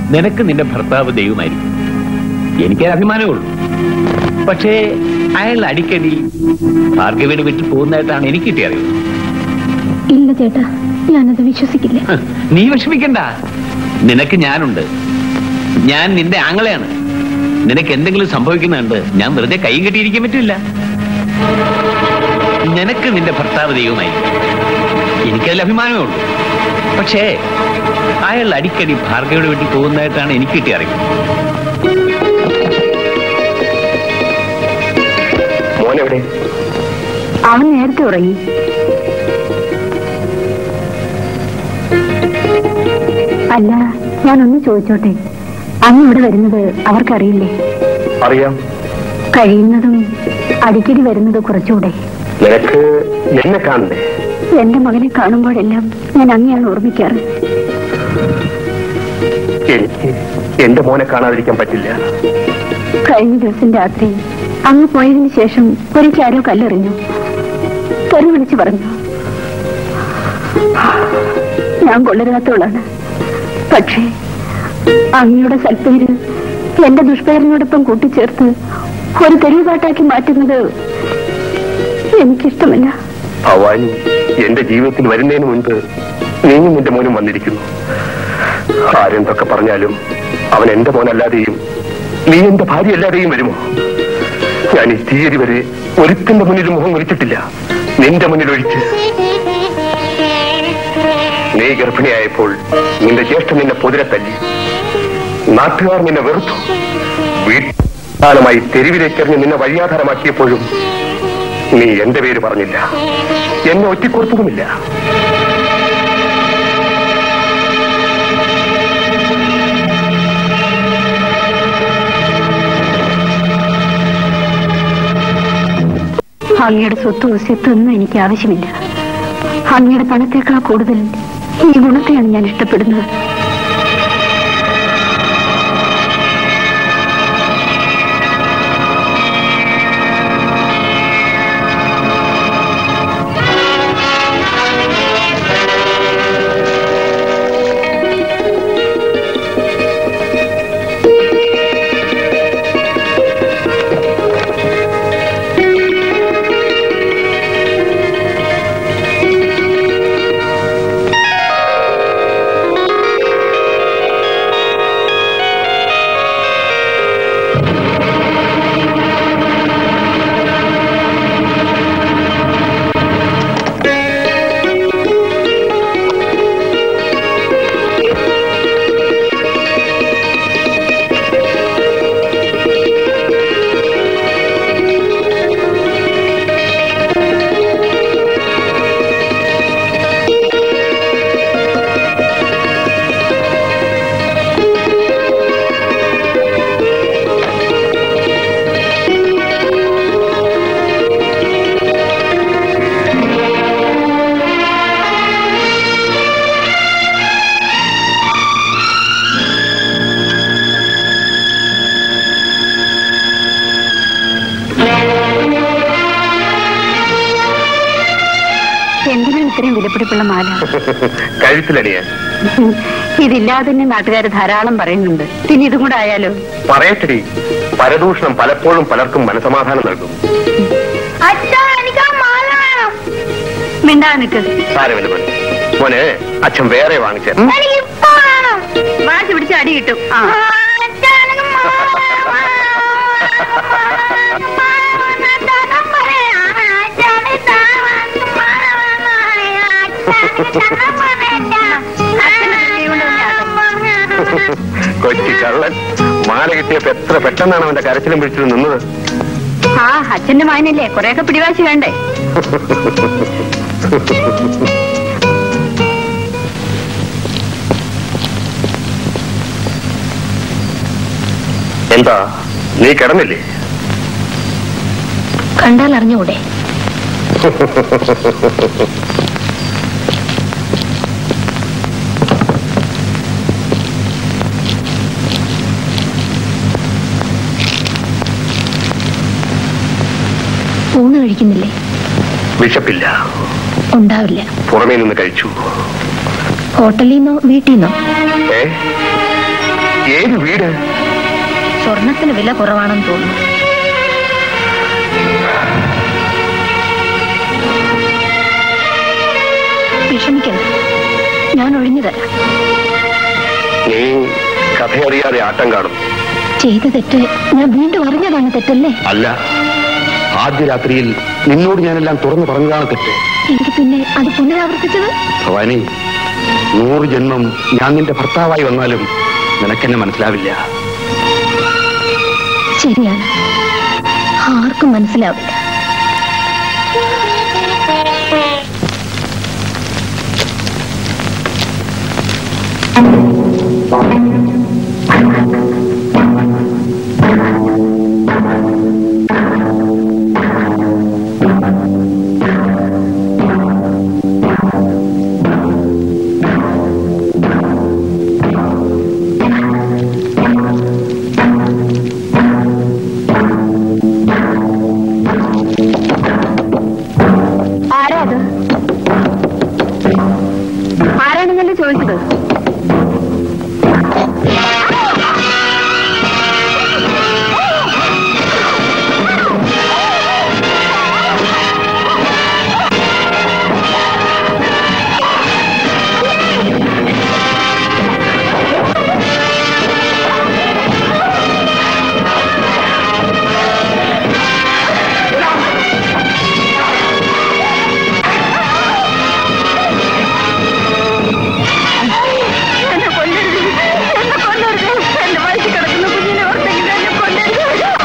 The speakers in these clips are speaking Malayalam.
നിനക്ക് നിന്റെ ഭർത്താവ് ദൈവമായിരിക്കും എനിക്ക് അഭിമാനമേ ഉള്ളൂ പക്ഷേ അയാൾ അടിക്കടി ഭാർഗവിയുടെ വീട്ടിൽ പോകുന്നതായിട്ടാണ് എനിക്ക് കിട്ടിയ അറിവ് ഇല്ല ചേട്ടാ ഞാനത് വിശ്വസിക്കില്ല ഹ്, നീ വിഷമിക്കണ്ട നിനക്ക് ഞാനുണ്ട് ഞാൻ നിന്റെ ആങ്ങളെയാണ് നിനക്ക് എന്തെങ്കിലും സംഭവിക്കുന്നുണ്ട് ഞാൻ വെറുതെ കൈയും കെട്ടിയിരിക്കാൻ പറ്റില്ല നിനക്ക് നിന്റെ ഭർത്താവ് ദൈവമായി എനിക്കതിൽ അഭിമാനമേ ഉള്ളൂ പക്ഷേ അയാൾ അടിക്കടി ഭാർഗവിയുടെ വീട്ടിൽ പോകുന്നതായിട്ടാണ് എനിക്ക് കിട്ടിയ അറിവ് മോനെവിടെ അവൻ നേരത്തെ ഉറങ്ങി അല്ല ഞാനൊന്ന് ചോദിച്ചോട്ടെ അങ്ങ് ഇവിടെ വരുന്നത് അവർക്കറിയില്ലേ അറിയാം കഴിയുന്നതും അടിക്കടി വരുന്നത് കുറച്ചുകൂടെ നിനക്ക് എന്നെ കാണണ്ടേ എന്റെ മകനെ കാണുമ്പോഴെല്ലാം ഞാൻ അങ്ങനെയാണ് ഓർമ്മിക്കാറ് എനിക്ക് എന്റെ മോനെ കാണാതിരിക്കാൻ പറ്റില്ല കഴിഞ്ഞ ദിവസം രാത്രി അങ്ങ് പോയതിനു ശേഷം ഒരിക്കലാരോ കല്ലെറിഞ്ഞു തെറി വിളിച്ചു പറഞ്ഞു ഞാൻ കൊള്ളരുതാത്തവളാണ് പക്ഷേ അങ്ങയുടെ സൽപ്പേര് എന്റെ ദുഷ്പേരിനോടൊപ്പം കൂട്ടിച്ചേർത്ത് ഒരു തെരുവ് പാട്ടാക്കി മാറ്റുന്നത് എനിക്കിഷ്ടമല്ല ഭവാനി എന്റെ ജീവിതത്തിൽ വരുന്നതിന് മുൻപ് നീയും നിന്റെ മോനും വന്നിരിക്കുന്നു ആരെന്തൊക്കെ പറഞ്ഞാലും അവൻ എന്റെ മോനല്ലാതെയും നീ എന്റെ ഭാര്യ അല്ലാതെയും വരുമോ ഞാൻ ഈ തീയതി വരെ ഒരുത്തിന്റെ മുന്നിൽ മുഖം കുറിച്ചിട്ടില്ല നിന്റെ മുന്നിൽ ഒഴിച്ച് നീ ഗർഭിണിയായപ്പോൾ നിന്റെ ജ്യേഷ്ഠൻ നിന്നെ പൊതിരെ തല്ലി നാട്ടുകാർ നിന്നെ വെറുത്തു വീട്ടാലമായി തെരുവിലേക്കെറിഞ്ഞ് നിന്നെ വഴിയാധാരമാക്കിയപ്പോഴും നീ എന്റെ പേര് പറഞ്ഞില്ല എന്നെ ഒറ്റിക്കൊടുത്തതുമില്ല അങ്ങയുടെ സ്വത്തും സ്വത്തും ഒന്നും എനിക്ക് ആവശ്യമില്ല അങ്ങയുടെ പണത്തേക്കാൾ കൂടുതൽ ഈ ഗുണത്തെയാണ് ഞാൻ ഇഷ്ടപ്പെടുന്നത് എന്തിനാണ് ഇത്രയും വിലപിടിപ്പുള്ള മാല കഴുത്തിലടിയാൻ ഇതില്ലാതെ തന്നെ നാട്ടുകാർ ധാരാളം പറയുന്നുണ്ട് പിന്നെ ഇതും കൂടെ ആയാലോ പറയട്ടടി പരദൂഷണം പലപ്പോഴും പലർക്കും മനസമാധാനം നൽകും മിണ്ടാ നിക്ക് സാരമില്ല മോനെ. മോനെ അച്ഛൻ വേറെ വാങ്ങിച്ച വാശി പിടിച്ച് അടി കിട്ടും ആ കൊച്ചി കള്ളൻ മാല കിട്ടിയപ്പോ എത്ര പെട്ടെന്നാണ് അവന്റെ കരച്ചിലും പിടിച്ചിട്ട് നിന്നത് ആ അച്ഛന്റെ മാനല്ലേ കൊറേയൊക്കെ പിടിവാശി വേണ്ടേ എന്താ നീ കിടന്നില്ലേ കണ്ടാൽ അറിഞ്ഞുകൂടെ ഊണ് കഴിക്കുന്നില്ലേ വിശപ്പില്ല ഉണ്ടാവില്ല പുറമേ നിന്ന് കഴിച്ചു ഹോട്ടലിൽ നിന്നോ വീട്ടിൽ നിന്നോ ഏ ഏത് വീട് സ്വർണത്തിന് വില കുറവാണെന്ന് തോന്നുന്നു വിഷമിക്കണ്ട ഞാൻ ഒഴിഞ്ഞു തരാം നീ കഥയറിയാതെ ആട്ടം കാണും ചെയ്ത തെറ്റ് ഞാൻ വീണ്ടും അറിഞ്ഞതാണ് തെറ്റല്ലേ അല്ല ആദ്യ രാത്രിയിൽ നിന്നോട് ഞാനെല്ലാം തുറന്നു പറഞ്ഞതാണ് തെറ്റ് എനിക്ക് പിന്നെ അത് പുനരാവർത്തിച്ചത് ഭവാനി നൂറ് ജന്മം ഞാൻ നിന്റെ ഭർത്താവായി വന്നാലും നിനക്കെന്നെ മനസ്സിലാവില്ല ശരിയാണ് ആർക്കും മനസ്സിലാവില്ല ആരാ അത് ആരാണെന്നല്ലേ ചോദിച്ചത് എന്നെ കൊല്ലരുത് എന്നെ കൊല്ലരുത് എന്റെ വയസ്സിൽ കിടക്കുന്ന കുഞ്ഞിനെ ഓർത്തെങ്കിലും എന്നെ കൊല്ലരുത്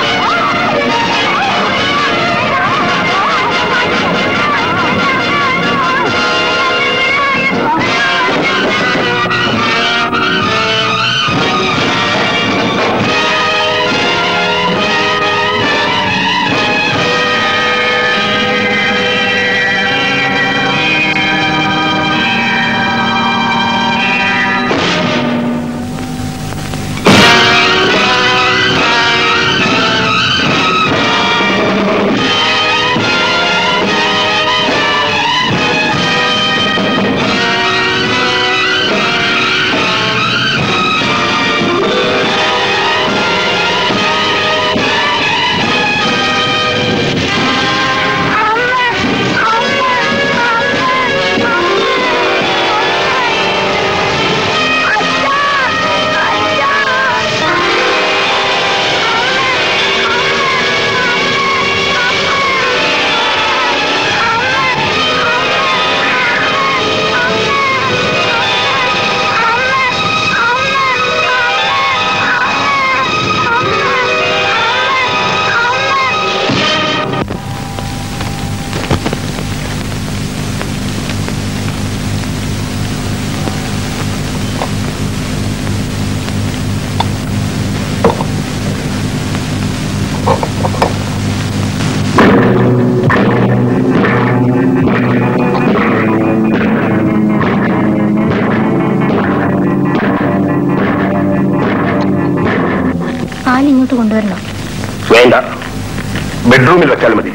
പാൽ ഇങ്ങോട്ട് കൊണ്ടുവരണം വേണ്ട ബെഡ്റൂമിൽ വെച്ചാൽ മതി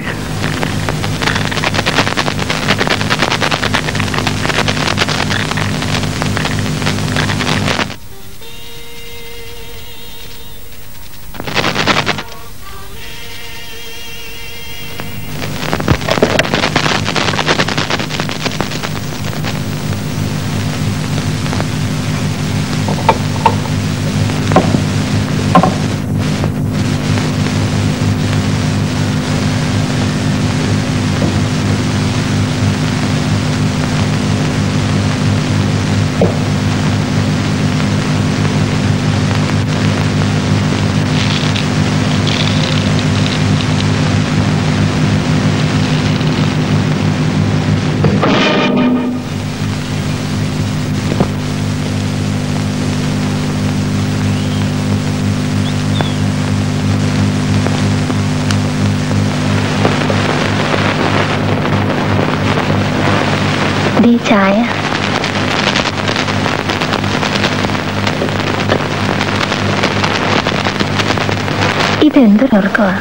ദേ ചായ ഇതെന്തൊരുറക്കമാ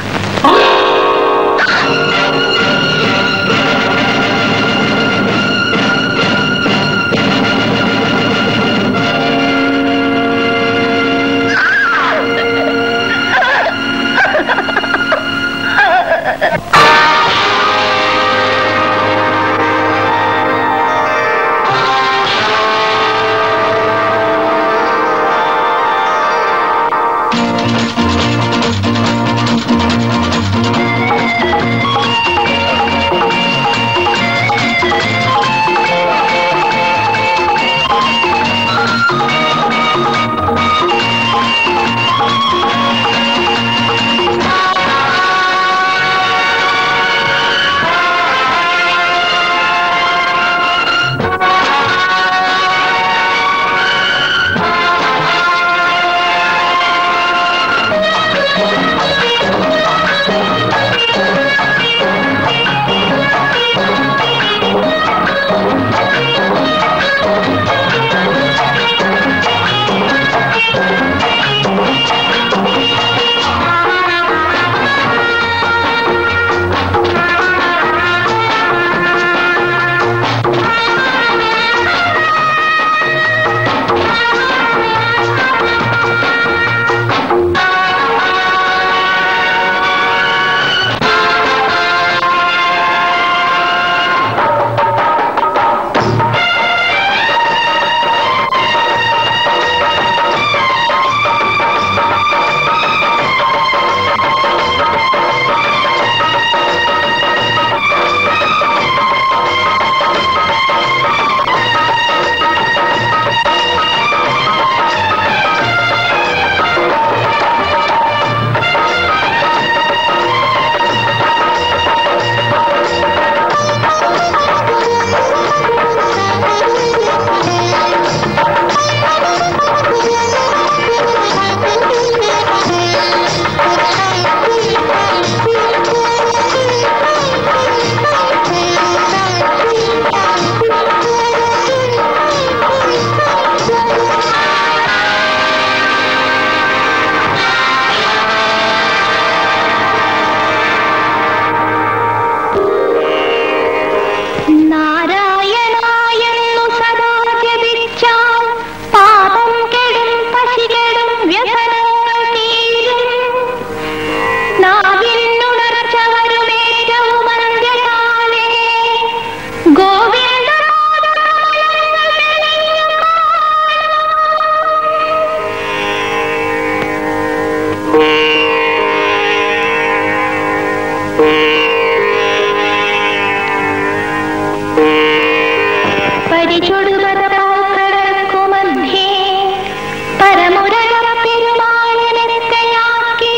പരിചൊടുപതമധ്യേ പരമുരള പെരുമാളിനെക്കയാക്കി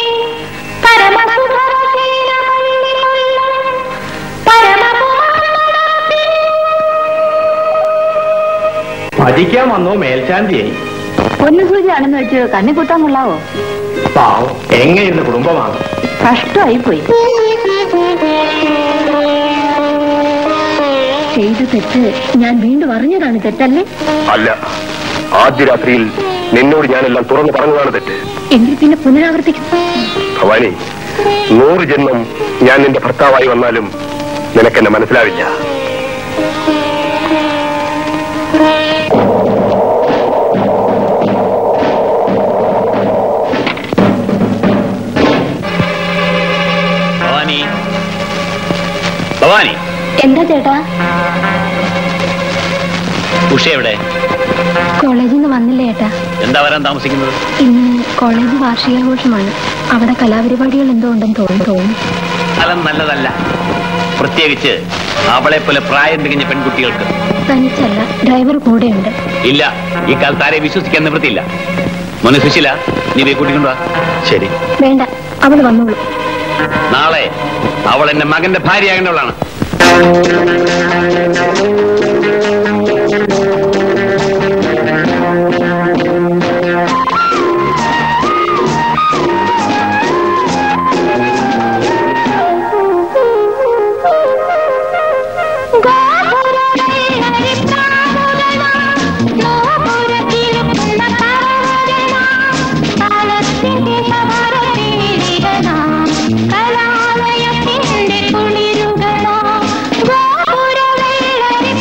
പരമസുധരശീലമല്ലിമുള്ളും പരമപൂർണ്ണത്തിൽ ഭജിക്കാൻ വന്നോ മേൽശാന്തിയായി പൊന്നു സൂചിയാണെന്ന് വെച്ച് കണ്ണി കുത്താൻ കൊള്ളാവോ പാവം എങ്ങനെയിരുന്ന കുടുംബമാണ് കഷ്ടമായി പോയി ചെയ്ത തെറ്റ് ഞാൻ വീണ്ടും അറിഞ്ഞതാണ് തെറ്റല്ലേ അല്ല ആദ്യ രാത്രിയിൽ നിന്നോട് ഞാനെല്ലാം തുറന്നു പറഞ്ഞതാണ് തെറ്റ് എങ്കിൽ പിന്നെ പുനരാവർത്തിക്കും ഭവാനി നൂറ് ജന്മം ഞാൻ നിന്റെ ഭർത്താവായി വന്നാലും നിനക്കെന്നെ മനസ്സിലാവില്ല ഭവാനി ഭവാനി എന്താ ചേട്ടാ ഉഷ എവിടെ കോളേജിൽ നിന്ന് വന്നില്ല ചേട്ടാ എന്താ വരാൻ താമസിക്കുന്നത് ഇന്ന് കോളേജ് വാർഷികാഘോഷമാണ് അവിടെ കലാപരിപാടികൾ എന്തോ ഉണ്ടെന്ന് തോന്നുന്നു തോന്നുന്നു ഫലം നല്ലതല്ല പ്രത്യേകിച്ച് അവളെ പോലെ പ്രായം തികഞ്ഞ പെൺകുട്ടികൾക്ക് തനിച്ചല്ല ഡ്രൈവർ കൂടെയുണ്ട് ഇല്ല ഈ കാലത്ത് ആരെ വിശ്വസിക്കാൻ നിവൃത്തിയില്ല മോനെ സുശീല നീ പോയി കൂട്ടിക്കൊണ്ടുവാ ശരി വേണ്ട അവൾ വന്നോളൂ നാളെ അവൾ എന്റെ മകന്റെ ഭാര്യയാകേണ്ടവളാണ് കലാലയത്തിന്റെ കുളിരുകളാ ഗോപുരവെള്ളരി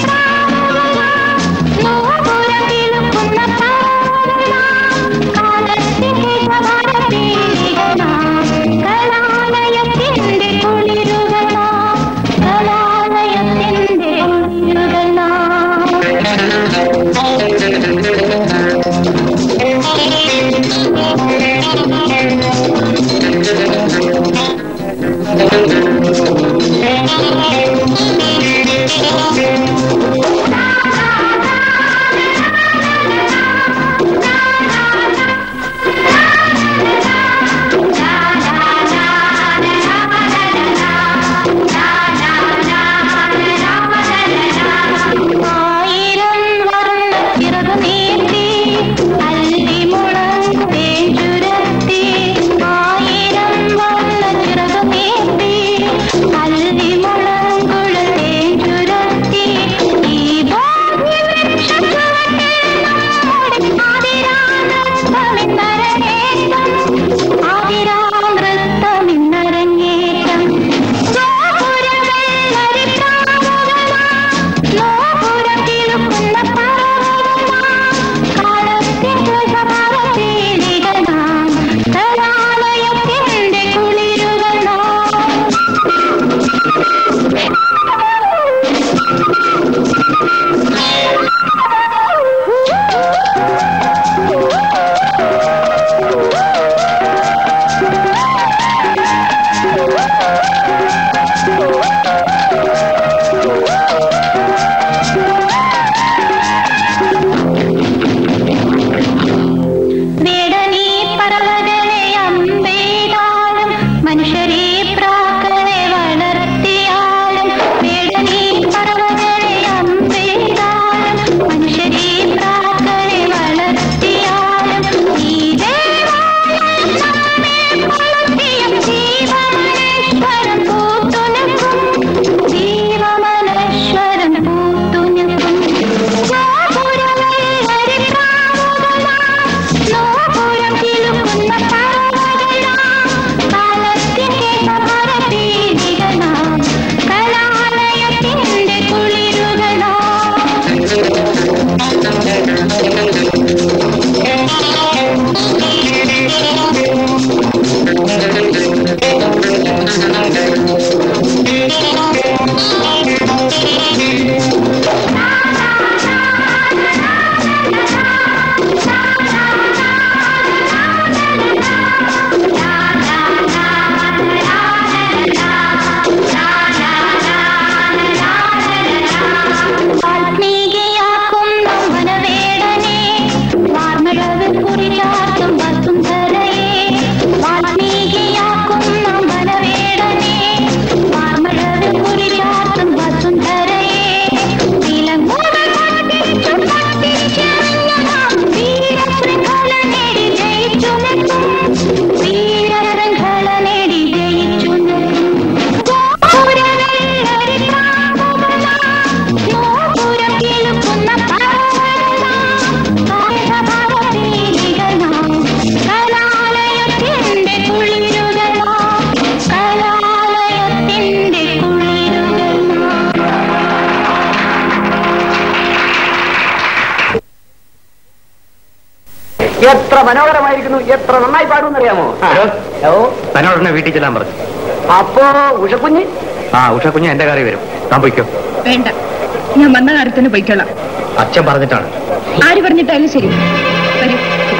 എത്ര മനോഹരമായിരിക്കുന്നു എത്ര നന്നായി പാടുമെന്നറിയാമോ ഓ തന്നോടനെ വീട്ടിൽ ചെല്ലാൻ പറഞ്ഞു അപ്പോ ഉഷക്കുഞ്ഞ് ആ ഉഷ കുഞ്ഞ് എന്റെ കറി വരും താൻ പോയിക്കോ വേണ്ട ഞാൻ വന്ന കാര്യത്തിന് പോയിക്കോളാം അച്ഛൻ പറഞ്ഞിട്ടാണ് ആര് പറഞ്ഞിട്ടായാലും ശരി വരൂ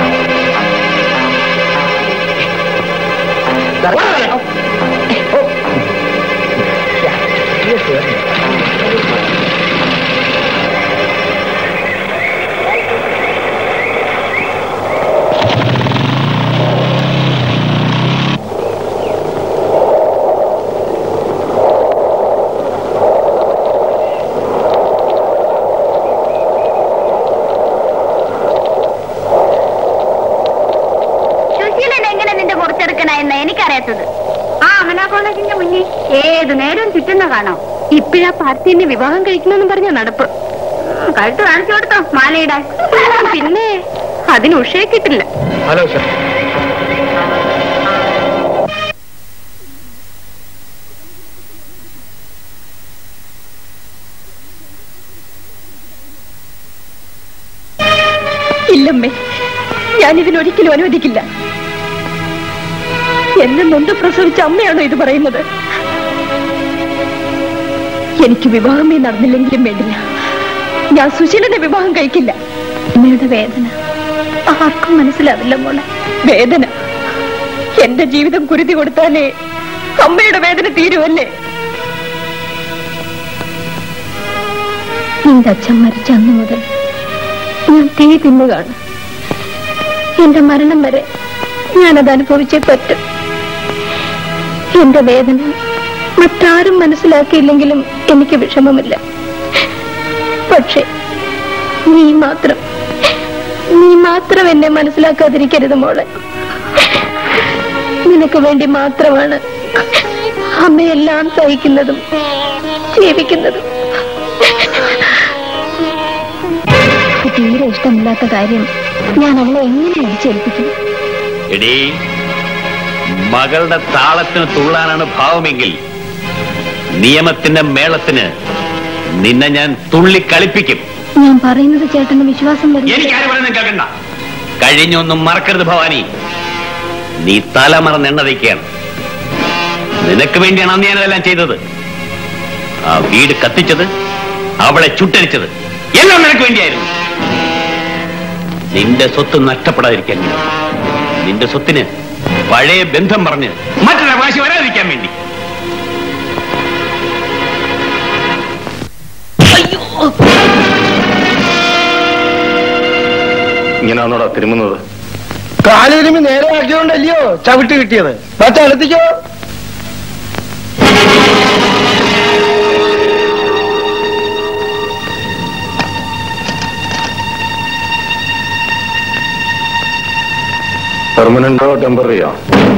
സുശീലൻ എങ്ങനെ നിന്റെ കുറച്ചെടുക്കണ എനിക്കറിയാത്തത് ആ അമല കോളേജിന്റെ മുന്നിൽ ഏത് നേരവും ചുറ്റുന്ന കാണാം ഇപ്പഴാ പാർട്ടിന്റെ വിവാഹം കഴിക്കണമെന്ന് പറഞ്ഞ നടപ്പ് കഴുത്ത് കാണിച്ചു കൊടുത്തോ മാലയിടാൻ പിന്നെ അതിന് ഉഷയെ കിട്ടില്ല ഹലോ സർ ഇല്ലമ്മേ ഞാൻ ഇതിനൊരിക്കലും അനുവദിക്കില്ല എന്നെ നൊന്ത് പ്രസവിച്ച അമ്മയാണോ ഇത് പറയുന്നത് എനിക്ക് വിവാഹമേ നടന്നില്ലെങ്കിലും വേണ്ടില്ല ഞാൻ സുശീലന്റെ വിവാഹം കഴിക്കില്ല അമ്മയുടെ വേദന ആർക്കും മനസ്സിലാവില്ല മോളെ വേദന എന്റെ ജീവിതം കുരുതി കൊടുത്താലേ അമ്മയുടെ വേദന തീരുമല്ലേ നിന്റെ അച്ഛൻ മരിച്ച അന്ന് മുതൽ ഞാൻ തീ തിന്നുകയാണ് എന്റെ മരണം വരെ ഞാനത് അനുഭവിച്ചേ പറ്റും എന്റെ വേദന മറ്റാരും മനസ്സിലാക്കിയില്ലെങ്കിലും എനിക്ക് വിഷമമില്ല പക്ഷേ നീ മാത്രം നീ മാത്രം എന്നെ മനസ്സിലാക്കാതിരിക്കരുത് മോളെ നിനക്ക് വേണ്ടി മാത്രമാണ് അമ്മയെല്ലാം സഹിക്കുന്നതും ജീവിക്കുന്നതും തീരെ ഇഷ്ടമില്ലാത്ത കാര്യം ഞാൻ അവളെ എങ്ങനെ അടിച്ചേൽപ്പിക്കും എടീ മകളുടെ താളത്തിന് തുള്ളാനാണ് ഭാവമെങ്കിൽ നിയമത്തിന്റെ മേളത്തിന് നിന്നെ ഞാൻ തുള്ളി കളിപ്പിക്കും ഞാൻ പറയുന്നത് ചേട്ടന് വിശ്വാസം വരും എനിക്ക് ആരും പറയുന്നത് കേൾക്കണ്ട കഴിഞ്ഞൊന്നും മറക്കരുത് ഭവാനി നീ തല മറന്നെണ്ണതയ്ക്കാണ് നിനക്ക് വേണ്ടിയാണ് അന്ന് ഞാനതെല്ലാം ചെയ്തത് ആ വീട് കത്തിച്ചത് അവളെ ചുട്ടരിച്ചത് എല്ലാം നിനക്ക് വേണ്ടിയായിരുന്നു നിന്റെ സ്വത്ത് നഷ്ടപ്പെടാതിരിക്കാൻ വേണ്ടി. നിന്റെ സ്വത്തിന് പഴയ ബന്ധം പറഞ്ഞ് മറ്റൊരു അവകാശി വരാതിരിക്കാൻ വേണ്ടി ഇങ്ങനെയാണോടാ തിരുമുന്നത് കാലിരുമി നേരെ ആക്കിയോണ്ടല്ലയോ ചവിട്ട് കിട്ടിയത് മറ്റടുത്തേക്കോ പെർമനന്റോ ടെമ്പററിയോ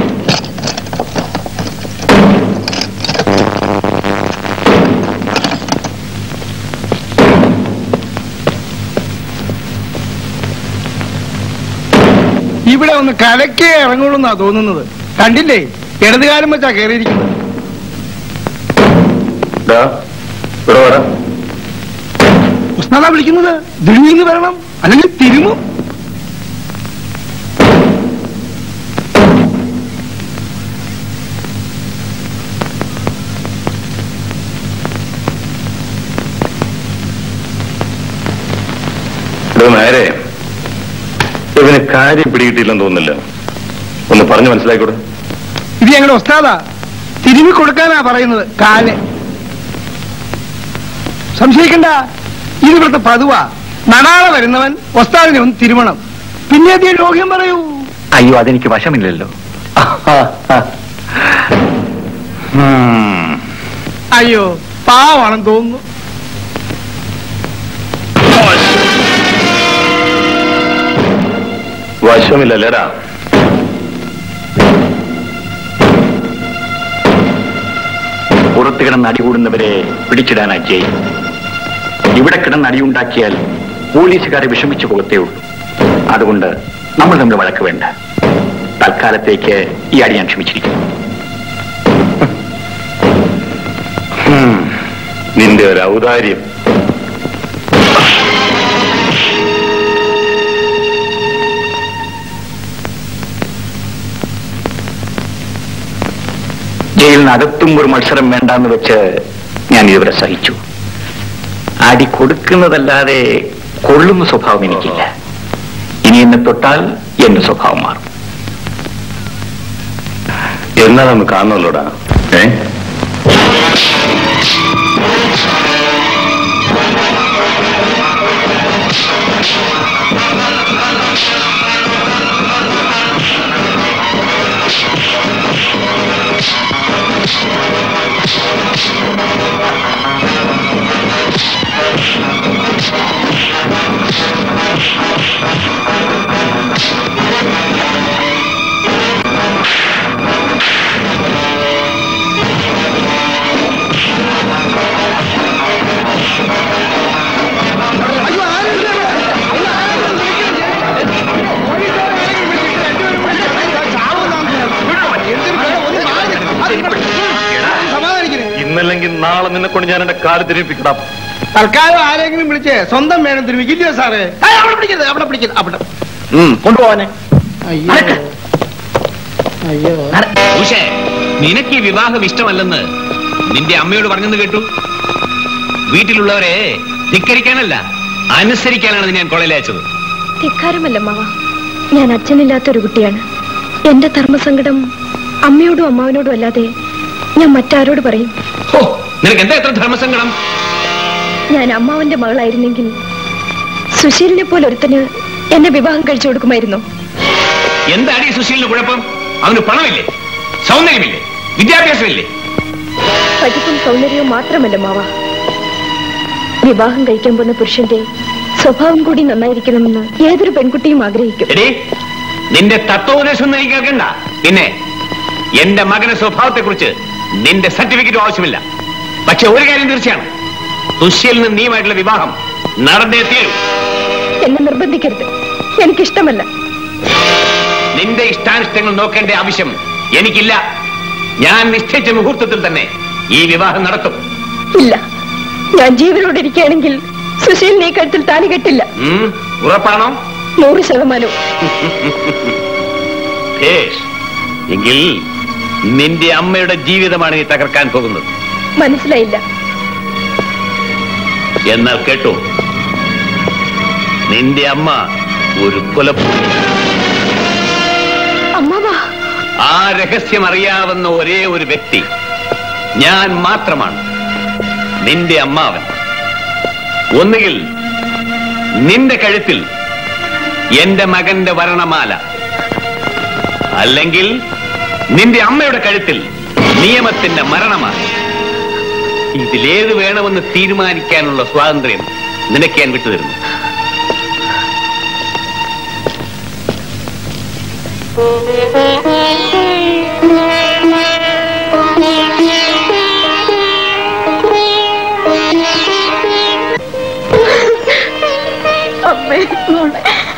ഇവിടെ ഒന്ന് കലക്കേ ഇറങ്ങുള്ളൂ എന്നാ തോന്നുന്നത് കണ്ടില്ലേ ഇടതുകാലം വെച്ചാ കയറിയിരിക്കുന്നത് ഡാ, ഇവിടെ വാടാ. ഉസ്താദാ വിളിക്കുന്നത് ദിടീന്ന് വരണം അല്ലെങ്കിൽ തിരുമും ഇത് നേരെ ഇവന് കാര്യം പിടികിട്ടില്ലെന്ന് തോന്നുന്നില്ല ഒന്ന് പറഞ്ഞു മനസ്സിലാക്കിക്കൂടെ ഇത് ഞങ്ങളുടെ ഉസ്താദാ തിരുമി കൊടുക്കാനാ പറയുന്നത് കാല് സംശയിക്കണ്ട ഇത് ഇവിടുത്തെ പതുവാ നടാതെ വരുന്നവൻ ഉസ്താദിനെ ഒന്ന് തിരുമണം പിന്നെ അധികം രോഗ്യം പറയൂ അയ്യോ അതെനിക്ക് വശമില്ലല്ലോ ഉം. അയ്യോ പാവാണെന്ന് തോന്നുന്നു വശമില്ലല്ലേടാ പുറത്ത് കിടന്ന് അടികൂടുന്നവരെ പിടിച്ചിടാനാ ജയ് ഇവിടെ കിടന്ന് അടിയുണ്ടാക്കിയാൽ പോലീസുകാരെ വിഷമിച്ചു പോകത്തേ ഉള്ളൂ അതുകൊണ്ട് നമ്മൾ തമ്മിൽ വഴക്ക് വേണ്ട തൽക്കാലത്തേക്ക് ഈ അടി ഞാൻ ക്ഷമിച്ചിരിക്കുന്നു ഉം. നിന്റെ ഒരു ഔദാര്യം ജയിലിനകത്തും ഒരു മത്സരം വേണ്ടാന്ന് വെച്ച് ഞാൻ ഇതുവരെ സഹിച്ചു അടി കൊടുക്കുന്നതല്ലാതെ കൊള്ളുന്ന സ്വഭാവം എനിക്കില്ല ഇനി എന്നെ തൊട്ടാൽ എന്റെ സ്വഭാവം മാറും എന്നാ നമുക്ക് കാണുമല്ലോടാ ഏ അയ്യോ ആരും സമാധാനിക്കണേ ഇന്നല്ലെങ്കിൽ നാളെ നിന്നെ കൊണ്ട് ഞാൻ എന്റെ കാല് തിരിപ്പിക്കണം തൽക്കാലം ആരെങ്കിലും വിളിച്ച് സ്വന്തം വേണം തിരുമിക്കില്ലയോ സാറേ ഏയ്, അവിടെ പിടിക്കരുത് അവിടെ പിടിക്കരുത് അവിടെ കൊണ്ടുപോവാനെ അയ്യോ അയ്യോ ഉഷേ നിനക്ക് ഈ വിവാഹം ഇഷ്ടമല്ലെന്ന് നിന്റെ അമ്മയോട് പറഞ്ഞെന്ന് കേട്ടു വീട്ടിലുള്ളവരെ ധിക്കരിക്കാനല്ല അനുസരിക്കാനാണ് ഞാൻ കോളേജിൽ അയച്ചത് ധിക്കാരമല്ല മാവ ഞാൻ അച്ഛനില്ലാത്തൊരു കുട്ടിയാണ് എന്റെ ധർമ്മസങ്കടം അമ്മയോടും അമ്മാവനോടും അല്ലാതെ ഞാൻ മറ്റാരോട് പറയും ഹോ നിനക്ക് എന്താ എത്ര ധർമ്മസങ്കടം ഞാൻ അമ്മാവന്റെ മകളായിരുന്നെങ്കിൽ സുശീലിനെ പോലെ ഒരുത്തന് എന്നെ വിവാഹം കഴിച്ചു കൊടുക്കുമായിരുന്നു എന്താണ് ഈ സുശീലിന് കുഴപ്പം അവന് പണമില്ലേ സൗന്ദര്യമില്ലേ വിദ്യാഭ്യാസമില്ലേ പഠിപ്പും സൗന്ദര്യവും മാത്രമല്ല മാവ വിവാഹം കഴിക്കാൻ പോകുന്ന പുരുഷന്റെ സ്വഭാവം കൂടി നന്നായിരിക്കണമെന്ന് ഏതൊരു പെൺകുട്ടിയും ആഗ്രഹിക്കും എടീ നിന്റെ തത്വോപദേശം ഒന്നും എനിക്ക് കേൾക്കണ്ട പിന്നെ എന്റെ മകന്റെ സ്വഭാവത്തെ കുറിച്ച് നിന്റെ സർട്ടിഫിക്കറ്റ് ആവശ്യമില്ല പക്ഷെ ഒരു കാര്യം തീർച്ചയാണ് സുശീലിന് നീയുമായിട്ടുള്ള വിവാഹം നടന്നേ തീരും എന്നെ നിർബന്ധിക്കരുത് എനിക്കിഷ്ടമല്ല നിന്റെ ഇഷ്ടാനിഷ്ടങ്ങൾ നോക്കേണ്ട ആവശ്യം എനിക്കില്ല ഞാൻ നിശ്ചയിച്ച മുഹൂർത്തത്തിൽ തന്നെ ഈ വിവാഹം നടത്തും ഇല്ല ഞാൻ ജീവനോടെ ഇരിക്കുകയാണെങ്കിൽ സുശീലിനെ ഈ കഴുത്തിൽ താലി കെട്ടില്ല ഉം, ഉറപ്പാണോ നൂറ് ശതമാനവും ഭേഷ്. എങ്കിൽ നിന്റെ അമ്മയുടെ ജീവിതമാണ് നീ തകർക്കാൻ പോകുന്നത് മനസ്സിലായില്ല എന്നാൽ കേട്ടോ നിന്റെ അമ്മ ഒരു കൊലപ്പുള്ളി അമ്മാവാ ആ രഹസ്യം അറിയാവുന്ന ഒരേ ഒരു വ്യക്തി ഞാൻ മാത്രമാണ് നിന്റെ അമ്മാവൻ ഒന്നുകിൽ നിന്റെ കഴുത്തിൽ എന്റെ മകന്റെ വരണമാല അല്ലെങ്കിൽ നിന്റെ അമ്മയുടെ കഴുത്തിൽ നിയമത്തിന്റെ മരണമാല ഇതിലേത് വേണമെന്ന് തീരുമാനിക്കാനുള്ള സ്വാതന്ത്ര്യം നിനക്ക് ഞാൻ വിട്ടുതരുന്നു അമ്മേ മോളെ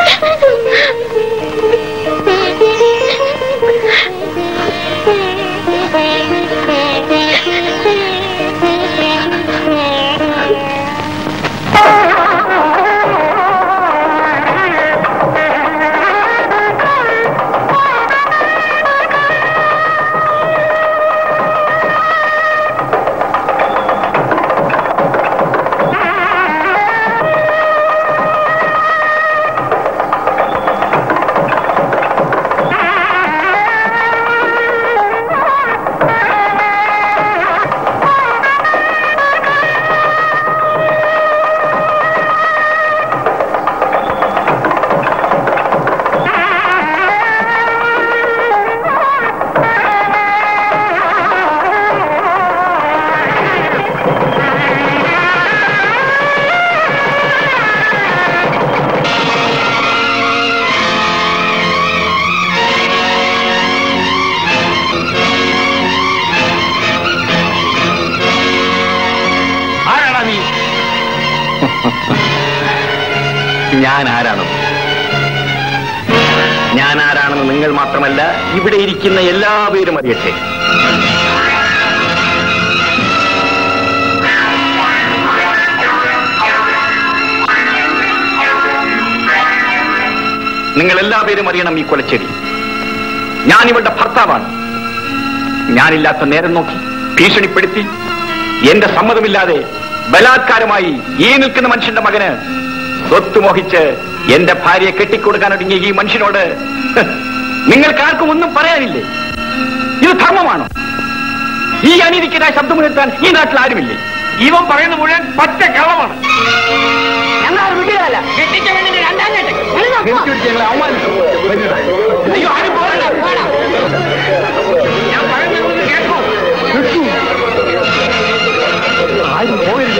ആരാടാ നീ ഞാൻ ആരാണ് ഞാൻ ആരാണെന്ന് നിങ്ങൾ മാത്രമല്ല ഇവിടെ ഇരിക്കുന്ന എല്ലാവരും അറിയട്ടെ നിങ്ങൾ എല്ലാവരും അറിയണം ഈ കൊലച്ചെടി ഞാൻ ഇവളുടെ ഭർത്താവാണ് ഞാനില്ലാത്ത നേരം നോക്കി ഭീഷണിപ്പെടുത്തി എന്റെ സമ്മതമില്ലാതെ ബലാത്കാരമായി ഈ നിൽക്കുന്ന മനുഷ്യന്റെ മകന് സ്വത്ത് മോഹിച്ച് എന്റെ ഭാര്യയെ കെട്ടിക്കൊടുക്കാൻ ഒടുങ്ങിയ ഈ മനുഷ്യനോട് ഹ്, നിങ്ങൾക്കാർക്കും ഒന്നും പറയാനില്ലേ ഇത് ധർമ്മമാണോ ഈ അനീതിക്കെതിരായ ശബ്ദമുയർത്താൻ ഈ നാട്ടിൽ ആരുമില്ലേ ഇവൻ പറയുന്ന മുഴുവൻ പച്ച കള്ളമാണ് അയ്യോ ആരും പോകണ്ട ഞാൻ പറയുന്നത് കേൾക്കൂ ആരും പോകരുത്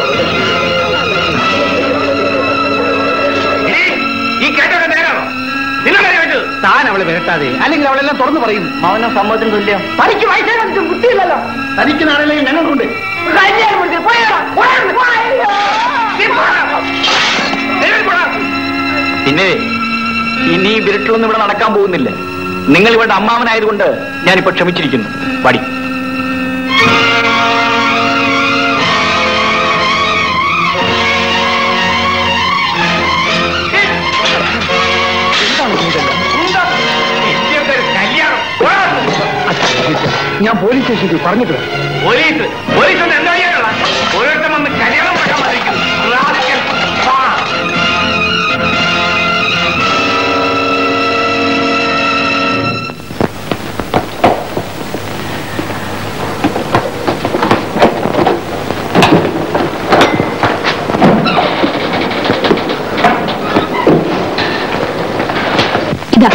ഇനി ഈ കേട്ടൊക്കെ നേരാണോ നിങ്ങളെ ചോദിച്ചത് താൻ അവളെ വരട്ടാതെ അല്ലെങ്കിൽ അവളെല്ലാം തുറന്നു പറയും മൗനം സമ്മതത്തിന് തുല്യം തനിക്ക് വയസ്സേ ബുദ്ധിയില്ലല്ലോ തനിക്ക് നാളെ ഞങ്ങൾക്കുണ്ട് പിന്നെ ഇനി ഈ വിരട്ടിലൊന്നും ഇവിടെ നടക്കാൻ പോകുന്നില്ല നിങ്ങൾ ഇവിടെ അമ്മാവനായതുകൊണ്ട് ഞാനിപ്പോ ക്ഷമിച്ചിരിക്കുന്നു പടി ഇന്ത്യയുടെ ഒരു കല്യാണം പോടാ. ഞാൻ പോലീസ് സ്റ്റേഷനിൽ പറഞ്ഞിട്ട് വരാം. പോലീസ് പോലീസ് ഒന്ന് എന്താ ചെയ്യാനുള്ള ഓരോരുത്തർ വന്ന് കല്യാണം മുടക്കാൻ വന്നിരിക്കുന്നു റാസ്കൽ. വാ. ഇതാ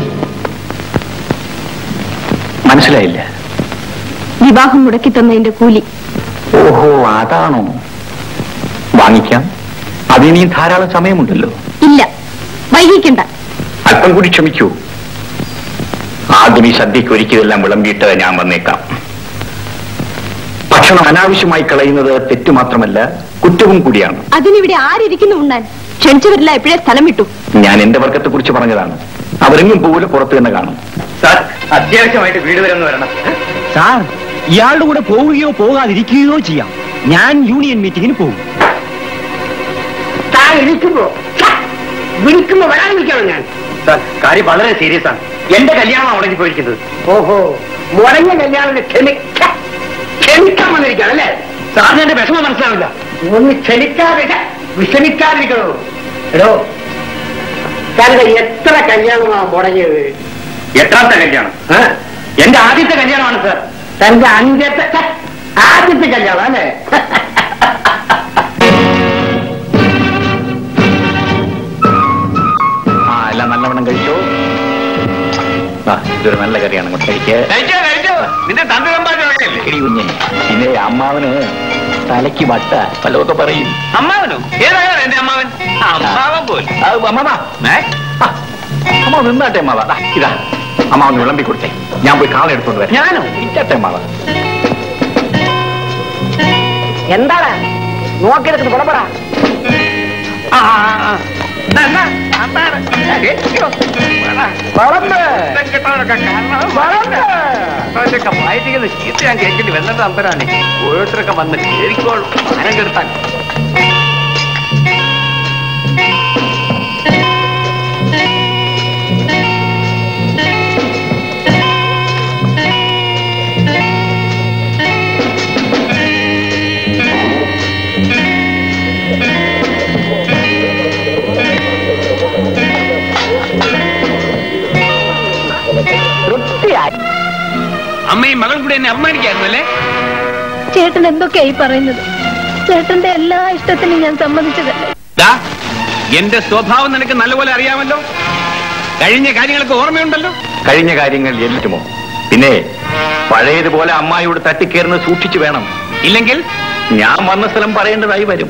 മനസ്സിലായില്ല വിവാഹം മുടക്കി തന്നതിന്റെ കൂലി ഓഹോ അതാണോ വാങ്ങിക്കാം അതിനി ധാരാളം സമയമുണ്ടല്ലോ ഇല്ല വൈകിക്കണ്ട അല്പം കൂടി ക്ഷമിക്കൂ ആദ്യം ഈ സദ്യക്ക് ഒരിക്കലെല്ലാം വിളമ്പിയിട്ട് ഞാൻ വന്നേക്കാം ഭക്ഷണം അനാവശ്യമായി കളയുന്നത് തെറ്റു മാത്രമല്ല കുറ്റവും കൂടിയാണ് അതിനിവിടെ ആരിയ്ക്കുന്നു ഉണ്ണാൻ ക്ഷണിച്ചവരില്ല എപ്പോഴേ സ്ഥലം വിട്ടു ഞാൻ എന്റെ വർഗത്തെ കുറിച്ച് പറഞ്ഞതാണ് അവരെങ്ങും പോലും പുറത്തു തന്നെ കാണും സാർ അത്യാവശ്യമായിട്ട് വീട് വരെ ഒന്ന് വരണം സാർ ഇയാളുടെ കൂടെ പോവുകയോ പോകാതിരിക്കുകയോ ചെയ്യാം ഞാൻ യൂണിയൻ മീറ്റിംഗിന് പോകും താൻ ഇരിക്കുമ്പോ വിളിക്കുമ്പോ വരാൻ വിളിക്കാണോ ഞാൻ സാർ കാര്യം വളരെ സീരിയസ് ആണ് എന്റെ കല്യാണമാണ് മുടങ്ങി പോയിരിക്കുന്നത് ഓഹോ മുടങ്ങിയ കല്യാണം ക്ഷമിക്ക ക്ഷമിക്കാൻ വന്നിരിക്കുകയാണ് അല്ലേ സാറിന് എന്റെ വിഷമം മനസ്സിലാവില്ല ഒന്ന് ക്ഷമിക്കാതെ വിഷമിക്കാതിരിക്കണോ എടോ താങ്കളുടെ എത്ര കല്യാണമാണ് മുടങ്ങിയത് എത്രാമത്തെ കല്യാണം എന്റെ ആദ്യത്തെ കല്യാണമാണ് സാർ തന്റെ അഞ്ചത്തെ ഛെ, ആദ്യത്തെ കല്യാണം അല്ലേ ആ എല്ലാം നല്ലവണ്ണം കഴിച്ചോ ആ ഇതൊരു നല്ല കറിയാണ് അങ്ങോട്ട് കഴിക്ക് കഴിച്ചോ കഴിച്ചോ നിന്റെ തന്ത്രി സമ്പാദിച്ചല്ലേ എടി കുഞ്ഞെ പിന്നെ അമ്മാവന് തലയ്ക്ക് വട്ട വല്ലതൊക്കെ പറയും അമ്മാവനോ ഏതാണ് എന്റെ അമ്മാവൻ അമ്മാവൻ പോലും ആ, അമ്മാവാ ഏ? ആ, അമ്മാവൻ നിന്നാട്ടെ അമ്മാവ ദാ, ഇതാ അമ്മാവൻ വിളമ്പി കൊടുത്തേ ഞാൻ പോയി കാളെ എടുത്തോണ്ട് വരാം ഞാനോ? ഇറ്റട്ടെ അമ്മാവ എന്താണ് നോക്കിയെടുത്ത് പുറപ്പെടാ ആ, ആ, ആ. എന്നാ, എന്നാ, എന്താണ്? കേട്ടോ? വളർന്ന് ഇതൊക്കെ കിട്ടാനൊക്കെ കാരണം വളർന്ന് ഇതൊക്കെ വായിക്കുന്നത് ചീത്ത ഞാൻ കേൾക്കേണ്ടി വന്നിട്ട് അമ്പരാണ് ഓരോരുത്തരൊക്കെ വന്ന് കേറിക്കോളും ആനം കെടുത്താൻ അമ്മയും മകളും കൂടി എന്നെ അപമാനിക്കായിരുന്നു അല്ലേ ചേട്ടൻ എന്തൊക്കെയായി പറയുന്നത് ചേട്ടന്റെ എല്ലാ ഇഷ്ടത്തിനും ഞാൻ സമ്മതിച്ചതല്ലേ ദാ, എന്റെ സ്വഭാവം നിനക്ക് നല്ലപോലെ അറിയാമല്ലോ കഴിഞ്ഞ കാര്യങ്ങളൊക്കെ ഓർമ്മയുണ്ടല്ലോ കഴിഞ്ഞ കാര്യങ്ങൾ എല്ലുമോ പിന്നെ പഴയതുപോലെ അമ്മായിയോട് തട്ടിക്കേറുന്നത് സൂക്ഷിച്ചു വേണം ഇല്ലെങ്കിൽ ഞാൻ വന്ന സ്ഥലം പറയേണ്ടതായി വരും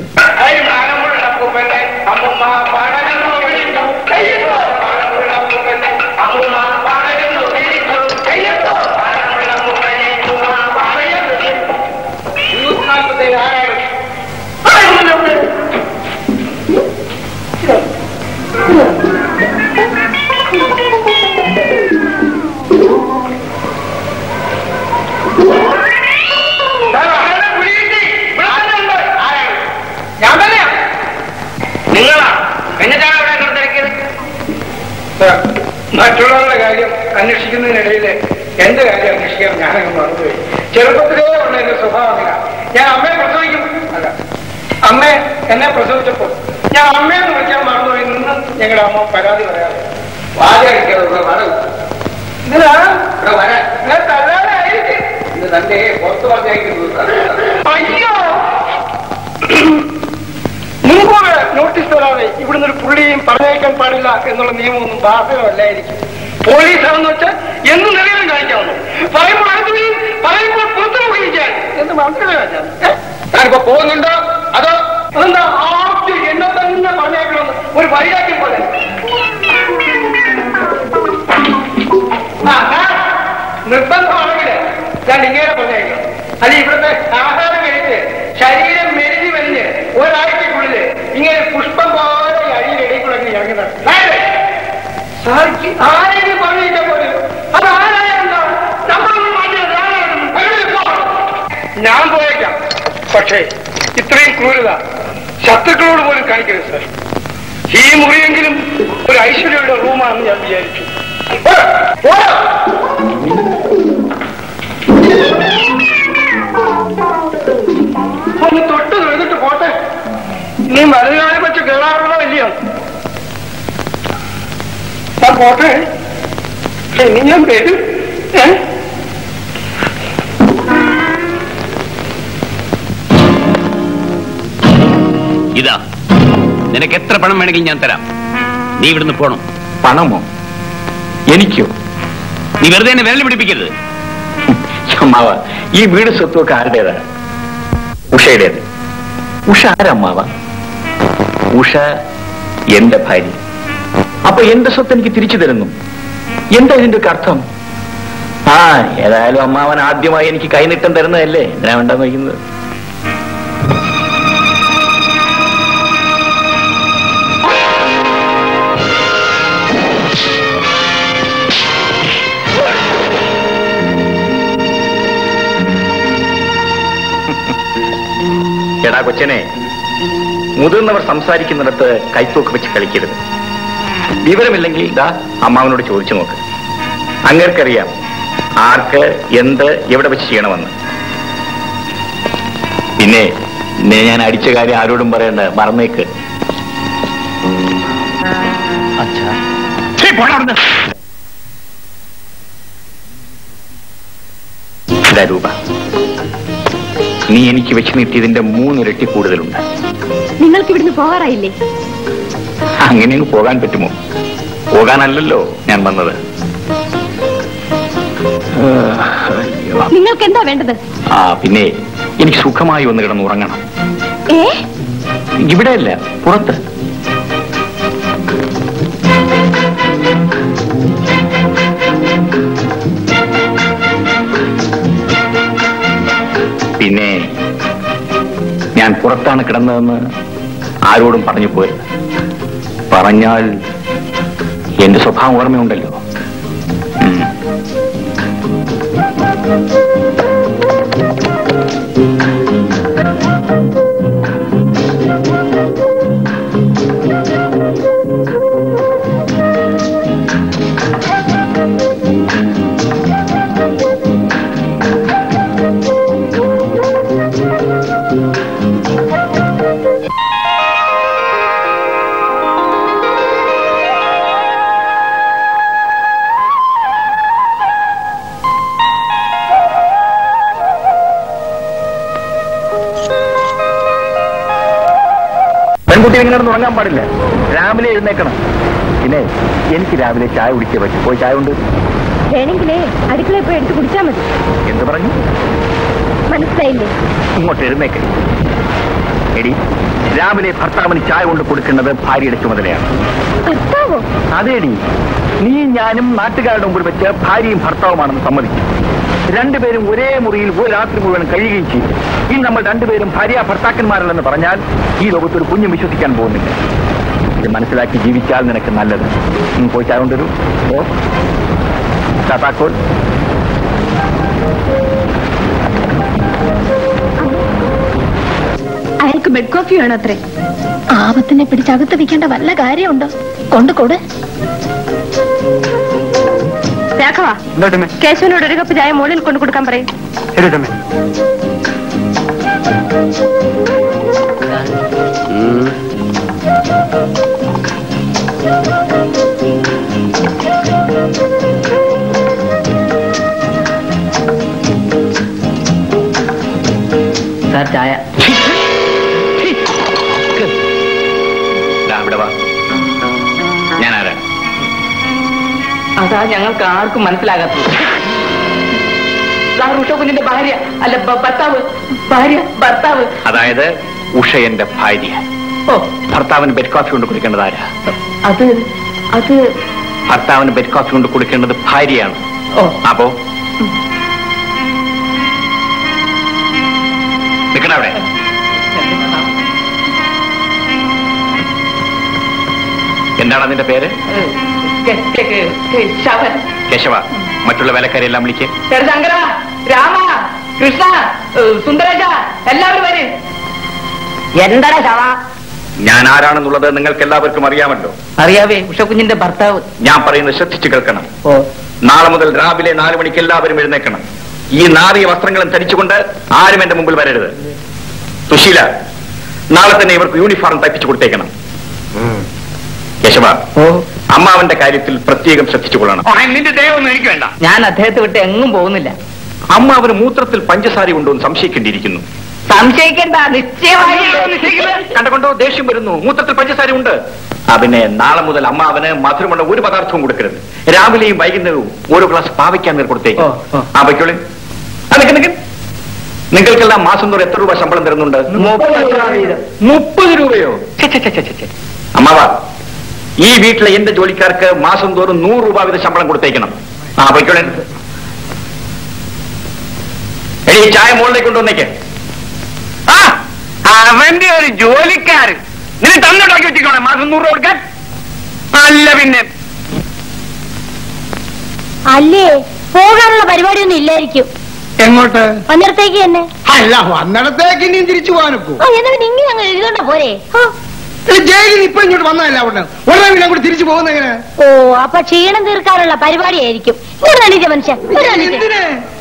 ഞാൻ തന്നെയാ നിങ്ങളാ എന്നിട്ടാണ് ഇവിടെ എന്നെ തിരക്കിയത് മറ്റുള്ളവരുടെ കാര്യം അന്വേഷിക്കുന്നതിനിടയിൽ എന്റെ കാര്യം അന്വേഷിക്കാൻ ഞാനങ്ങ് മറന്നുപോയി ചെറുപ്പത്തിലേ ഉള്ള എന്റെ സ്വഭാവം അങ്ങനെ ഞാൻ അമ്മയെ പ്രസവിക്കും അല്ല അമ്മ എന്നെ പ്രസവിച്ചപ്പോ ഞാൻ അമ്മയെന്ന് വിളിക്കാൻ മറന്നുപോയി നിന്ന് ഞങ്ങളുടെ അമ്മ പരാതി പറയാതെ വാചകടിക്കാതെ വര ഇതിനാ ഇവിടെ വരാൻ ഞാൻ തല്ലാനായിരിക്കും ഇത് തന്റെ പുറത്ത് പറഞ്ഞേക്കുന്നത് അയ്യോ മുൻകൂറ് നോട്ടീസ് തരാതെ ഇവിടുന്ന് ഒരു പുള്ളിയും പറഞ്ഞയക്കാൻ പാടില്ല എന്നുള്ള നിയമമൊന്നും ബാധകമല്ലായിരിക്കും പോലീസാണെന്ന് വെച്ചാൽ എന്നും നിലവിലും കാണിക്കാവുന്നു പറയുമ്പോൾ അടുത്തുകയും പറയുമ്പോൾ പുറത്തു നോക്കിയിരിക്കാൻ എന്ന് മനസ്സിലാക്കാൻ ഞാനിപ്പോ പോകുന്നുണ്ടോ അതോ അതെന്താ ആദ്യം എന്നെ തന്നെ പറഞ്ഞേക്കണമെന്ന് ഒരു വൈരാഗ്യം പോലെ ആ, ആ, നിർബന്ധമാണെങ്കിൽ ഞാൻ ഇങ്ങനെ പറഞ്ഞേക്കാം അല്ല ഇവിടുത്തെ ആഹാരം കഴിച്ച് ശരീരം മെരുതി വലിഞ്ഞ് ഒരാഴ്ചക്കുള്ളിൽ ഇങ്ങനെ പുഷ്പം പോലെ ഈ അഴിയിലിടയിൽക്കൂടെ ഇറങ്ങുന്നത് സാധിക്കും ആരെങ്കിലും പറഞ്ഞില്ല പോലും അത് ആരായാലും നമ്മളൊന്നും മാറ്റിയത് ആരായാലും വെളിയിൽ പോകണം. ഞാൻ പോയേക്കാം പക്ഷേ ഇത്രയും ക്രൂരത ശത്രുക്കളോട് പോലും കാണിക്കരുത് സാർ ഈ മുറിയെങ്കിലും ഒരു ഐശ്വര്യയുടെ റൂമാണെന്ന് ഞാൻ വിചാരിച്ചു പോരാ, പോരാ. ഒന്ന് തൊട്ട് തൊഴുതിട്ട് പോട്ടെ നീ വലുതാനെ വെച്ച് കേറാറുള്ളോ ഇല്ലയോ ഞാൻ പോട്ടെ ഇനി ഞാൻ വരും ഏ ഇതാ നിനക്ക് എത്ര പണം വേണമെങ്കിൽ ഞാൻ തരാം നീ ഇവിടുന്ന് പോണം പണമോ എനിക്കോ നീ വെറുതെ എന്നെ വിരൽ പിടിപ്പിക്കരുത് അമ്മാവ ഈ വീട് സ്വത്തുമൊക്കെ ആരുടേതാ ഉഷയുടേത് ഉഷ ആരമ്മാവ ഉഷ എന്റെ ഭാര്യ അപ്പൊ എന്റെ സ്വത്ത് എനിക്ക് തിരിച്ചു തരുന്നു എന്താ ഇതിന്റെ ഒക്കെ അർത്ഥം ആ ഏതായാലും അമ്മാവൻ ആദ്യമായി എനിക്ക് കൈനീട്ടം തരുന്നതല്ലേ എന്തിനാ വേണ്ടെന്ന് വയ്ക്കുന്നത് എടാ കൊച്ചനെ മുതിർന്നവർ സംസാരിക്കുന്നിടത്ത് കൈത്തോക്ക് വെച്ച് കളിക്കരുത് വിവരമില്ലെങ്കിൽ ഇതാ അമ്മാവനോട് ചോദിച്ചു നോക്ക് അങ്ങേർക്കറിയാം ആർക്ക് എന്ത് എവിടെ വെച്ച് ചെയ്യണമെന്ന് പിന്നെ ഇന്നെ ഞാൻ അടിച്ച കാര്യം ആരോടും പറയണ്ട മറന്നേക്ക് ഛീ, പോടാ അവിടുന്ന്. ഇതാ രൂപ നീ എനിക്ക് വെച്ച് നീട്ടിയതിന്റെ മൂന്നിരട്ടി കൂടുതലുണ്ട് നിങ്ങൾക്ക് ഇവിടുന്ന് പോകാറായില്ലേ അങ്ങനെ അങ്ങ് പോകാൻ പറ്റുമോ പോകാനല്ലല്ലോ ഞാൻ വന്നത് അയ്യോ. നിങ്ങൾക്ക് എന്താ വേണ്ടത് ആ പിന്നെ എനിക്ക് സുഖമായി ഒന്ന് കിടന്ന് ഉറങ്ങണം ഏ ഇവിടെയല്ല പുറത്ത് പിന്നെ ഞാൻ പുറത്താണ് കിടന്നതെന്ന് ആരോടും പറഞ്ഞു പോയത് പറഞ്ഞാൽ എന്റെ സ്വഭാവം ഓർമ്മയുണ്ടല്ലോ ഉം. പെൺകുട്ടി ഇങ്ങനെ കിടന്ന് ഉറങ്ങാൻ പാടില്ല രാവിലെ എഴുന്നേക്കണം പിന്നെ എനിക്ക് രാവിലെ ചായ കുടിച്ചേ പറ്റും പോയി ചായ ഉണ്ട് വേണമെങ്കിലേ അടുക്കളയിൽ പോയി എടുത്ത് കുടിച്ചാൽ മതി എന്ത് പറഞ്ഞു മനസ്സിലായില്ലേ ഇങ്ങോട്ട് എഴുന്നേക്ക് എടി രാവിലെ ഭർത്താവിന് ചായ കൊണ്ട് കൊടുക്കേണ്ടത് ഭാര്യയുടെ ചുമതലയാണ് ഭർത്താവോ അതേടി നീ ഞാനും നാട്ടുകാരുടെ മുമ്പിൽ വെച്ച് ഭാര്യയും ഭർത്താവുമാണെന്ന് സമ്മതിക്കും രണ്ടുപേരും ഒരേ മുറിയിൽ ഒരു രാത്രി മുഴുവൻ കഴിയുകയും ചെയ്യും ഇനി നമ്മൾ രണ്ടുപേരും ഭാര്യ ഭർത്താക്കന്മാരല്ലെന്ന് പറഞ്ഞാൽ ഈ ലോകത്ത് ഒരു കുഞ്ഞും വിശ്വസിക്കാൻ പോകുന്നില്ല ഇത് മനസ്സിലാക്കി ജീവിച്ചാൽ നിനക്ക് നല്ലത് ഉം, പോയി ചായ കൊണ്ടുവരൂ ഓ ചാത്താക്കോൽ അയാൾക്ക് ബെഡ് കോഫി വേണം അത്രേ ആപത്തിനെ പിടിച്ചകത്ത് വെക്കേണ്ട വല്ല കാര്യമുണ്ടോ കൊണ്ടു കൊട് രാഘവ എന്തോട്ടമ്മേ കേശവനോട് ഒരു കപ്പ് ചായ മുകളിൽ കൊണ്ടു കൊടുക്കാൻ പറയും ശരി ടമ്മേ സാർ ചായ ദാ ഇവിടെ വാ ഞാൻ ആരാ അതാ ഞങ്ങൾക്ക് ആർക്കും മനസ്സിലാകാത്തത് സാർ ഉഷ കുഞ്ഞിന്റെ ഭാര്യ അല്ല ഭ- ഭർത്താവ് ഭാര്യ ഭർത്താവ് അതായത് ഉഷ എന്റെ ഭാര്യ ഓ ഭർത്താവിന് ബെഡ് കോഫി കൊണ്ട് കുടിക്കേണ്ടത് ആരാ അത് അത് ഭർത്താവിന് ബെഡ് കോഫി കൊണ്ട് കുടിക്കേണ്ടത് ഭാര്യയാണ് ഓ അപ്പോ നിൽക്കണ അവിടെ എന്താണ് അതിന്റെ പേര് കെ- കെ- കെ- കെ- ശവൻ കേശവ മറ്റുള്ള വേലക്കാരെല്ലാം വിളിക്കേ ശങ്കര രാമ കൃഷ്ണ ഏ, സുന്ദരേശ എല്ലാവരും വരും എന്താടാ ശവ ഞാൻ ആരാണെന്നുള്ളത് നിങ്ങൾക്ക് എല്ലാവർക്കും അറിയാമല്ലോ അറിയാവേ ഉഷ കുഞ്ഞിന്റെ ഭർത്താവ് ഞാൻ പറയുന്നത് ശ്രദ്ധിച്ചു കേൾക്കണം ഓ നാളെ മുതൽ രാവിലെ നാല് മണിക്ക് എല്ലാവരും എഴുന്നേക്കണം ഈ നാറിയ വസ്ത്രങ്ങളും ധരിച്ചുകൊണ്ട് ആരും എന്റെ മുമ്പിൽ വരരുത് സുശീല നാളെ തന്നെ ഇവർക്ക് യൂണിഫോം തയ്പ്പിച്ചു കൊടുത്തേക്കണം കേശവ ഓ അമ്മാവന്റെ കാര്യത്തിൽ പ്രത്യേകം ശ്രദ്ധിച്ചു കൊള്ളണം നിന്റെ ദൈവമൊന്നും എനിക്ക് വേണ്ട ഞാൻ അദ്ദേഹത്തെ വിട്ട് എങ്ങും പോകുന്നില്ല അമ്മാവന് മൂത്രത്തിൽ പഞ്ചസാര ഉണ്ടോ എന്ന് സംശയിക്കേണ്ടിയിരിക്കുന്നു സംശയിക്കണ്ട നിശ്ചയമായി കണ്ടുകൊണ്ടോ ദേഷ്യം വരുന്നു മൂത്രത്തിൽ പഞ്ചസാര ഉണ്ട് അതിനെ നാളെ മുതൽ അമ്മാവന് മധുരമുള്ള ഒരു പദാർത്ഥവും കൊടുക്കരുത് രാവിലെയും വൈകുന്നേരവും ഓരോ ഗ്ലാസ് പാവയ്ക്കാൻ നേർ കൊടുത്തേക്ക് ഓ, ഓ. ആ വയ്ക്കോളെ നിങ്ങൾക്കെല്ലാം മാസം തോറും എത്ര രൂപ ശമ്പളം തരുന്നുണ്ട് മുപ്പത് രൂപയോ ഛെ, ഛെ, ഛെ, ഛെ, ഛെ, ഛെ. അമ്മാവ ഈ വീട്ടിലെ എന്റെ ജോലിക്കാർക്ക് മാസം തോറും നൂറ് രൂപ വീതം ശമ്പളം കൊടുത്തേക്കണം ആ വയ്ക്കോളെ എടീ ഈ ചായ മുകളിലേക്ക് കൊണ്ടുവന്നേക്ക് ആ അവന്റെ ഒരു ജോലിക്കാരൻ നിന്നെ തന്നുണ്ടാക്കി വെച്ചിരിക്കണേ മാസം നൂറ് രൂപ കൊടുക്കാൻ അല്ല പിന്നെ അല്ലേ പോകാനുള്ള പരിപാടിയൊന്നും ഇല്ലായിരിക്കും എങ്ങോട്ട് അന്നേരത്തേക്ക് തന്നെ അല്ല വന്നിടത്തേക്ക് ഇനിയും തിരിച്ചു പോകാനൊക്കൂ ആ എന്നാ പിന്നെ ഇങ്ങനെ അങ്ങ് എഴുതണ്ട പോരെ ആ. ജയിലിൽ ഇപ്പൊ ഇങ്ങോട്ട് വന്നതല്ല അവിടെ ഉടനെ പിന്നെ അങ്ങോട്ട് തിരിച്ചു പോകുന്ന എങ്ങനെ ഓ അപ്പൊ ക്ഷീണം തീർക്കാനുള്ള പരിപാടിയായിരിക്കും ഇങ്ങനെ എണീറ്റ മനുഷ്യൻ ഇങ്ങനെ എണീറ്റ്. എന്തിന്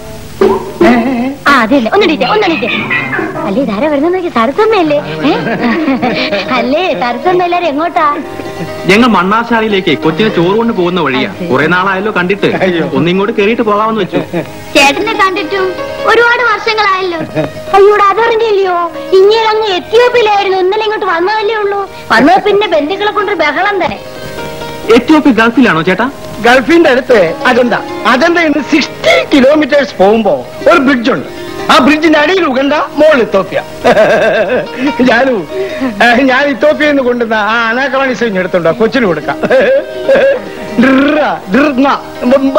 ആ അതെല്ലേ ഒന്നെണീറ്റേ ഒന്നെണീറ്റേ അല്ലേ ഇതാരാ വരുന്ന സരസമ്മയല്ലേ ഏ? അല്ലേ സരസമ്മ എല്ലാരും എങ്ങോട്ടാ ഞങ്ങൾ മണ്ണാശാലയിലേക്ക് കൊച്ചിന് ചോറ് കൊണ്ട് പോകുന്ന വഴിയാ കുറെ നാളായല്ലോ കണ്ടിട്ട് ഒന്നിങ്ങോട്ട് കേറിയിട്ട് പോകാമെന്ന് വെച്ചു ചേട്ടനെ കണ്ടിട്ടും ഒരുപാട് വർഷങ്ങളായല്ലോ അയ്യോടെ അതറിഞ്ഞില്ലയോ ഇങ്ങനെ അങ്ങ് എത്യോപ്യയിലായിരുന്നു ഇന്നലെ ഇങ്ങോട്ട് വന്നതല്ലേ ഉള്ളൂ വന്നത് പിന്നെ ബന്ധുക്കളെ കൊണ്ട് ബഹളം തന്നെ എത്യോപ്യ ഗൾഫിലാണോ ചേട്ടാ ഗൾഫിന്റെ അടുത്ത് അജന്ത അജന്തയിൽ നിന്ന് സിക്സ്റ്റി കിലോമീറ്റേഴ്സ് പോകുമ്പോ ഒരു ബ്രിഡ്ജ് ഉണ്ട് ആ ബ്രിഡ്ജിന്റെ അടിയിൽ ഉഗണ്ട മോൾ ഇത്തോപ്യ ഞാനു ഏഹ്, ഞാൻ ഇത്തോപ്യയിൽ നിന്ന് കൊണ്ടുവന്ന ആ അനാക്കളാണിസം എടുത്തുണ്ടോ കൊച്ചിന് കൊടുക്കാം ഡ്ര, ഡ്രന്ന, ബംബ.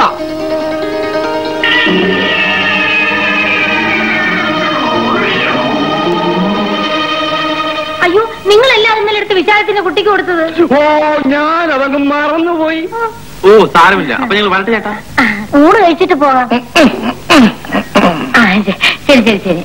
അയ്യോ നിങ്ങളല്ലേ ഇന്നലെ എടുത്ത് വിചാരത്തിന്റെ കുട്ടിക്ക് കൊടുത്തത് ഓ ഞാൻ അതങ്ങ് മറന്നുപോയി ഓ സാരമില്ല അപ്പൊ ഞങ്ങൾ വരട്ടെ ചേട്ടാ ആ, ഊണ് കഴിച്ചിട്ട് പോകാം ആ, ശരി ശരി ശരി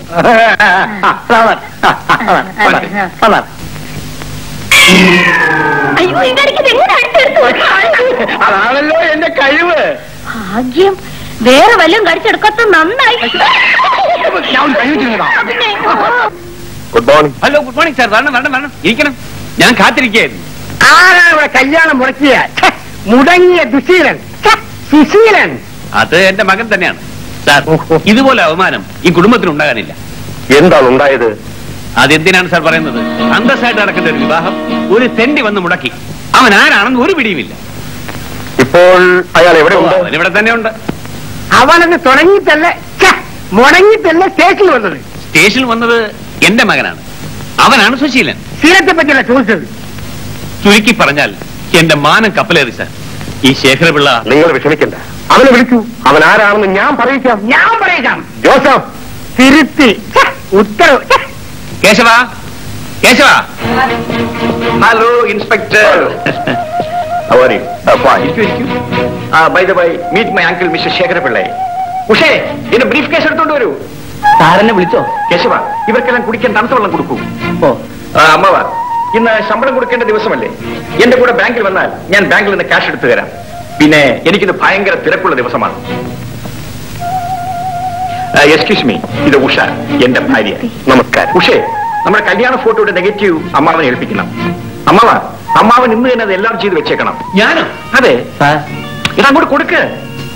അയ്യോ ഇതടിക്കത് എങ്ങനെ അടുത്തെടുത്ത് അതാണല്ലോ എന്റെ കഴിവ് ഭാഗ്യം വേറെ വല്ലതും കടിച്ചെടുക്കത്ത നന്നായി ഞാൻ ഒന്ന് കഴിവിച്ചിരുന്നതാ പിന്നെ, good morning hello good morning sir വരണം വരണം വരണം ഇരിക്കണം ഞാൻ കാത്തിരിക്കുകയായിരുന്നു ആരാണ് ഇവിടെ കല്യാണം മുടക്കിയ ഛെ, മുടങ്ങിയ ദുശീലൻ ഛെ, സുശീലൻ അത് എന്റെ മകൻ തന്നെയാണ് സാർ ഇതുപോലെ അവമാനം ഈ കുടുംബത്തിന് ഉണ്ടാകാനില്ല എന്താണ് ഉണ്ടായത് അതെന്തിനാണ് സാർ പറയുന്നത് അന്തസ്സായിട്ട് നടക്കേണ്ട ഒരു വിവാഹം ഒരു തെണ്ടി വന്ന് മുടക്കി അവൻ ആരാണെന്ന് ഒരു പിടിയുമില്ല ഇപ്പോൾ അയാൾ എവിടെ ഉണ്ട് അവൻ ഇവിടെ തന്നെ ഉണ്ട് അവനത് തുടങ്ങിയിട്ടല്ല ഛെ, മുടങ്ങിയിട്ടല്ല സ്റ്റേഷനിൽ വന്നത് സ്റ്റേഷനിൽ വന്നത് എന്റെ മകനാണ് അവനാണ് സുശീലൻ ശീലത്തെ പറ്റിയല്ല ചോദിച്ചത് ചുരുക്കി പറഞ്ഞാൽ എന്റെ മാനം കപ്പലേറി സാർ ഈ ശേഖരപിള്ള നിങ്ങൾ വിഷമിക്കണ്ട അവനെ വിളിക്കൂ അവൻ ആരാണെന്ന് ഞാൻ പറയിക്കാം ഞാൻ പറയാം ജോസഫ് തിരുത്തി ഛെ, ഉത്തരവ് ഛെ. കേശവ കേശവ ഹലോ ഇൻസ്പെക്ടർ അവരി by the by meet my uncle mister ശേഖരപിള്ളയെ ഉഷേ എന്റെ ബ്രീഫ് കേസ് എടുത്തോണ്ട് വരൂ സാറിനെ വിളിച്ചോ കേശവ ഇവർക്കെല്ലാം കുടിക്കാൻ തണുത്ത വെള്ളം കൊടുക്കൂ ഓ ആ, അമ്മവ ഇന്ന് ശമ്പളം കൊടുക്കേണ്ട ദിവസമല്ലേ എന്റെ കൂടെ ബാങ്കിൽ വന്നാൽ ഞാൻ ബാങ്കിൽ നിന്ന് ക്യാഷ് എടുത്തു തരാം പിന്നെ എനിക്കിന്ന് ഭയങ്കര തിരക്കുള്ള ദിവസമാണ് എക്സ്ക്യൂസ് മീ ഇത് ഉഷ എന്റെ ഭാര്യ നമസ്കാരം ഉഷേ നമ്മുടെ കല്യാണ ഫോട്ടോയുടെ നെഗറ്റീവ് അമ്മാവനെ ഏൽപ്പിക്കണം അമ്മാവ അമ്മാവൻ ഇന്ന് തന്നെ അത് എല്ലാം ചെയ്ത് വെച്ചേക്കണം ഞാനോ അതെ ഇത് അങ്ങോട്ട് കൊടുക്ക്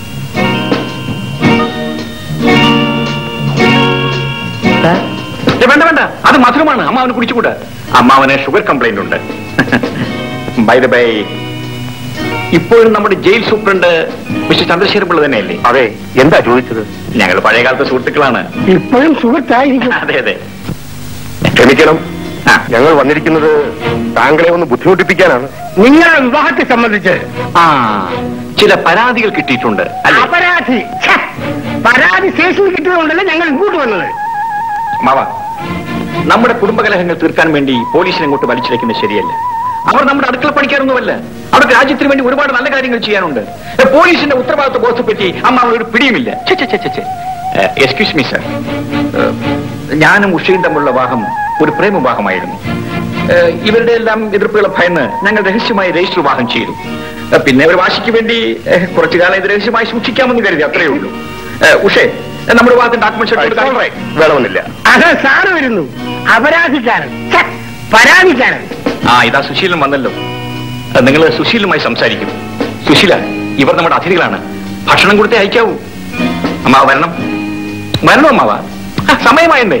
ഏ, വേണ്ട വേണ്ട അത് മധുരമാണ് അമ്മാവന് കുടിച്ചുകൂടാ അമ്മാവന് ഷുഗർ കംപ്ലൈന്റ് ഉണ്ട് ബൈ ദ ബൈ ഇപ്പോഴും നമ്മുടെ jail superintendent mister Chandrasekhara Pillai തന്നെയല്ലേ അതെ എന്താ ചോദിച്ചത് ഞങ്ങൾ പഴയകാലത്തെ സുഹൃത്തുക്കളാണ് ഇപ്പോഴും സുഹൃത്തായിരിക്കും അതെ അതെ ക്ഷമിക്കണം ആ. ഞങ്ങൾ വന്നിരിക്കുന്നത് താങ്കളെ ഒന്ന് ബുദ്ധിമുട്ടിപ്പിക്കാനാണ് നിങ്ങളുടെ വിവാഹത്തെ സംബന്ധിച്ച് ആ ചില പരാതികൾ കിട്ടിയിട്ടുണ്ട് അല്ലേ അപരാധി ഛെ, പരാതി സ്റ്റേഷനിൽ കിട്ടുന്നതുകൊണ്ടല്ലേ ഞങ്ങൾ ഇങ്ങോട്ട് വന്നത് മാവ നമ്മുടെ കുടുംബകലഹങ്ങൾ തീർക്കാൻ വേണ്ടി പോലീസിനെ അങ്ങോട്ട് വലിച്ചിരിക്കുന്നത് ശരിയല്ല അവർ നമ്മുടെ അടുക്കള പണിക്കാരൊന്നുമല്ല അവർക്ക് രാജ്യത്തിന് വേണ്ടി ഒരുപാട് നല്ല കാര്യങ്ങൾ ചെയ്യാനുണ്ട് ഏ, പോലീസിന്റെ ഉത്തരവാദിത്വ ബോധത്തെപ്പറ്റി അമ്മ ഒരു പിടിയുമില്ല എക്സ്ക്യൂസ് മീ സർ ഞാനും ഉഷയും തമ്മിലുള്ള വിവാഹം ഒരു പ്രേമവിവാഹമായിരുന്നു ഏ, ഇവരുടെ എല്ലാം എതിർപ്പുകളെ ഭയന്ന് ഞങ്ങൾ രഹസ്യമായി രജിസ്റ്റർ വിവാഹം ചെയ്തു ഏ, പിന്നെ ഒരു വാശിക്ക് വേണ്ടി ഏ, കുറച്ചു കാലം ഇത് രഹസ്യമായി സൂക്ഷിക്കാമെന്ന് കരുതി അത്രയേ ഉള്ളൂ ഏ, ഉഷേ ഏ, നമ്മുടെ വിവാഹത്തിന്റെ ഡോക്യുമെന്റ്സ് വേണമെന്നില്ല അത് സാറ് വരുന്നു അപരാധിക്കാരൻ ഛെ, പരാതിക്കാരൻ ആ ഇതാ സുശീലൻ വന്നല്ലോ നിങ്ങൾ സുശീലുമായി സംസാരിക്കും സുശീല ഇവർ നമ്മുടെ അതിഥികളാണ് ഭക്ഷണം കൊടുത്തേ അയക്കാവൂ അമ്മാവ വരണം വരണം അമ്മാവ ആ, സമയമായെന്നേ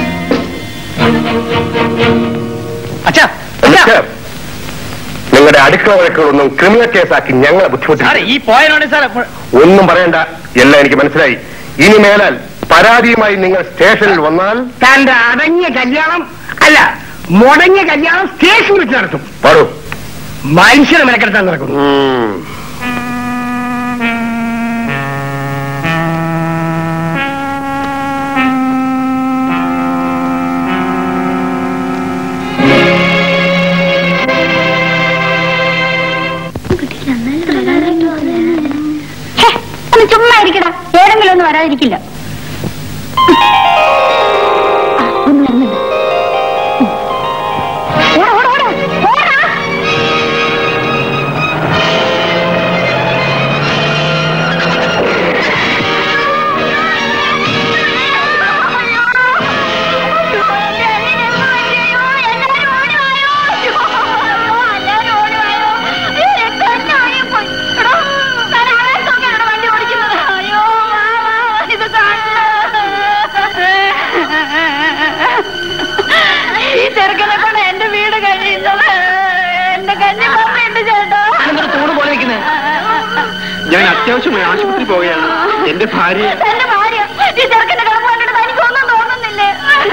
അച്ഛാ മിസ്റ്റർ, നിങ്ങളുടെ അടുക്കള വഴക്കുകളൊന്നും ക്രിമിനൽ കേസാക്കി ഞങ്ങളെ സാറേ ബുദ്ധിമുട്ടി ഈ പോയനാണ് സാറേ ഒന്നും പറയണ്ട എല്ലാം എനിക്ക് മനസ്സിലായി ഇനി മേലാൽ പരാതിയുമായി നിങ്ങൾ സ്റ്റേഷനിൽ വന്നാൽ തന്റെ അടങ്ങിയ കല്യാണം അല്ല മുടങ്ങിയ കല്യാണം സ്റ്റേഷനിൽ വെച്ച് നടത്തും പാടൂ മനുഷ്യനെ മെനക്കെടുത്താൻ നടക്കുന്നു ഉം. ഹേ, ഒന്ന് ചുമ്മാ ഇരിക്കടാ ഏതെങ്കിലും ഒന്നും വരാതിരിക്കില്ല ആ, ഒന്ന് വരുന്നുണ്ട് ഉം. ഓടാ, ഓടാ, ഓടാ, ഓടാ. ഈ ചെറുക്കനെ കൊണ്ട് എന്റെ വീട് കഴിയുന്നത് എന്റെ കഞ്ഞി മമ്മിയുണ്ട് ചേട്ടാ തൂണ് പോലെ നിൽക്കുന്നത് ഞാൻ അത്യാവശ്യമായി ആശുപത്രി പോവുകയാണ് എന്റെ ഭാര്യ എന്റെ ഭാര്യ ഈ ചെറുക്കന്റെ കിടപ്പ് കണ്ടിട്ട് തനിക്കൊന്നും തോന്നുന്നില്ലേ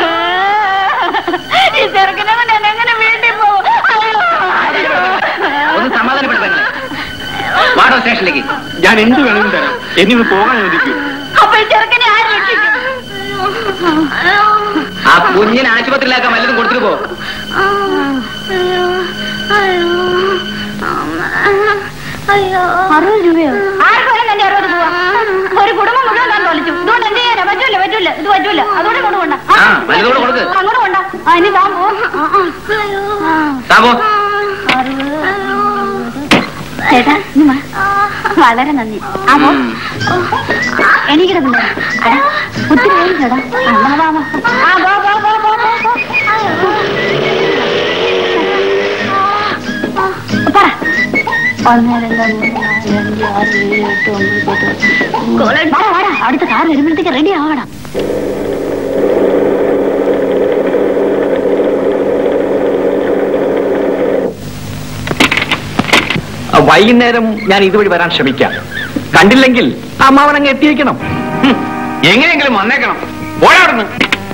ഈ ചെറുക്കനെ കൊണ്ട് എന്നെ എങ്ങനെ വീട്ടിൽ പോകും ഒന്ന് സമാധാനപ്പെടുത്തങ്ങളെ വാടോ സ്റ്റേഷനിലേക്ക് ഞാൻ എന്ത് വേണമെങ്കിലും തരാം എന്നെ ഒന്ന് പോകാൻ അനുവദിക്കൂ അപ്പൊ ഈ ചെറുക്കനെ ആര് രക്ഷിക്കും ആ കുഞ്ഞിനെ ആശുപത്രിയിലാക്കാൻ വല്ലതും കൊടുത്തിട്ട് പോ അറുപത് രൂപയോ ആർക്കും എന്റെ അറുപത് രൂപ ഒരു കുടുംബം മുഴുവൻ ഞാൻ തൊലിച്ചു ഇതുകൊണ്ട് എന്ത് ചെയ്യാനാ പറ്റൂല പറ്റൂല ഇത് പറ്റൂല അതുകൊണ്ട് കൊണ്ടുപോണ്ട ആ, വലുതോടെ കൊടുക്ക്. അങ്ങോട്ട് കൊണ്ട ആ ഇനി താൻ പോ താമോ ചേട്ടാ ഇനി വാ. വളരെ നന്ദി ആ പോ എനിക്കിടെ പിന്നെ എടാ, ഒത്തിരി പേര് ചേട്ടാ ആ, വാ, വാ, വാ. ആ പോ പോ പോ പോ പോ, പോ പറ ഒന്ന് രണ്ട് മൂന്ന് നാല് അഞ്ച് ആറ് ഏഴ് എട്ട് ഒമ്പത് പത്ത് വാടാ, വാടാ അടുത്ത കാർ വരുമ്പോഴത്തേക്ക് റെഡി ആവണം ആ, വൈകുന്നേരം ഞാൻ ഇതുവഴി വരാൻ ശ്രമിക്കാം കണ്ടില്ലെങ്കിൽ അമ്മാവൻ അങ്ങ് എത്തിയിരിക്കണം ഹും, എങ്ങനെയെങ്കിലും വന്നേക്കണം പോയാടുന്നു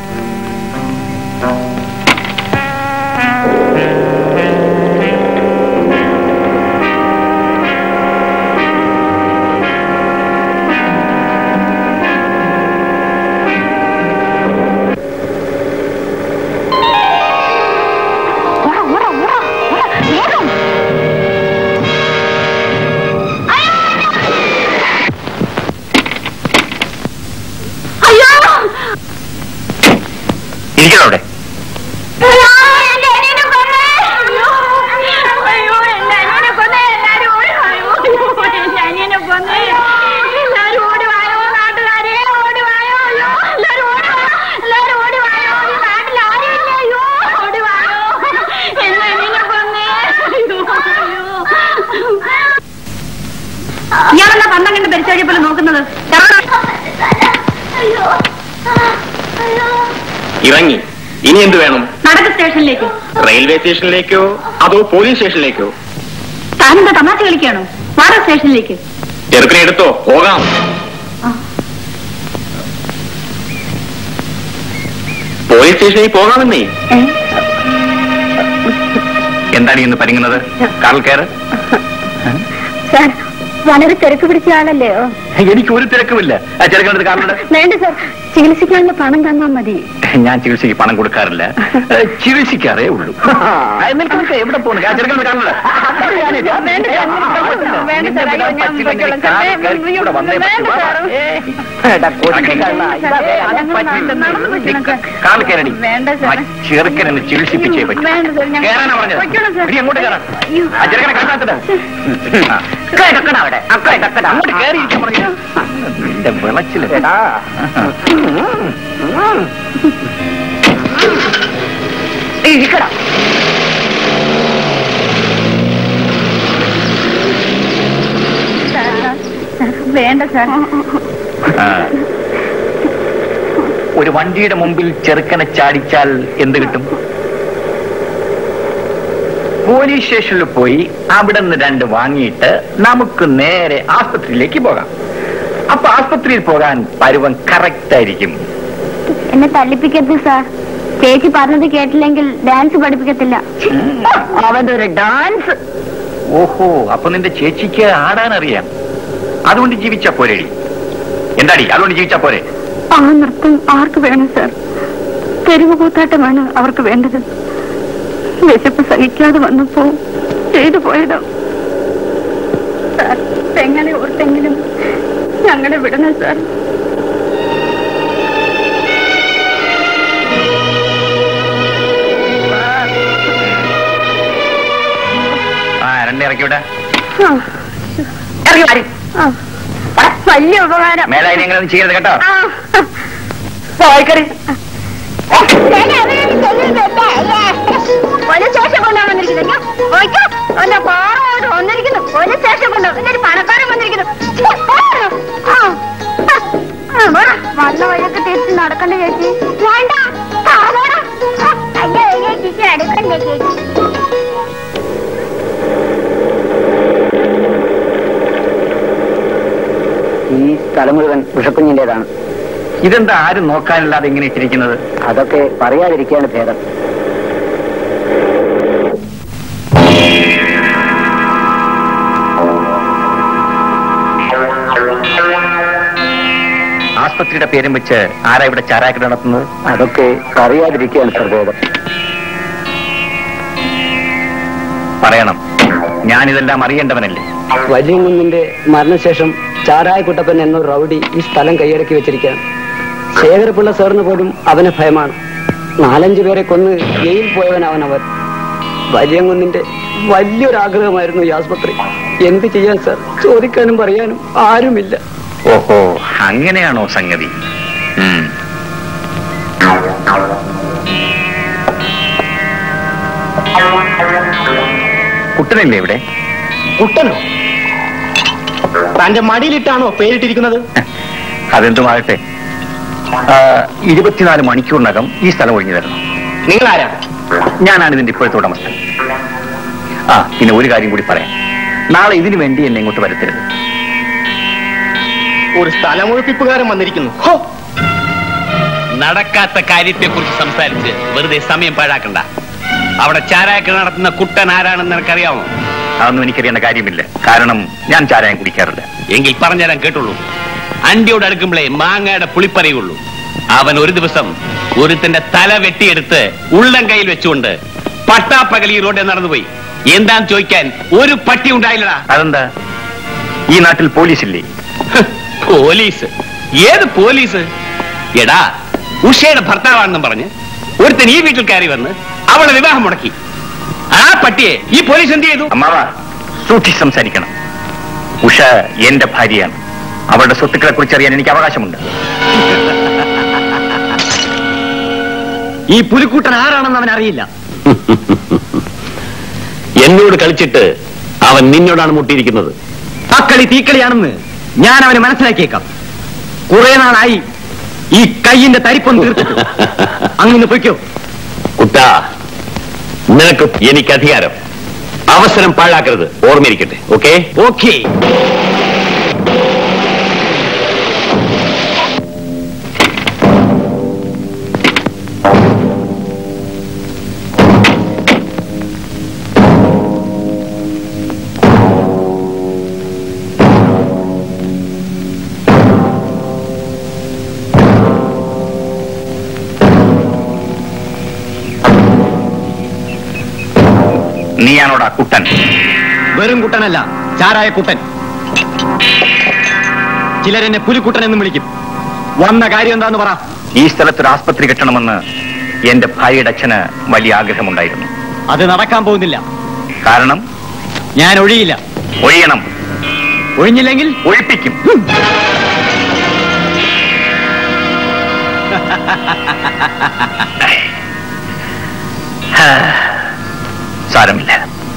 ഓടാ ഓടാ ഓടാ ഓടാ വേഗം അയ്യോ ഇരിക്കണം അവിടെ ഇയാളെന്നാ പന്തം കണ്ട് പരിശോധിയെ പോലെ നോക്കുന്നത് ഇറങ്ങി ഇനി എന്ത് വേണം നടക്ക് സ്റ്റേഷനിലേക്ക് റെയിൽവേ സ്റ്റേഷനിലേക്കോ അതോ പോലീസ് സ്റ്റേഷനിലേക്കോ താനെന്താ തമാശ കളിക്കാണോ വാടക സ്റ്റേഷനിലേക്ക് ചെറുക്കനെ എടുത്തോ പോകാം പോലീസ് സ്റ്റേഷനിൽ പോകാമെന്നേ എന്താണ് ഇന്ന് പരിങ്ങുന്നത് കാറിൽ കയറ് സാർ വളരെ തിരക്ക് പിടിച്ച ആളല്ലയോ എനിക്ക് ഒരു തിരക്കുമില്ല ആ ചെറുക്കനടുത്ത് കാറിലുണ്ട് വേണ്ട സാർ ചികിത്സിക്കാനുള്ള പണം തന്നാ മതി ഞാൻ ചികിത്സയ്ക്ക് പണം കൊടുക്കാറില്ല ഏ, ചികിത്സിക്കാറേ ഉള്ളൂ ആ, നിൽക്ക് നിൽക്ക്, എവിടെ പോകുന്നു ആ ചെറുക്കനടുത്ത് കാറിലുണ്ട് വേണ്ട സാർ. വേണ്ട സാർ. അയ്യോ, ഞാൻ പൊയ്ക്കോളാം സാർ. ഇവിടെ വന്നേ വേണ്ട പറ്റൂ. സാർ. എടാ, കൊച്ചു കള്ള. ഇതാ, അത് പറ്റില്ല. നിൽക്ക്, കാറിൽ കയറടി വേണ്ട സാർ. ആ ചെറുക്കനെ ചികിത്സിപ്പിച്ചേ പറ്റൂ വേണ്ട സാർ, ഞാൻ- കയറാനാ പറഞ്ഞത് പൊയ്ക്കോളാം സാർ. ഇനി അങ്ങോട്ട് കയറാം അയ്യോ. ആ ചെറുക്കനെ കാണാത്തിട്ട് അങ്ങോട്ട് കയറി ഇരിക്കാൻ പറഞ്ഞു നിന്റെ വിളച്ചില് ഇരിക്കടാ സാർ, സാർ, വേണ്ട സാർ ആ. ഒരു വണ്ടിയുടെ മുമ്പിൽ ചെറുക്കനെ ചാടിച്ചാൽ എന്ത് കിട്ടും പോലീസ് സ്റ്റേഷനിൽ പോയി അവിടെ നിന്ന് രണ്ട് വാങ്ങിയിട്ട് നമുക്ക് നേരെ ആസ്പത്രിയിലേക്ക് പോകാം അപ്പൊ ആസ്പത്രിയിൽ പോകാൻ പരുവം കറക്റ്റ് ആയിരിക്കും എന്നെ തല്ലിപ്പിക്കരുത് സാർ ചേച്ചി പറഞ്ഞത് കേട്ടില്ലെങ്കിൽ ഡാൻസ് പഠിപ്പിക്കത്തില്ല അവന്റെ ഒരു ഡാൻസ് ഓഹോ അപ്പൊ നിന്റെ ചേച്ചിക്ക് ആടാൻ അറിയാം അതുകൊണ്ട് ജീവിച്ചാ പോരേടി എന്താടി അതുകൊണ്ട് ജീവിച്ചാ പോരെ ആ നൃത്തം ആർക്ക് വേണം സാർ തെരുവ് കൂത്താട്ടമാണ് അവർക്ക് വേണ്ടത് വിശപ്പ് സഹിക്കാതെ വന്നപ്പോ ചെയ്തു പോയതോ സാർ എങ്ങനെ ഓർത്തെങ്കിലും ഞങ്ങളെ വിടണം സാർ ആ രണ്ടേ ഇറക്കി വിടാ ഇറങ്ങി മാറി ആ, വലിയ ഉപകാരം മേലായി നിങ്ങളൊന്നും ചെയ്യരുത് കേട്ടോ ആ. പോയിക്കറി പോലീസ് സ്റ്റേഷൻ കൊണ്ടാണ് വന്നിരിക്കുന്നത് ഞാൻ പോയിക്കോ അവന്റെ പാറോട്ട് വന്നിരിക്കുന്നു പോലീസ് സ്റ്റേഷൻ കൊണ്ടോ എന്നിട്ട് പണക്കാരൻ വന്നിരിക്കുന്നു ഛെ, പോരോ? ആ, ആ, ആ, വാ. വന്ന വഴിയൊക്കെ തിരിച്ച് നടക്കണ്ട ചേച്ചി വേണ്ട താഴോടാ. ആ, അയ്യോ അയ്യോ ചേച്ചി അടുക്കണ്ടേ ചേച്ചി ഈ സ്ഥലം മുഴുവൻ വിഷക്കുഞ്ഞിന്റേതാണ് ഇതെന്താ ആരും നോക്കാനില്ലാതെ ഇങ്ങനെ ഇട്ടിരിക്കുന്നത് അതൊക്കെ പറയാതിരിക്കുകയാണ് ഭേദം ആസ്പത്രിയുടെ പേരും വെച്ച് ആരാ ഇവിടെ ചാരാക്കട നടത്തുന്നത് അതൊക്കെ പറയാതിരിക്കുകയാണ് സർ ഭേദം പറയണം ഞാനിതെല്ലാം അറിയേണ്ടവനല്ലേ വലിയകുന്നിന്റെ മരണശേഷം ചാരായ കുട്ടപ്പൻ എന്നൊരു റൗഡി ഈ സ്ഥലം കൈയടക്കി വെച്ചിരിക്കുകയാണ് ശേഖരപിള്ള സാറിന് പോലും അവനെ ഭയമാണ് നാലഞ്ചു പേരെ കൊന്ന് ജയിൽ പോയവനവൻ അവൻ വലിയകുന്നിന്റെ വലിയൊരു ആഗ്രഹമായിരുന്നു ഈ ആസ്പത്രി എന്ത് ചെയ്യാൻ സാർ ചോദിക്കാനും പറയാനും ആരുമില്ല ഓഹോ അങ്ങനെയാണോ സംഗതി ഉം. കുട്ടനില്ലേ ഇവിടെ കുട്ടനോ തന്റെ മടിയിലിട്ടാണോ പേരിട്ടിരിക്കുന്നത് അതെന്തുമാകട്ടെ ആ, ഇരുപത്തിനാല് മണിക്കൂറിനകം ഈ സ്ഥലം ഒഴിഞ്ഞു തരണം നിങ്ങൾ ആരാ ഞാനാണ് ഇതിന്റെ ഇപ്പോഴത്തെ ഉടമസ്ഥൻ ആ പിന്നെ ഒരു കാര്യം കൂടി പറയാം നാളെ ഇതിനു വേണ്ടി എന്നെ ഇങ്ങോട്ട് വരുത്തരുത് ഒരു സ്ഥലമൊഴിപ്പിപ്പുകാരൻ വന്നിരിക്കുന്നു ഹോ നടക്കാത്ത കാര്യത്തെ കുറിച്ച് സംസാരിച്ച് വെറുതെ സമയം പാഴാക്കണ്ട അവിടെ ചാരായക്ക് നടത്തുന്ന കുട്ടൻ ആരാണെന്ന് നിനക്കറിയാമോ അതൊന്നും എനിക്കറിയേണ്ട കാര്യമില്ല കാരണം ഞാൻ ചാരായം കുടിക്കാറില്ല എങ്കിൽ പറഞ്ഞുതരാൻ കേട്ടുള്ളൂ അണ്ടിയോട് അടുക്കുമ്പോഴേ മാങ്ങയുടെ പുളിപ്പറിയുള്ളൂ അവൻ ഒരു ദിവസം ഒരുത്തന്റെ തല വെട്ടിയെടുത്ത് ഉള്ളം കയ്യിൽ വെച്ചുകൊണ്ട് പട്ടാപ്പകൽ ഈ റോഡിൽ നടന്നുപോയി എന്താന്ന് ചോദിക്കാൻ ഒരു പട്ടി ഉണ്ടായില്ലടാ അതെന്താ ഈ നാട്ടിൽ പോലീസില്ലേ ഹ്, പോലീസ് ഏത് പോലീസ് എടാ ഉഷയുടെ ഭർത്താവാണെന്നും പറഞ്ഞ് ഒരുത്തൻ ഈ വീട്ടിൽ കയറി വന്ന് അവളെ വിവാഹം മുടക്കി ആ പട്ടിയെ ഈ പോലീസ് എന്ത് ചെയ്തു അമ്മാവ സൂക്ഷിച്ച് സംസാരിക്കണം ഉഷ എന്റെ ഭാര്യയാണ് അവളുടെ സ്വത്തുക്കളെ കുറിച്ച് അറിയാൻ എനിക്ക് അവകാശമുണ്ട് ഈ പുലിക്കൂട്ടൻ ആരാണെന്ന് അവൻ അറിയില്ല എന്നോട് കളിച്ചിട്ട് അവൻ നിന്നോടാണ് മുട്ടിയിരിക്കുന്നത് അക്കളി തീക്കളിയാണെന്ന് ഞാൻ അവന് മനസ്സിലാക്കിയേക്കാം കുറെ നാളായി ഈ കയ്യിന്റെ തരിപ്പൊന്ന് തീർത്തിട്ടു അങ്ങനെ പൊയ്ക്കോ കുട്ടാ നിനക്ക് എനിക്ക് അധികാരം അവസരം പാഴാക്കരുത് ഓർമ്മയിരിക്കട്ടെ ഓക്കെ ഓക്കേ നീയാണോടാ കുട്ടൻ വെറും കുട്ടനല്ല ചാരായ കുട്ടൻ ചിലരെന്നെ പുലിക്കുട്ടൻ എന്നും വിളിക്കും വന്ന കാര്യം എന്താന്ന് പറ ഈ സ്ഥലത്തൊരു ആസ്പത്രി കെട്ടണമെന്ന് എന്റെ ഭാര്യയുടെ അച്ഛന് വലിയ ആഗ്രഹമുണ്ടായിരുന്നു അത് നടക്കാൻ പോകുന്നില്ല കാരണം ഞാൻ ഒഴിയില്ല ഒഴിയണം ഒഴിഞ്ഞില്ലെങ്കിൽ ഒഴിപ്പിക്കും സാരമില്ല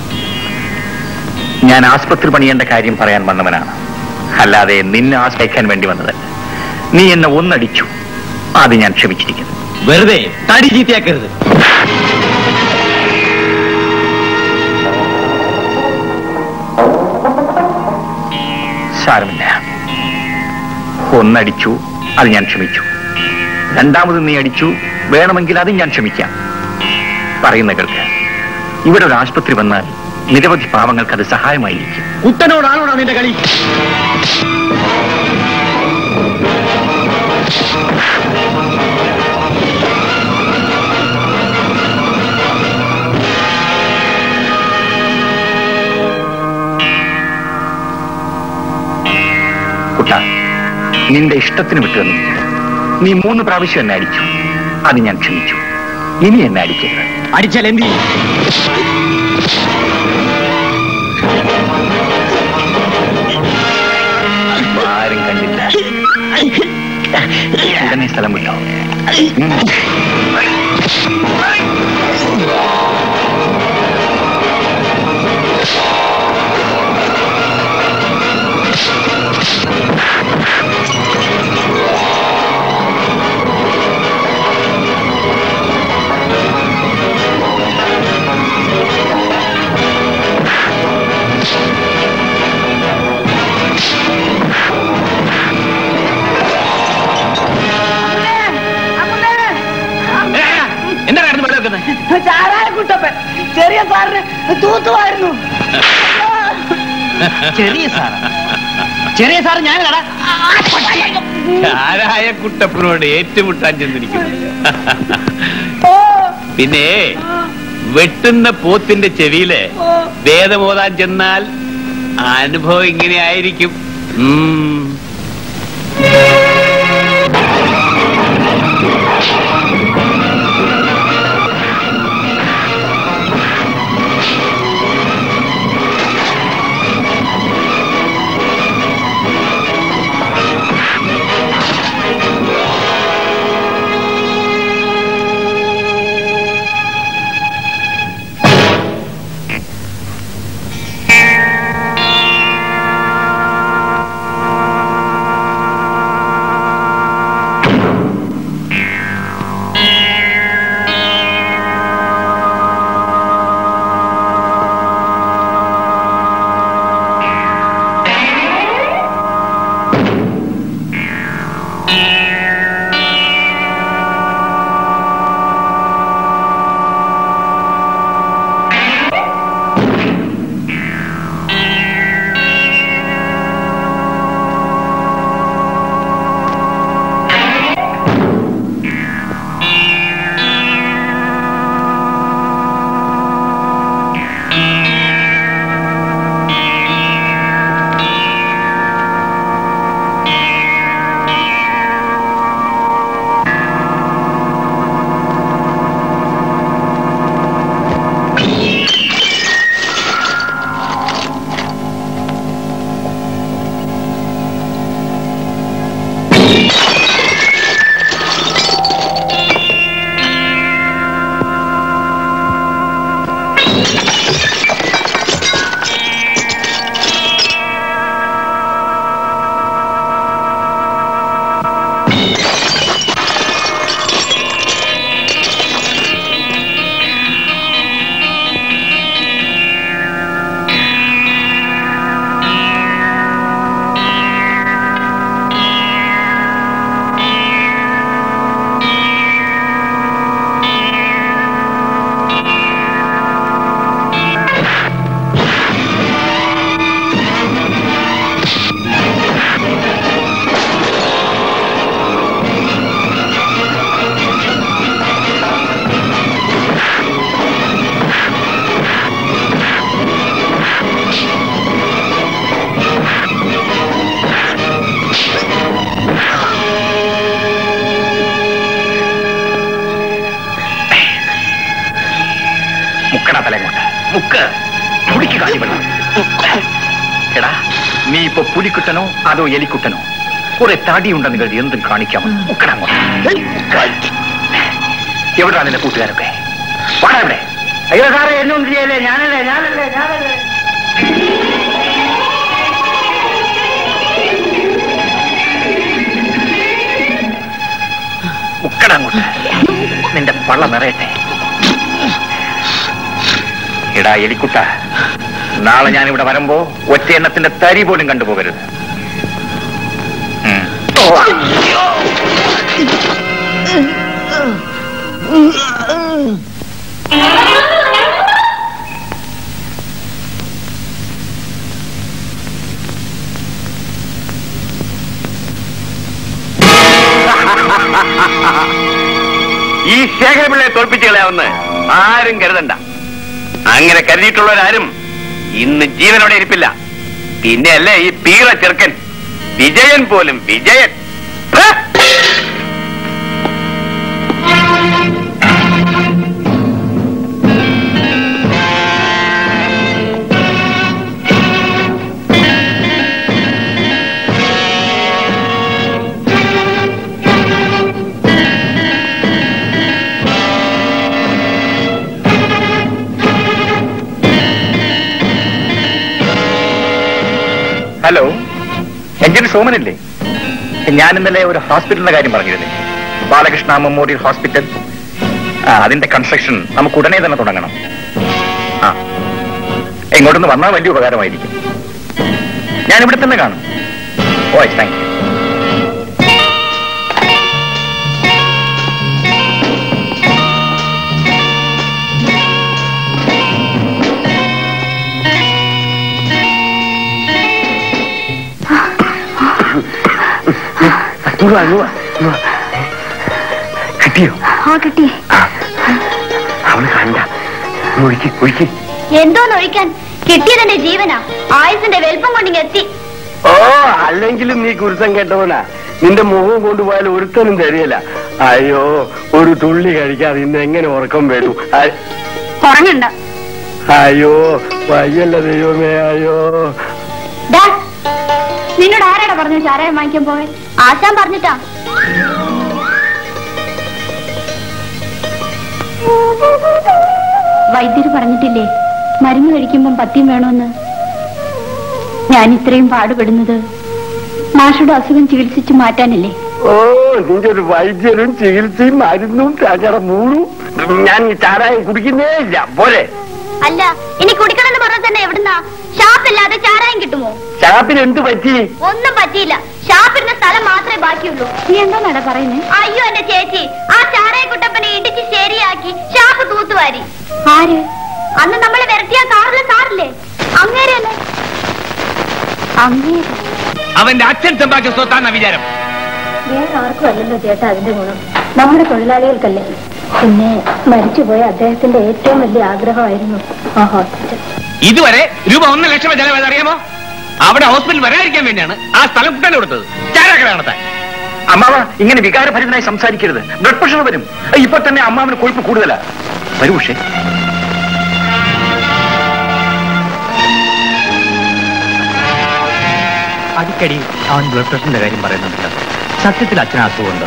ഞാൻ ആസ്പത്രി പണിയേണ്ട കാര്യം പറയാൻ വന്നവനാണ് അല്ലാതെ നിന്നെ ആശ്രയിക്കാൻ വേണ്ടി വന്നതല്ല നീ എന്നെ ഒന്നടിച്ചു അത് ഞാൻ ക്ഷമിച്ചിരിക്കുന്നു വെറുതെ തടി ചീത്തയാക്കരുത് സാരമില്ല ഒന്നടിച്ചു അത് ഞാൻ ക്ഷമിച്ചു രണ്ടാമത് നീ അടിച്ചു വേണമെങ്കിൽ അത് ഞാൻ ക്ഷമിക്കാം പറയുന്ന കേൾക്ക് ഇവിടെ ഒരു ആശുപത്രി വന്നാൽ നിരവധി പാവങ്ങൾക്ക് അത് സഹായമായിരിക്കും കുട്ടനോടാണോടാ നിന്റെ കളി കുട്ട നിന്റെ ഇഷ്ടത്തിന് വിട്ടു തന്നിരിക്കുന്നു നീ മൂന്ന് പ്രാവശ്യം എന്നെ അടിച്ചു അത് ഞാൻ ക്ഷമിച്ചു ഇനി എന്നെ അടിക്കരുത് അടിച്ചാൽ എന്ത് ചെയ്യും ആരും കണ്ടില്ല ഉടനെ സ്ഥലം വിട്ടോ ഉം. എന്താ കാര്യം വെള്ളം വെക്കുന്നത് ചാരായ കുട്ടപ്പൻ ചെറിയ സാറിന് തൂത്തുമായിരുന്നു ചെറിയ സാർ ചെറിയ സാർ ഞാൻ കടാ ചാരായ കുട്ടപ്പനോട് ഏറ്റുമുട്ടാൻ ചെന്നിരിക്കുന്നു പിന്നെ വെട്ടുന്ന പോത്തിന്റെ ചെവിയില് വേദമോതാൻ ചെന്നാൽ അനുഭവം ഇങ്ങനെ ആയിരിക്കും ഉം. മുക്ക് പുലിക്ക് കാണിവെള്ളം എടാ നീ ഇപ്പൊ പുലിക്കുട്ടനോ അതോ എലിക്കുട്ടനോ കുറെ തടിയുണ്ടെന്ന് കരുതി എന്തും കാണിക്കാം എവിടാ നിന്റെ കൂട്ടുകാരൊക്കെ വാടാ ഇവിടെ അയ്യോ സാറേ എന്നെ ഒന്നും ചെയ്യല്ലേ ഞാനല്ലേ ഞാനല്ലേ ഞാനല്ലേ മുക്കടങ്ങോട്ട് നിന്റെ പള്ള നിറയട്ടെ എടാ എലിക്കുട്ട നാളെ ഞാൻ ഇവിടെ വരുമ്പോ ഒറ്റ എണ്ണത്തിന്റെ തരി പോലും കണ്ടുപോകരുത് ഉം. ഈ ശേഖരപിള്ളയെ തോൽപ്പിച്ചു കളയാവുന്ന ആരും കരുതണ്ട അങ്ങനെ കരുതിയിട്ടുള്ളവരാരും ഇന്ന് ജീവനോടെ ഇരിപ്പില്ല പിന്നെ അല്ലേ ഈ പീറ ചെറുക്കൻ വിജയൻ പോലും വിജയൻ ഹ്! ഹലോ എഞ്ചിൻ സോമനല്ലേ ഞാൻ ഇന്നലെ ഒരു ഹോസ്പിറ്റലിന്റെ കാര്യം പറഞ്ഞിരുന്നില്ലേ ബാലകൃഷ്ണ മെമ്മോറിയൽ ഹോസ്പിറ്റൽ ആ അതിന്റെ കൺസ്ട്രക്ഷൻ നമുക്ക് ഉടനെ തന്നെ തുടങ്ങണം ആ ഇങ്ങോട്ടൊന്ന് വന്നാൽ വലിയ ഉപകാരമായിരിക്കും ഞാൻ ഇവിടെ തന്നെ കാണും ഓ താങ്ക് യു കിട്ടിയോ ആ കിട്ടി അവള് കണ്ട ഒഴുക്കി ഒഴുക്കി എന്തോന്ന് ഒഴിക്കാൻ കിട്ടിയതെന്റെ ജീവനാ ആയുസിന്റെ വലിപ്പം കൊണ്ടിങ്ങ് എത്തി ഓ അല്ലെങ്കിലും നീ കുരുത്തം കേട്ടവനാ നിന്റെ മുഖം കൊണ്ടുപോയാൽ ഒരുത്തനും തരികയില്ല അയ്യോ ഒരു തുള്ളി കഴിക്കാതെ ഇന്ന് എങ്ങനെ ഉറക്കം വരും അ- ഉറങ്ങണ്ട അയ്യോ വയ്യല്ല ദൈവമേ അയ്യോ ഡാ, നിന്നോട് ആരാടാ പറഞ്ഞു ചാരായം വാങ്ങിക്കാൻ പോകാൻ ആശാൻ പറഞ്ഞിട്ടാ വൈദ്യര് പറഞ്ഞിട്ടില്ലേ മരുന്ന് കഴിക്കുമ്പം പത്യം വേണമെന്ന് ഞാൻ ഇത്രയും പാടുപെടുന്നത് മാഷുടെ അസുഖം ചികിത്സിച്ച് മാറ്റാനല്ലേ ഓ നിന്റെ ഒരു വൈദ്യരും ചികിത്സയും മരുന്നും തകട മൂളും ഞാൻ ഈ ചാരായം കുടിക്കുന്നേ ഇല്ല പോരെ അല്ല ഇനി കുടിക്കണമെന്ന് പറഞ്ഞാൽ തന്നെ എവിടുന്നാ ഷാപ്പില്ലാതെ ചാരായം കിട്ടുമോ ഷാപ്പിന് എന്ത് പറ്റി ഒന്നും പറ്റിയില്ല ഷാപ്പിരുന്ന സ്ഥലം മാത്രമേ ബാക്കിയുള്ളൂ നീ എന്താ പറയുന്നത് അയ്യോ എന്റെ ചേച്ചി ആ ചാരായ കുട്ടപ്പനെ ഇടിച്ച് ശരിയാക്കി ഷാപ്പ് തൂത്തുവാരി ആര് അന്ന് നമ്മളെ വിരട്ടിയ കാറിലെ സാറില്ലേ അങ്ങേരല്ലേ അങ്ങേര് അവന്റെ അച്ഛൻ സമ്പാദിച്ച സ്വത്താന്ന വിചാരം വേറെ ആർക്കും അല്ലല്ലോ ചേട്ടാ അതിന്റെ ഗുണം നമ്മുടെ തൊഴിലാളികൾക്കല്ലേ പിന്നെ മരിച്ചുപോയ അദ്ദേഹത്തിന്റെ ഏറ്റവും വലിയ ആഗ്രഹമായിരുന്നു ആ ഹോസ്പിറ്റൽ ഇതുവരെ രൂപ ഒന്നര ലക്ഷം ചെലവ് അറിയാമോ അവിടെ ഹോസ്പിറ്റൽ വരാതിരിക്കാൻ വേണ്ടിയാണ് ആ സ്ഥലം കുട്ടാൻ കൊടുത്തത് ചാരാക്കട നടത്താൻ അമ്മാവ ഇങ്ങനെ വികാരഭരിതനായി സംസാരിക്കരുത് ബ്ലഡ് പ്രഷർ വരും ഇപ്പൊ തന്നെ അമ്മാവിന് കൊഴുപ്പ് കൂടുതലാ വരൂ പക്ഷേ അടിക്കടി അവൻ ബ്ലഡ് പ്രഷറിന്റെ കാര്യം പറയുന്നുണ്ടല്ലോ സത്യത്തിൽ അച്ഛന് അസുഖമുണ്ടോ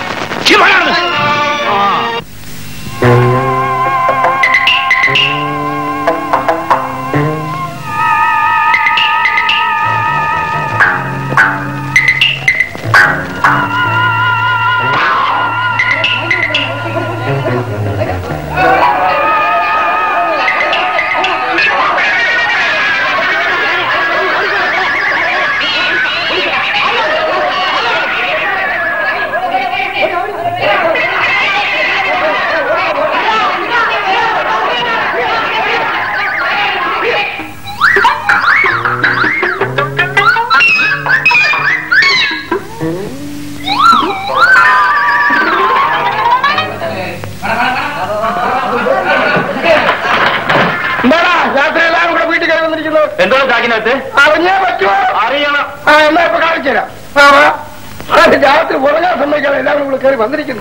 എന്താടാ രാത്രി എല്ലാവരും കൂടെ വീട്ടിൽ കയറി വന്നിരിക്കുന്നു എന്തോ ചാക്കിനകത്ത് അറിഞ്ഞേ പറ്റുമോ അറിയണം ആ എന്നാ ഇപ്പൊ കാണിച്ചു തരാം ആ, വാ. ആ, രാത്രി ഉറങ്ങാൻ സമ്മതിക്കാതെ എല്ലാവരും കൂടെ കയറി വന്നിരിക്കുന്നു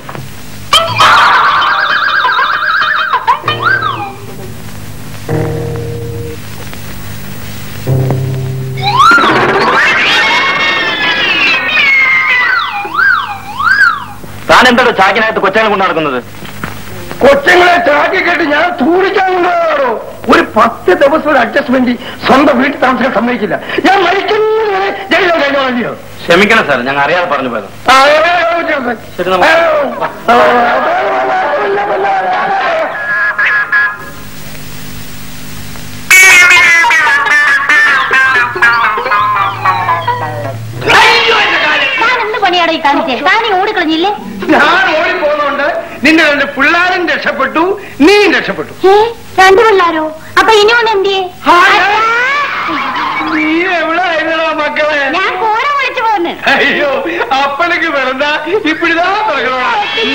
താൻ എന്താണ് ചാക്കിനകത്ത് കൊച്ചങ്ങളെ കൊണ്ട് നടക്കുന്നത് കൊച്ചങ്ങളെ ചാക്കി കെട്ടി ഞാൻ തൂടിക്കാൻ കൊണ്ടുപോകാറോ ഒരു പത്ത് ദിവസം ഒരു അഡ്ജസ്റ്റ്മെന്റ് സ്വന്തം വീട്ടിൽ താമസിക്കാൻ സമ്മതിക്കില്ല ഞാൻ മരിക്കുന്നത് വരെ ജയിലോ കഴിഞ്ഞോ മതിയോ ക്ഷമിക്കണം സാർ ഞങ്ങൾ അറിയാതെ പറഞ്ഞു പോയത് ആ, ഏ, ഏ, ഏ, ഏ, ശരി, നമുക്ക് ഏ, അയ്യോ, എന്റെ കാല്. താൻ എന്ത് പണിയാടോ ഈ കാണിച്ചേ താനീ ഓടിക്കളഞ്ഞില്ലേ ഞാൻ ഓടിപ്പോകുന്നോണ്ട് നിന്റെ രണ്ട് പിള്ളേരും രക്ഷപ്പെട്ടു നീയും രക്ഷപ്പെട്ടു ഏ രണ്ടു പിള്ളാരോ അപ്പൊ ഇനി ഒന്ന് എന്തിയെ നീ എവിടെ ആയിരുന്നോ മക്കളെ ഞാൻ കൂടെ വിളിച്ചു പോന്ന് അയ്യോ അപ്പനക്ക് വെറുതെ ഇപ്പിടിതാ തുടങ്ങണോ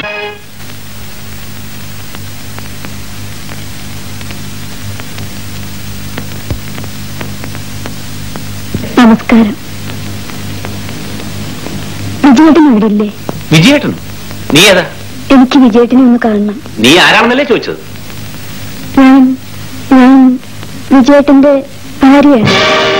നമസ്കാരം വിജയേട്ടൻ ഇവിടെ ഇല്ലേ വിജയേട്ടൻ നീ ഏതാ എനിക്ക് വിജയേട്ടനെ ഒന്ന് കാണണം നീ ആരാണെന്നല്ലേ ചോദിച്ചത് ഞാൻ ഞാൻ വിജയേട്ടന്റെ ഭാര്യയാണ്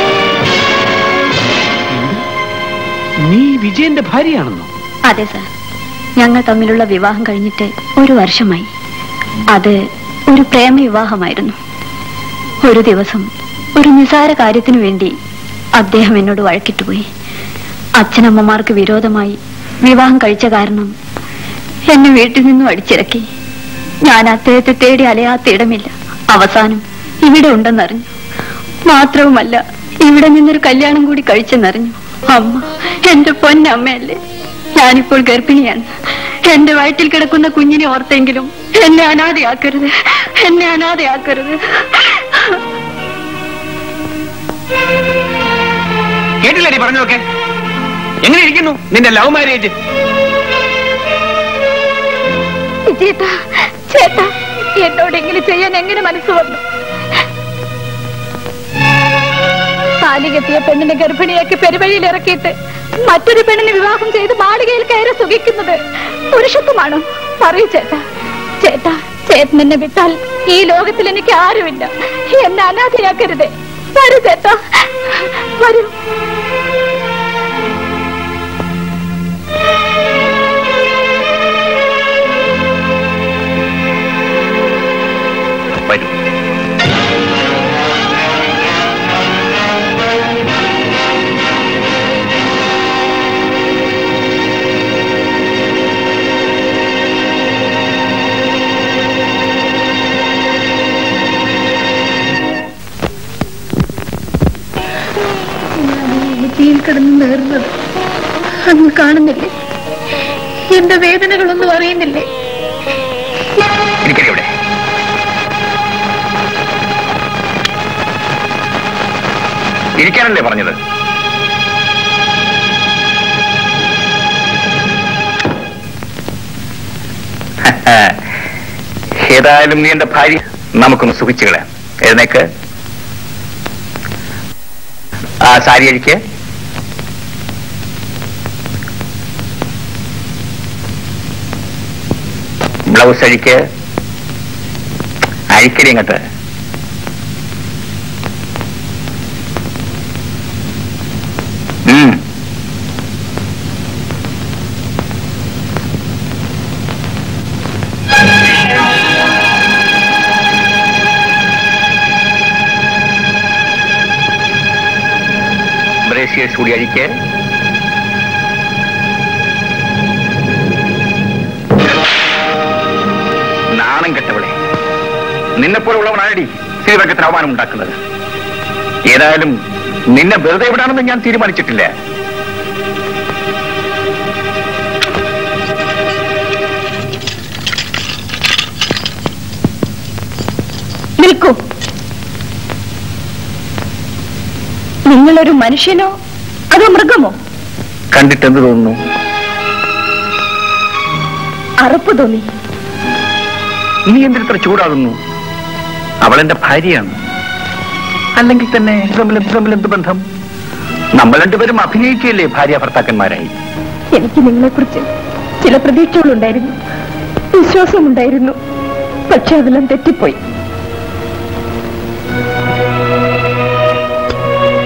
നീ വിജയന്റെ ഭാര്യയാണെന്നോ അതെ സാർ ഞങ്ങൾ തമ്മിലുള്ള വിവാഹം കഴിഞ്ഞിട്ട് ഒരു വർഷമായി അത് ഒരു പ്രേമ വിവാഹമായിരുന്നു ഒരു ദിവസം ഒരു നിസാര കാര്യത്തിനു വേണ്ടി അദ്ദേഹം എന്നോട് വഴക്കിട്ടുപോയി അച്ഛനമ്മമാർക്ക് വിരോധമായി വിവാഹം കഴിച്ച കാരണം എന്നെ വീട്ടിൽ നിന്നും അടിച്ചിറക്കി ഞാൻ അദ്ദേഹത്തെ തേടി അലയാത്ത ഇടമില്ല അവസാനം ഇവിടെ ഉണ്ടെന്നറിഞ്ഞു മാത്രവുമല്ല ഇവിടെ നിന്നൊരു കല്യാണം കൂടി കഴിച്ചെന്നറിഞ്ഞു അമ്മ എന്റെ പൊന്നമ്മയല്ലേ ഞാനിപ്പോൾ ഗർഭിണിയാണ് എന്റെ വയറ്റിൽ കിടക്കുന്ന കുഞ്ഞിനെ ഓർത്തെങ്കിലും എന്നെ അനാഥയാക്കരുത് എന്നെ അനാഥയാക്കരുത് കേട്ടില്ലേ നീ പറഞ്ഞൊക്കെ എങ്ങനെ ഇരിക്കുന്നു നിന്റെ ലവ് മാരേജ് ചേട്ടാ ചേട്ടാ എന്നോട് എങ്ങനെ ചെയ്യാൻ എങ്ങനെ മനസ്സ് വന്നു താലി കെട്ടിയ പെണ്ണിനെ ഗർഭിണിയാക്കി പെരുവഴിയിൽ ഇറക്കിയിട്ട് മറ്റൊരു പെണ്ണിനെ വിവാഹം ചെയ്ത് മാളികയിൽ കയറി സുഖിക്കുന്നത് പുരുഷത്വമാണോ പറയൂ ചേട്ടാ ചേട്ടാ ചേട്ടൻ എന്നെ വിട്ടാൽ ഈ ലോകത്തിൽ എനിക്ക് ആരുമില്ല എന്നെ അനാഥയാക്കരുതേ വരൂ ചേട്ടാ വരൂ വരൂ തീയിൽ കിടന്ന് നേർന്നത് അങ്ങ് കാണുന്നില്ലേ എന്റെ വേദനകളൊന്നും അറിയുന്നില്ലേ ഇരിക്കട്ടെ ഇവിടെ ഇരിക്കാനല്ലേ പറഞ്ഞത് ഏതായാലും നീ എന്റെ ഭാര്യ നമുക്കൊന്ന് സുഖിച്ചു കളയാം എഴുന്നേക്ക് ആ സാരി അഴിക്ക് ബ്ലൗസ് അഴിക്ക് അഴിക്കടി ഇങ്ങോട്ട് ഉം. ബ്രേസിയേഴ്സ് കൂടി അഴിക്ക് നാണം കെട്ടവളെ നിന്നെപ്പോലുള്ളവനാണടി ശ്രീവർഗത്തിന് അവമാനം ഉണ്ടാക്കുന്നത് ഏതായാലും നിന്നെ വെറുതെ വിടാണെന്ന് ഞാൻ തീരുമാനിച്ചിട്ടില്ല നിൽക്കൂ നിങ്ങളൊരു മനുഷ്യനോ അതോ മൃഗമോ കണ്ടിട്ട് എന്ത് തോന്നുന്നു അറപ്പ് തോന്നി നീ എന്തിത്ര ചൂടാകുന്നു അവൾ എന്റെ ഭാര്യയാണ് അല്ലെങ്കിൽ തന്നെ തമ്മിൽ തമ്മിൽ എന്ത് ബന്ധം നമ്മൾ രണ്ടുപേരും അഭിനയിക്കുകയല്ലേ ഭാര്യ ഭർത്താക്കന്മാരായി എനിക്ക് നിങ്ങളെക്കുറിച്ച് ചില പ്രതീക്ഷകളുണ്ടായിരുന്നു വിശ്വാസമുണ്ടായിരുന്നു പക്ഷെ അതെല്ലാം തെറ്റിപ്പോയി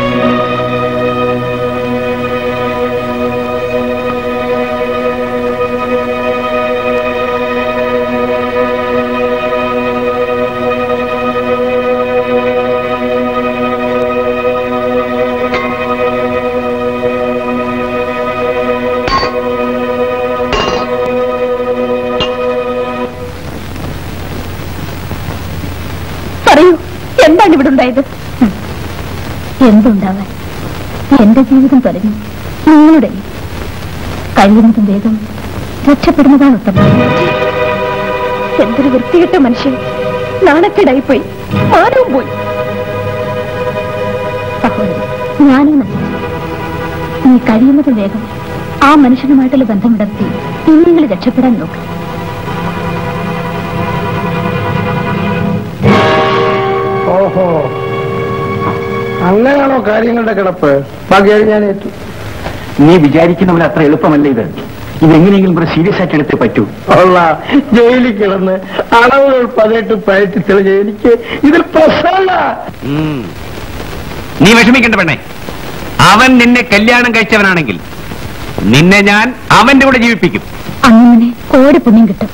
എന്തുണ്ടാവാൻ എന്റെ ജീവിതം തൊലഞ്ഞു നിങ്ങളുടെ കഴിയുന്നതും വേഗം രക്ഷപ്പെടുന്നതാണ് ഉത്തമം എന്തൊരു വൃത്തികെട്ട മനുഷ്യൻ നാണക്കേടായിപ്പോയി മാനവും പോയി സഹോദരി ഞാനും നശിച്ചു നീ കഴിയുന്നതും വേഗം ആ മനുഷ്യനുമായിട്ടുള്ള ബന്ധമുടർത്തി നിങ്ങൾ രക്ഷപ്പെടാൻ നോക്ക് ഓഹോ അങ്ങനെയാണോ കാര്യങ്ങളുടെ കിടപ്പ് ബാക്കി ഞാൻ ഏറ്റു നീ വിചാരിക്കുന്ന പോലെ അത്ര എളുപ്പമല്ല ഇത് ഇതെങ്ങനെയെങ്കിലും ഇവിടെ സീരിയസ് ആയിട്ട് എടുത്തേ പറ്റൂ ഉള്ള ജയിലിൽ കിടന്ന് അളവുകൾ പതിനെട്ട് പയറ്റി തെളിഞ്ഞ എനിക്ക് ഇതിൽ പ്രശ്നമല്ല ഉം. നീ വിഷമിക്കണ്ട പെണ്ണേ അവൻ നിന്നെ കല്യാണം കഴിച്ചവനാണെങ്കിൽ നിന്നെ ഞാൻ അവന്റെ കൂടെ ജീവിപ്പിക്കും അങ്ങനെ കോടി പുണ്യം കിട്ടും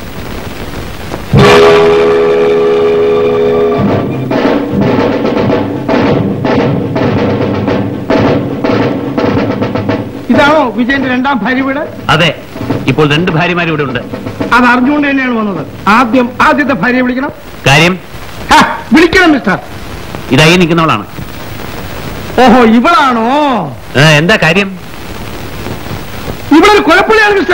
ഇതാണോ വിജയന്റെ രണ്ടാം ഭാര്യ വീട് അതെ ഇപ്പോൾ രണ്ട് ഭാര്യമാരും ഇവിടെ ഉണ്ട് അത് അറിഞ്ഞുകൊണ്ട് തന്നെയാണ് വന്നത് ആദ്യം ആദ്യത്തെ ഭാര്യയെ വിളിക്കണം കാര്യം ഹാ, വിളിക്കണം മിസ്റ്റർ ഇതായി നിൽക്കുന്നവളാണ് ഓഹോ ഇവളാണോ ഏ, എന്താ കാര്യം ഇവളൊരു കുഴപ്പമില്ലാണ് മിസ്റ്റർ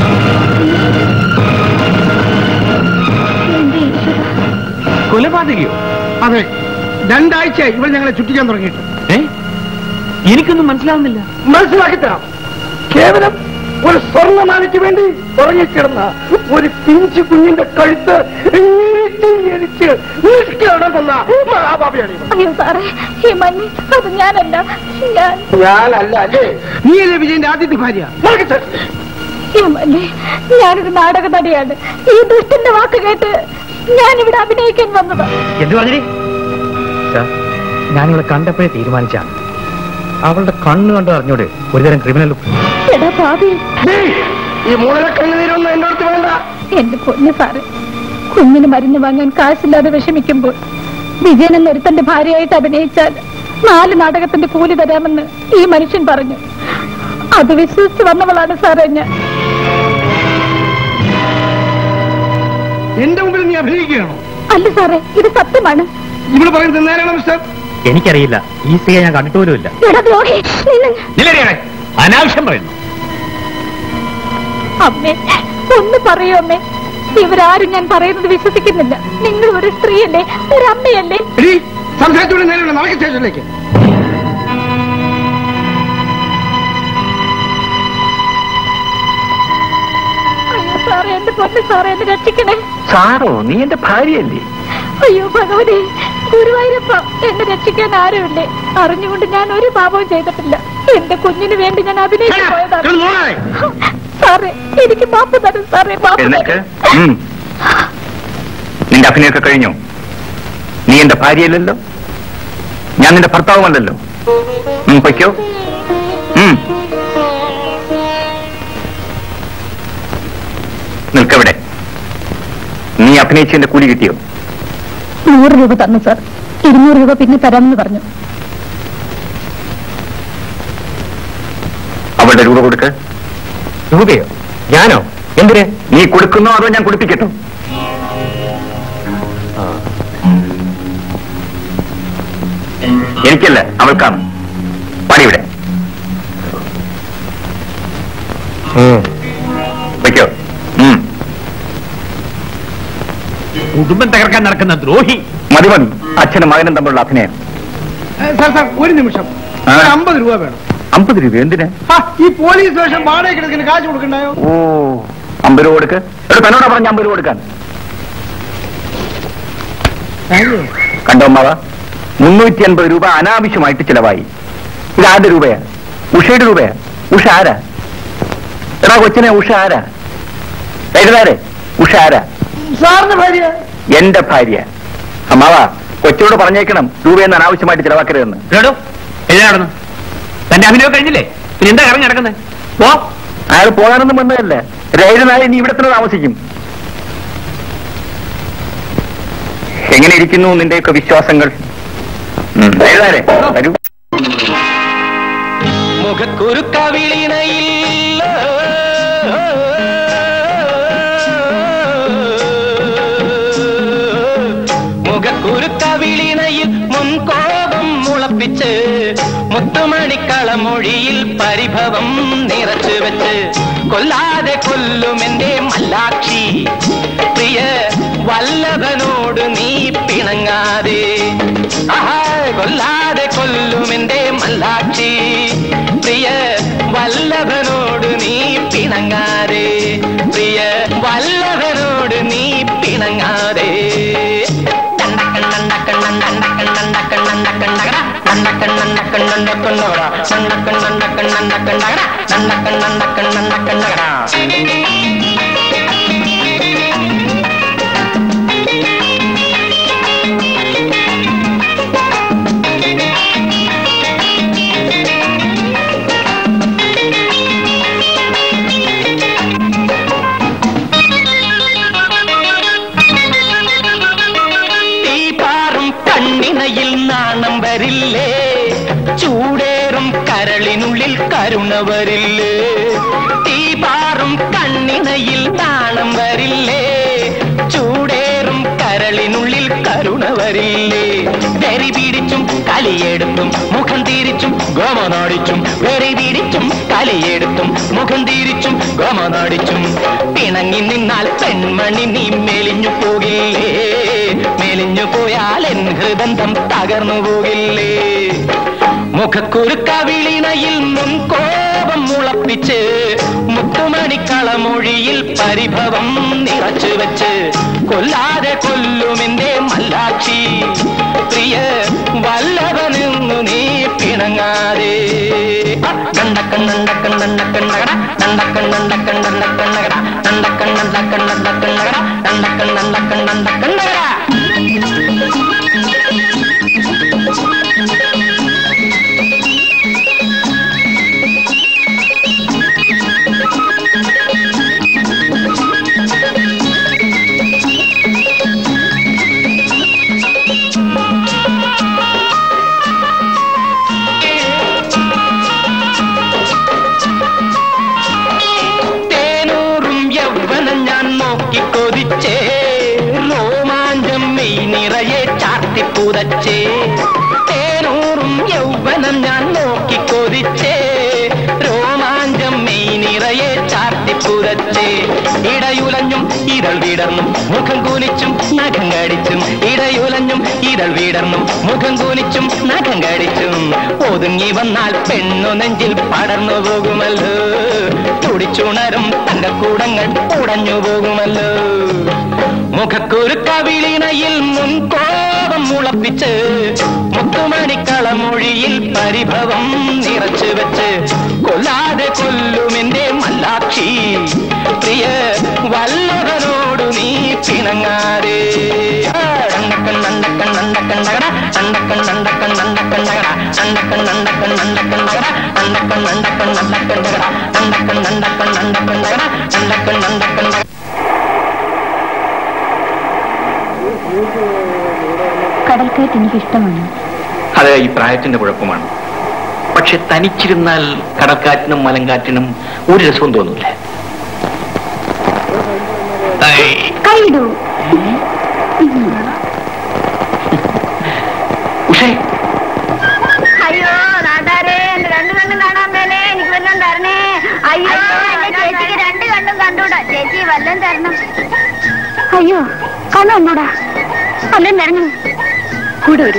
കൊലപാതകയോ അതെ രണ്ടാഴ്ച ഇവൾ ഞങ്ങളെ ചുറ്റിക്കാൻ തുടങ്ങിയിട്ട് ഏ എനിക്കൊന്നും മനസ്സിലാവുന്നില്ല മനസ്സിലാക്കി തരാം കേവലം ഒരു സ്വർണ്ണമാലയ്ക്ക് വേണ്ടി ഉറങ്ങിക്കിടന്ന ഒരു പിഞ്ചു കുഞ്ഞിന്റെ കഴുത്ത് ഞെരിച്ച് ഞെരിച്ച് നിഷ്കളമെന്ന മഹാപാപിയാണ് ഇവൻ. അയ്യോ സാറേ ഈ മഞ്ഞ് അത് ഞാനല്ല ഞാൻ ഞാനല്ല അല്ലേ നീയല്ലേ വിജയന്റെ ആദ്യത്തെ ഭാര്യ നടക്ക് സാർ. ഈ മഞ്ഞ് ഞാനൊരു നാടക നടിയാണ് ഈ ദുഷ്ടന്റെ വാക്ക് കേട്ട് ഞാനിവിടെ അഭിനയിക്കാൻ വന്നതാ എന്ത് പറഞ്ഞേ ഞാനിവളെ കണ്ടപ്പോഴേ തീരുമാനിച്ചാണ് അവളുടെ കണ്ണ് കണ്ട് അറിഞ്ഞൂടെ ഒരുതരം ക്രിമിനൽ എടാ പാവി ഡേയ്, ഈ മൂന്നര കണ്ണുനീരൊന്നും എന്റെ അടുത്ത് വേണ്ട എന്റെ പൊന്നു സാറ് കുഞ്ഞിന് മരുന്ന് വാങ്ങാൻ കാശില്ലാതെ വിഷമിക്കുമ്പോൾ വിജയൻ എന്നൊരുത്തന്റെ ഭാര്യയായിട്ട് അഭിനയിച്ചാൽ നാല് നാടകത്തിന്റെ കൂലി തരാമെന്ന് ഈ മനുഷ്യൻ പറഞ്ഞു അത് വിശ്വസിച്ച് വന്നവളാണ് സാറേ ഞാൻ എന്റെ മുമ്പിൽ നീ അഭിനയിക്കുകയാണോ അല്ല സാറേ ഇത് സത്യമാണ് ഇവിടെ പറയുന്നത് നേരാണോ മിസ്റ്റർ എനിക്കറിയില്ല ഈ സ്ത്രീയെ ഞാൻ കണ്ടിട്ട് പോലുമില്ല എടാ ദ്രോഹി നിന്നെ നിലരിയാണേ അനാവശ്യം പറയുന്നു അമ്മേ ഒന്ന് പറയൂ അമ്മേ ഇവരാരും ഞാൻ പറയുന്നത് വിശ്വസിക്കുന്നില്ല നിങ്ങൾ ഒരു സ്ത്രീയല്ലേ ഒരു അമ്മയല്ലേ എടീ, സംസാരിച്ചുകൊണ്ട് നേരെയുള്ള നടക്ക് സ്റ്റേഷനിലേക്ക് അയ്യോ സാറേ എന്റെ പൊന്ന് സാറേ എന്നെ രക്ഷിക്കണേ സാറോ നീ എന്റെ ഭാര്യയല്ലേ അയ്യോ ഭഗവതി ഗുരുവായൂരപ്പ എന്നെ രക്ഷിക്കാൻ ആരുമില്ലേ അറിഞ്ഞുകൊണ്ട് ഞാൻ ഒരു പാപവും ചെയ്തിട്ടില്ല എന്റെ കുഞ്ഞിന് വേണ്ടി ഞാൻ അഭിനയിച്ചു പോയതാണ് ഇത് മോളായി. സാറേ എനിക്ക് മാപ്പ് തരും സാറേ മാപ്പ് എന്നിട്ട് തരും ഉം. നിന്റെ അഭിനയൊക്കെ കഴിഞ്ഞു നീ എന്റെ ഭാര്യയല്ലല്ലോ ഞാൻ നിന്റെ ഭർത്താവുമല്ലല്ലോ ഉം, പൊയ്ക്കോ ഉം. നിൽക്കവിടെ നീ അഭിനയിച്ചതിന്റെ കൂലി കിട്ടിയോ നൂറ് രൂപ തന്നു സാർ ഇരുന്നൂറ് രൂപ പിന്നെ തരാമെന്ന് പറഞ്ഞു അവളുടെ രൂപ കൊടുക്ക് രൂപയോ ഞാനോ എന്തിന് നീ കൊടുക്കുന്നോ അതോ ഞാൻ കൊടുപ്പിക്കട്ടോ എനിക്കല്ല അവൾക്കാണ് പണിയുടെ വയ്ക്കോ ഉം. കുടുംബം തകർക്കാൻ നടക്കുന്ന ദ്രോഹി മതി മതി അച്ഛനും മകനും തമ്മിലുള്ള അഭിനയം ഏ, സാർ സാർ ഒരു നിമിഷം ആ. ഒരു അമ്പത് രൂപ വേണം അമ്പത് രൂപ എന്തിന് ആ, ഈ പോലീസ് സ്റ്റേഷൻ വാടക കിടക്കുന്ന കാശ് കൊടുക്കണ്ടായോ ഓ അമ്പത് രൂപ കൊടുക്ക് എടാ തന്നോടാ പറഞ്ഞ അമ്പത് രൂപ കൊടുക്കാൻ കണ്ടോ അമ്മാവ മുന്നൂറ്റി അൻപത് രൂപ അനാവശ്യമായിട്ട് ചിലവായി ഇത് ആരുടെ രൂപയാ ഉഷയുടെ രൂപയാ ഉഷ ആരാ എടാ കൊച്ചിനെ ഉഷ ആരാ എഴുതാരെ ഉഷ ആരാ സാറിന്റെ ഭാര്യ എന്റെ ഭാര്യ അമ്മാവ കൊച്ചിനോട് പറഞ്ഞേക്കണം രൂപയെന്ന് അനാവശ്യമായിട്ട് ചിലവാക്കരുതെന്ന് കേടോ എഴുതാണെന്ന് തന്റെ അഭിനയം കഴിഞ്ഞില്ലേ പിന്നെ എന്താ ഇറങ്ങി നടക്കുന്നത് പോ അയാൾ പോകാനൊന്നും വന്നതല്ല രേഖനായി നീ ഇവിടെ തന്നെ താമസിക്കും എങ്ങനെ ഇരിക്കുന്നു നിന്റെയൊക്കെ വിശ്വാസങ്ങൾ ഉം, എഴുതാരെ വരൂ മുഖക്കുരുക്കവിളിണയിൽ മുഖക്കുരുക്കവിളിണയിൽ മുൻകോപം മുളപ്പി മുളപ്പിച്ച് മുത്തുമണിക്കളമൊഴിയിൽ പരിഭവം നിറച്ചു വെച്ച് കൊല്ലാതെ കൊല്ലുമെന്റെ മല്ലാക്ഷി പ്രിയ വല്ലഭനോട് നീ പിണങ്ങാതെ ആഹാ കൊല്ലാതെ കൊല്ലുമെന്റെ മല്ലാക്ഷി പ്രിയ വല്ലഭനോട് നീ പിണങ്ങാതെ പ്രിയ വല്ലഭനോട് നീ പിണങ്ങാതെ തീ പാറും കണ്ണിനയിൽ നാണം വരില്ലേ ചൂടേറും കരളിനുള്ളിൽ കരുണ വരില്ലേ തീ പാറും കണ്ണിനയിൽ നാണം വരില്ലേ ചൂടേറും കരളിനുള്ളിൽ കരുണ വരില്ലേ വെറി പിടിച്ചും കലിയെടുത്തും മുഖം തിരിച്ചും ഗോമനാടിച്ചും വെറി പിടിച്ചും കലിയെടുത്തും മുഖം തിരിച്ചും ഗോമനാടിച്ചും പിണങ്ങി നിന്നാൽ പെൺമണി നീ മെലിഞ്ഞു പോകില്ലേ മെലിഞ്ഞു പോയാൽ എൻ ഹൃദന്തം തകർന്നു പോകില്ലേ മുഖക്കുരുക്ക വിളിണയിൽ മുൻകോപം മുളപ്പിച്ച് മുത്തുമണിക്കളമൊഴിയിൽ പരിഭവം നിറച്ചു വെച്ച് കൊല്ലാതെ കൊല്ലുമെന്റെ മല്ലാക്ഷി പ്രിയ വല്ലഭനെന്നു നീ പിണങ്ങാതെ കണ്ടക്കണ്ണണ്ടക്കണ്ണണ്ടക്കണ്ണകട കണ്ടക്കണ്ണണ്ടക്കണ്ണണ്ടക്കണ്ണകട കണ്ടക്കണ്ണണ്ടക്കണ്ണണ്ടക്കണ്ണകട കണ്ടക്കണ്ണണ്ടക്കണ്ണണ്ടക്കണ്ണകട തേനൂറും യൗവനം ഞാൻ നോക്കി കൊതിച്ചേ രോമാഞ്ചം മെയ് നിറയെ ചാർത്തിപ്പുതച്ചേ തേനൂറും യൗവനം ഞാൻ നോക്കി കൊതിച്ചേ രോമാഞ്ചം മെയ് നിറയെ ചാർത്തിപ്പുതച്ചേ ഇടയുലഞ്ഞും ഇതൾ വിടർന്നും മുഖം കൂനിച്ചും നഖം കടിച്ചും ഇടയുലഞ്ഞും ഇതൾ വിടർന്നും മുഖം കൂനിച്ചും നഖം കടിച്ചും ഒതുങ്ങി വന്നാൽ പെണ്ണു നെഞ്ചിൽ പടർന്നു പോകുമല്ലോ തുടിച്ചുണരും തങ്കക്കൂടങ്ങൾ ഉടഞ്ഞു പോകുമല്ലോ മുഖക്കൊരു കവിളിണയിൽ മുൻകോപം മുളപ്പിച്ച് മുത്തുമണിക്കളമൊഴിയിൽ പരിഭവം നിറച്ചു വെച്ച് കൊല്ലാതെ കൊല്ലുമെന്റെ മല്ലാക്ഷി പ്രിയ വല്ലഭനോടു നീ പിണങ്ങാതെ അണ്ടക്കണ്ണണ്ടക്കണ്ണണ്ടക്കണ്ണകട അണ്ടക്കണ്ണണ്ടക്കണ്ണണ്ടക്കണ്ണകട അണ്ടക്കണ്ണണ്ടക്കണ്ണണ്ടക്കണ്ണകട അണ്ടക്കണ്ണണ്ടക്കണ്ണണ്ടക്കണ്ണകട അണ്ടക്കണ്ണണ്ടക്കണ്ണണ്ടക്കണ്ണകട അണ്ടക്കണ്ണണ്ടക്കണ്ണ കടൽക്കയറ്റ് എനിക്ക് ഇഷ്ടമാണ് അത് ഈ പ്രായത്തിന്റെ കുഴപ്പമാണ് പക്ഷെ തനിച്ചിരുന്നാൽ കടൽക്കാറ്റിനും മലങ്കാറ്റിനും ഒരു രസവും തോന്നില്ല കൈയിടൂ ഉഷേ അയ്യോ നാട്ടാരെ എന്റെ രണ്ട് കണ്ണും കാണാൻ മേലെ എനിക്ക് വല്ലതും തരണേ അയ്യോ എന്റെ ചേച്ചിക്ക് രണ്ട് കണ്ണും കണ്ടൂടാ ചേച്ചി വല്ലതും തരണം അയ്യോ കണ്ണുണ്ടോടാ വല്ലതും തരണം കൂടെ വരൂ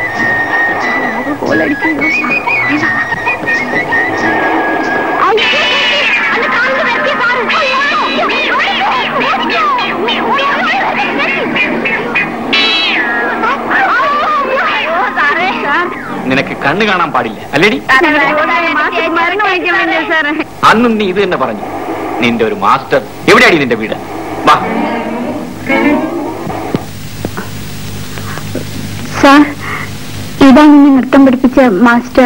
നിനക്ക് കണ്ണു കാണാൻ പാടില്ല അല്ലേടി മരുന്ന് കഴിക്കാൻ വേണ്ടി സാറേ അന്നും നീ ഇത് തന്നെ പറഞ്ഞു നിന്റെ ഒരു മാസ്റ്റർ എവിടെയാടി നിന്റെ വീട് വാ സാർ ഇതാണ് എന്നെ നൃത്തം പഠിപ്പിച്ച മാസ്റ്റർ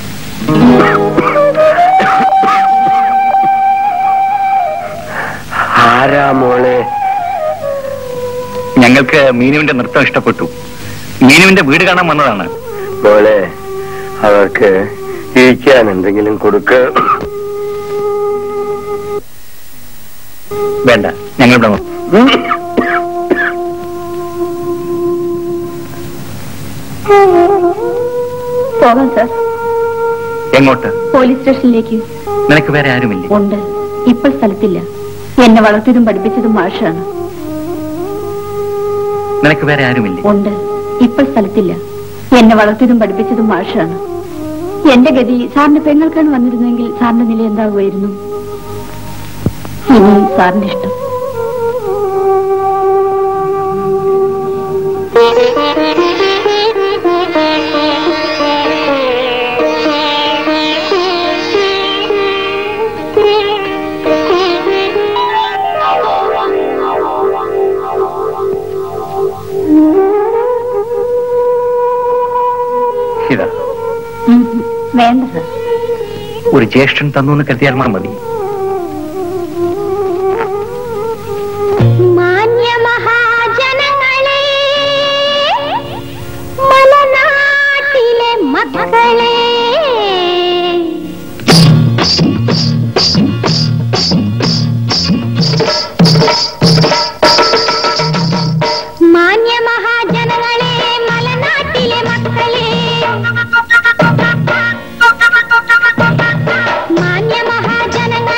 ആരാ മോളെ ഞങ്ങൾക്ക് മീനുവിന്റെ നൃത്തം ഇഷ്ടപ്പെട്ടു മീനുവിന്റെ വീട് കാണാൻ വന്നതാണ് മോളെ അവർക്ക് ഇരിക്കാൻ എന്തെങ്കിലും കൊടുക്ക് വേണ്ട ഞങ്ങളിവിടെ വന്നു. പോകാം സാർ എങ്ങോട്ട് പോലീസ് സ്റ്റേഷനിലേക്ക് നിനക്ക് വേറെ ആരുമില്ലേ ഉണ്ട് ഇപ്പോൾ സ്ഥലത്തില്ല എന്നെ വളർത്തിയതും പഠിപ്പിച്ചതും മാഷാണ് നിനക്ക് വേറെ ആരുമില്ലേ ഉണ്ട് ഇപ്പോൾ സ്ഥലത്തില്ല എന്നെ വളർത്തിയതും പഠിപ്പിച്ചതും മാഷാണ് എന്റെ ഗതി സാറിന്റെ പെങ്ങൾക്കാണ് വന്നിരുന്നെങ്കിൽ സാറിന്റെ നില എന്താകുമായിരുന്നു ഇനി സാറിന്റെ ഇഷ്ടം ഇതാ ഉം, ഉം. വേണ്ട സാർ ഒരു ജ്യേഷ്ഠൻ തന്നു എന്ന് കരുതിയാൽ മാത്രം മതി മാന്യമഹാജനങ്ങളെ മലനാട്ടിലെ മക്കളെ മാന്യമഹാജനങ്ങളെ മലനാട്ടിലെ മക്കളെ മാന്യമഹാജനങ്ങളെ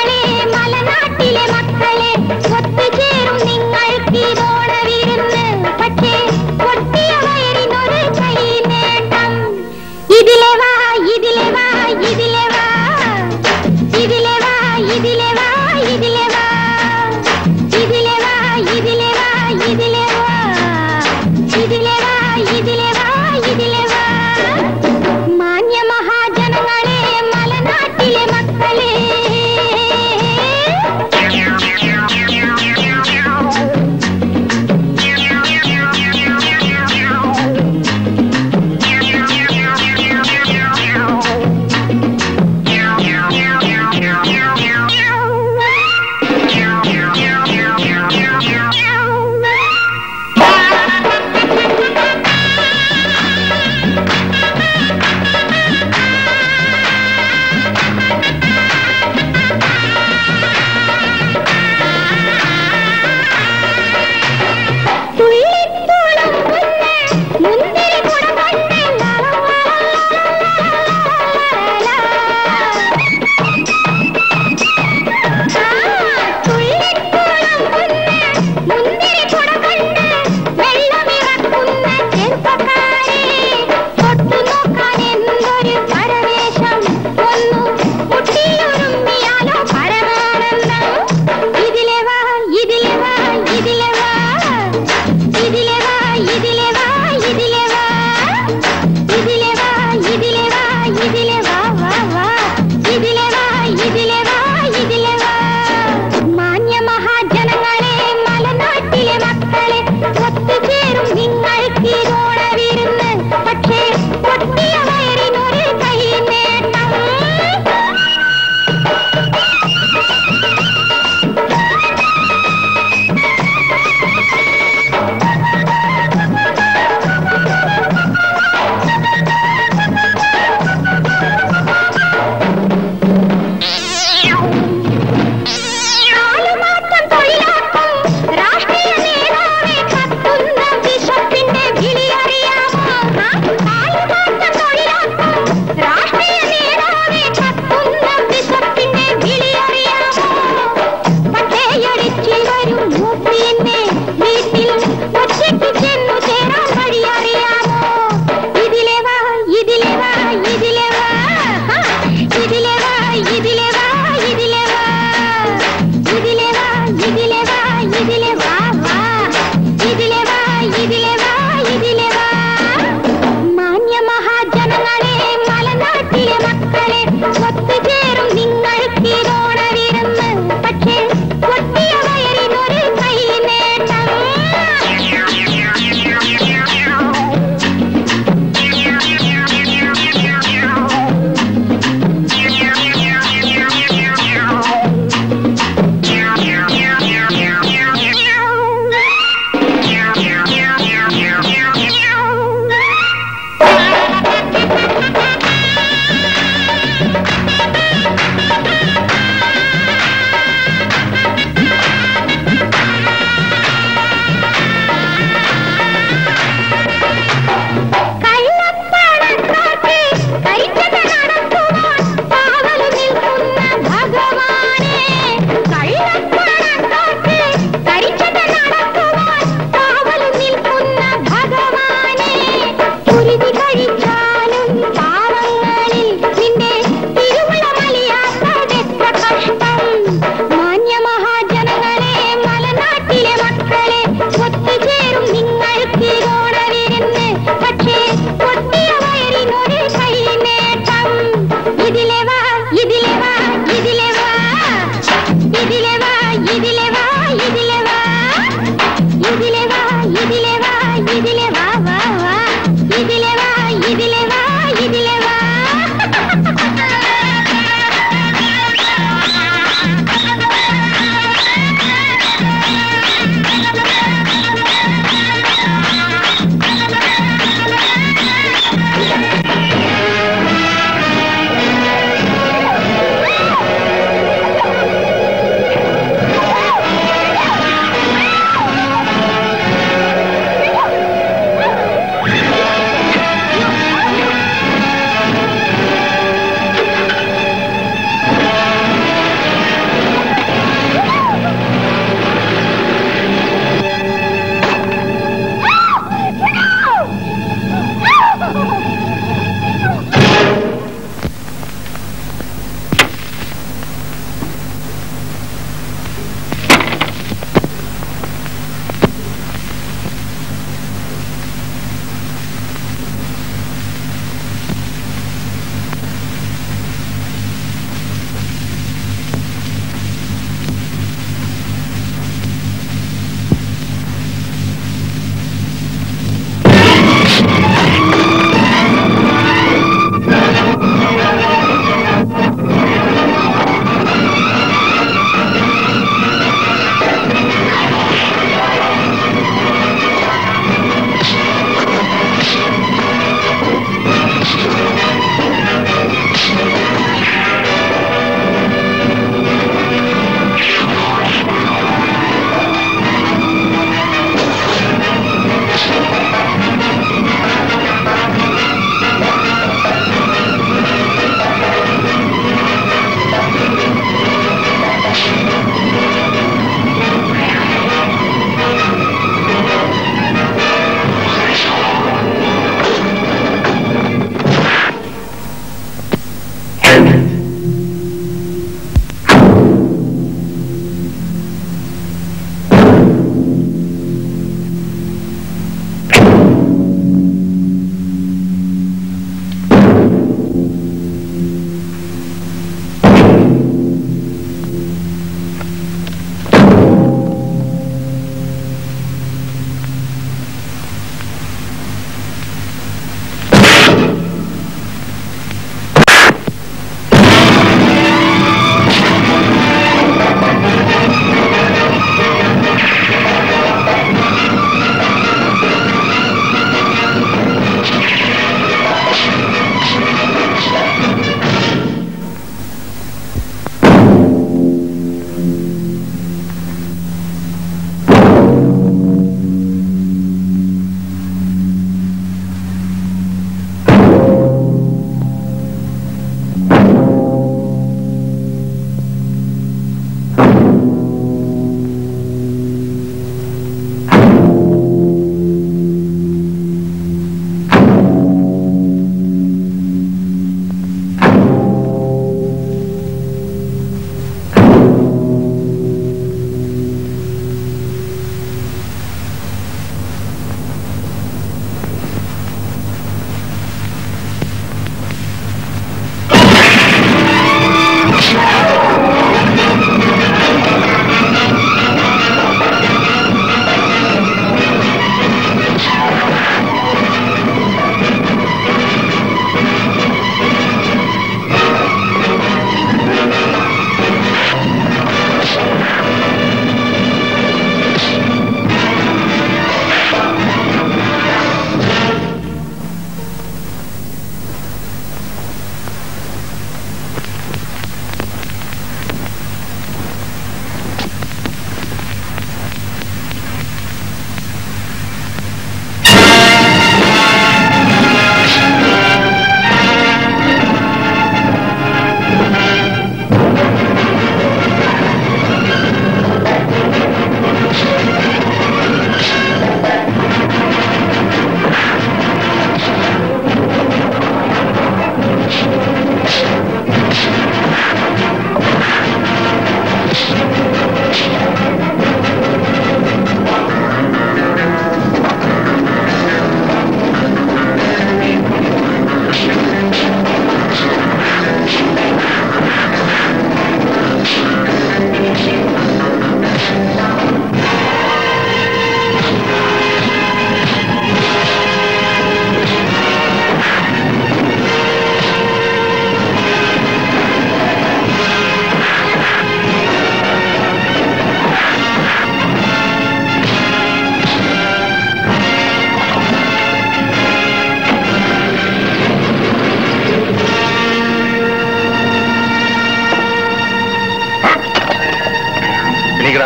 നീക്കടാ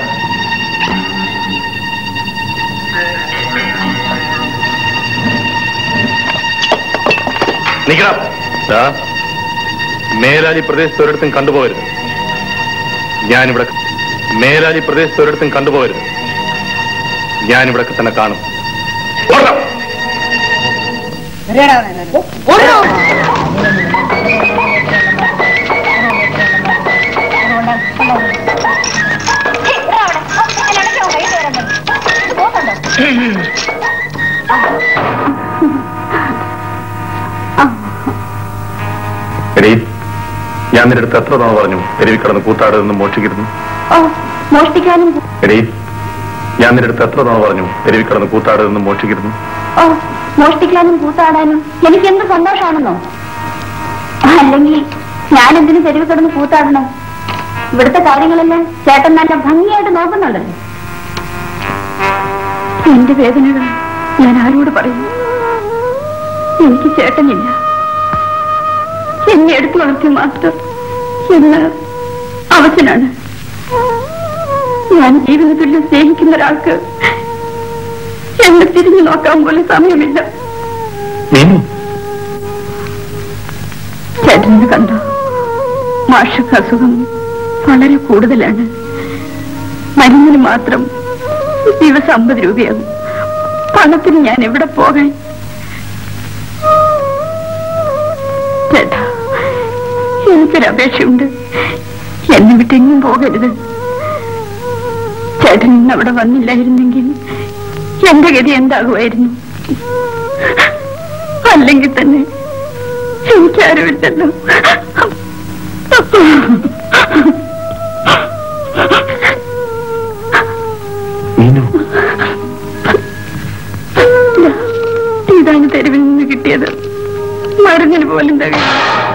നിക്കണം ദാ, മേലാലി പ്രദേശത്ത് ഒരിടത്തും കണ്ടുപോകരുത് ഞാനിവിടെ മേലാലി പ്രദേശത്ത് ഒരിടത്തും കണ്ടുപോകരുത് ഞാനിവിടെ തന്നെ കാണും ഓടണം. എടീ ഞാൻ നിന്റെ അടുത്ത് എത്ര തവണ പറഞ്ഞു തെരുവിൽ കിടന്ന് കൂത്താടരുതെന്ന് മോഷിക്കരുന്നു ഓ മോഷ്ടിക്കാനും എടീ ഞാൻ നിന്റെ അടുത്ത് എത്ര തവണ പറഞ്ഞു തെരുവിൽ കിടന്ന് കൂത്താടരുതെന്ന് മോഷിക്കരുന്നു ഓ മോഷ്ടിക്കാനും കൂത്താടാനും എനിക്ക് എന്ത് സന്തോഷമാണെന്നോ അല്ലെങ്കിൽ ഞാൻ എന്തിനു തെരുവ് കിടന്ന് കൂത്താടണം ഇവിടുത്തെ കാര്യങ്ങളെല്ലാം ചേട്ടൻ നല്ല ഭംഗിയായിട്ട് നോക്കുന്നുണ്ടല്ലോ എന്റെ വേദനകൾ ഞാൻ ആരോട് പറയും എനിക്ക് ചേട്ടനില്ല എന്നെ എടുത്തു വളർത്തിയ മാസ്റ്റർ എന്ന് അവസനാണ് ഞാൻ ജീവിതത്തിൽ സ്നേഹിക്കുന്ന ഒരാൾക്ക് എന്നെ തിരിഞ്ഞു നോക്കാൻ പോലും സമയമില്ല നീനു ചേട്ടനെ കണ്ട മാഷക്ക് അസുഖം വളരെ കൂടുതലാണ് മരുന്നിന് മാത്രം ദിവസം അമ്പത് രൂപയാകും പണത്തിന് ഞാൻ എവിടെ പോകാൻ ചേട്ടാ എനിക്കൊരു അപേക്ഷയുണ്ട് എന്നെ വിട്ടെങ്ങും പോകരുത് ചേട്ടൻ ഇന്ന് അവിടെ വന്നില്ലായിരുന്നെങ്കിൽ എന്റെ ഗതി എന്താകുമായിരുന്നു അല്ലെങ്കിൽ തന്നെ എനിക്കാരുമില്ലല്ലോ നീനു ഇതാണ് തെരുവിൽ നിന്ന് കിട്ടിയത് മരുന്നിന് പോലും തകയും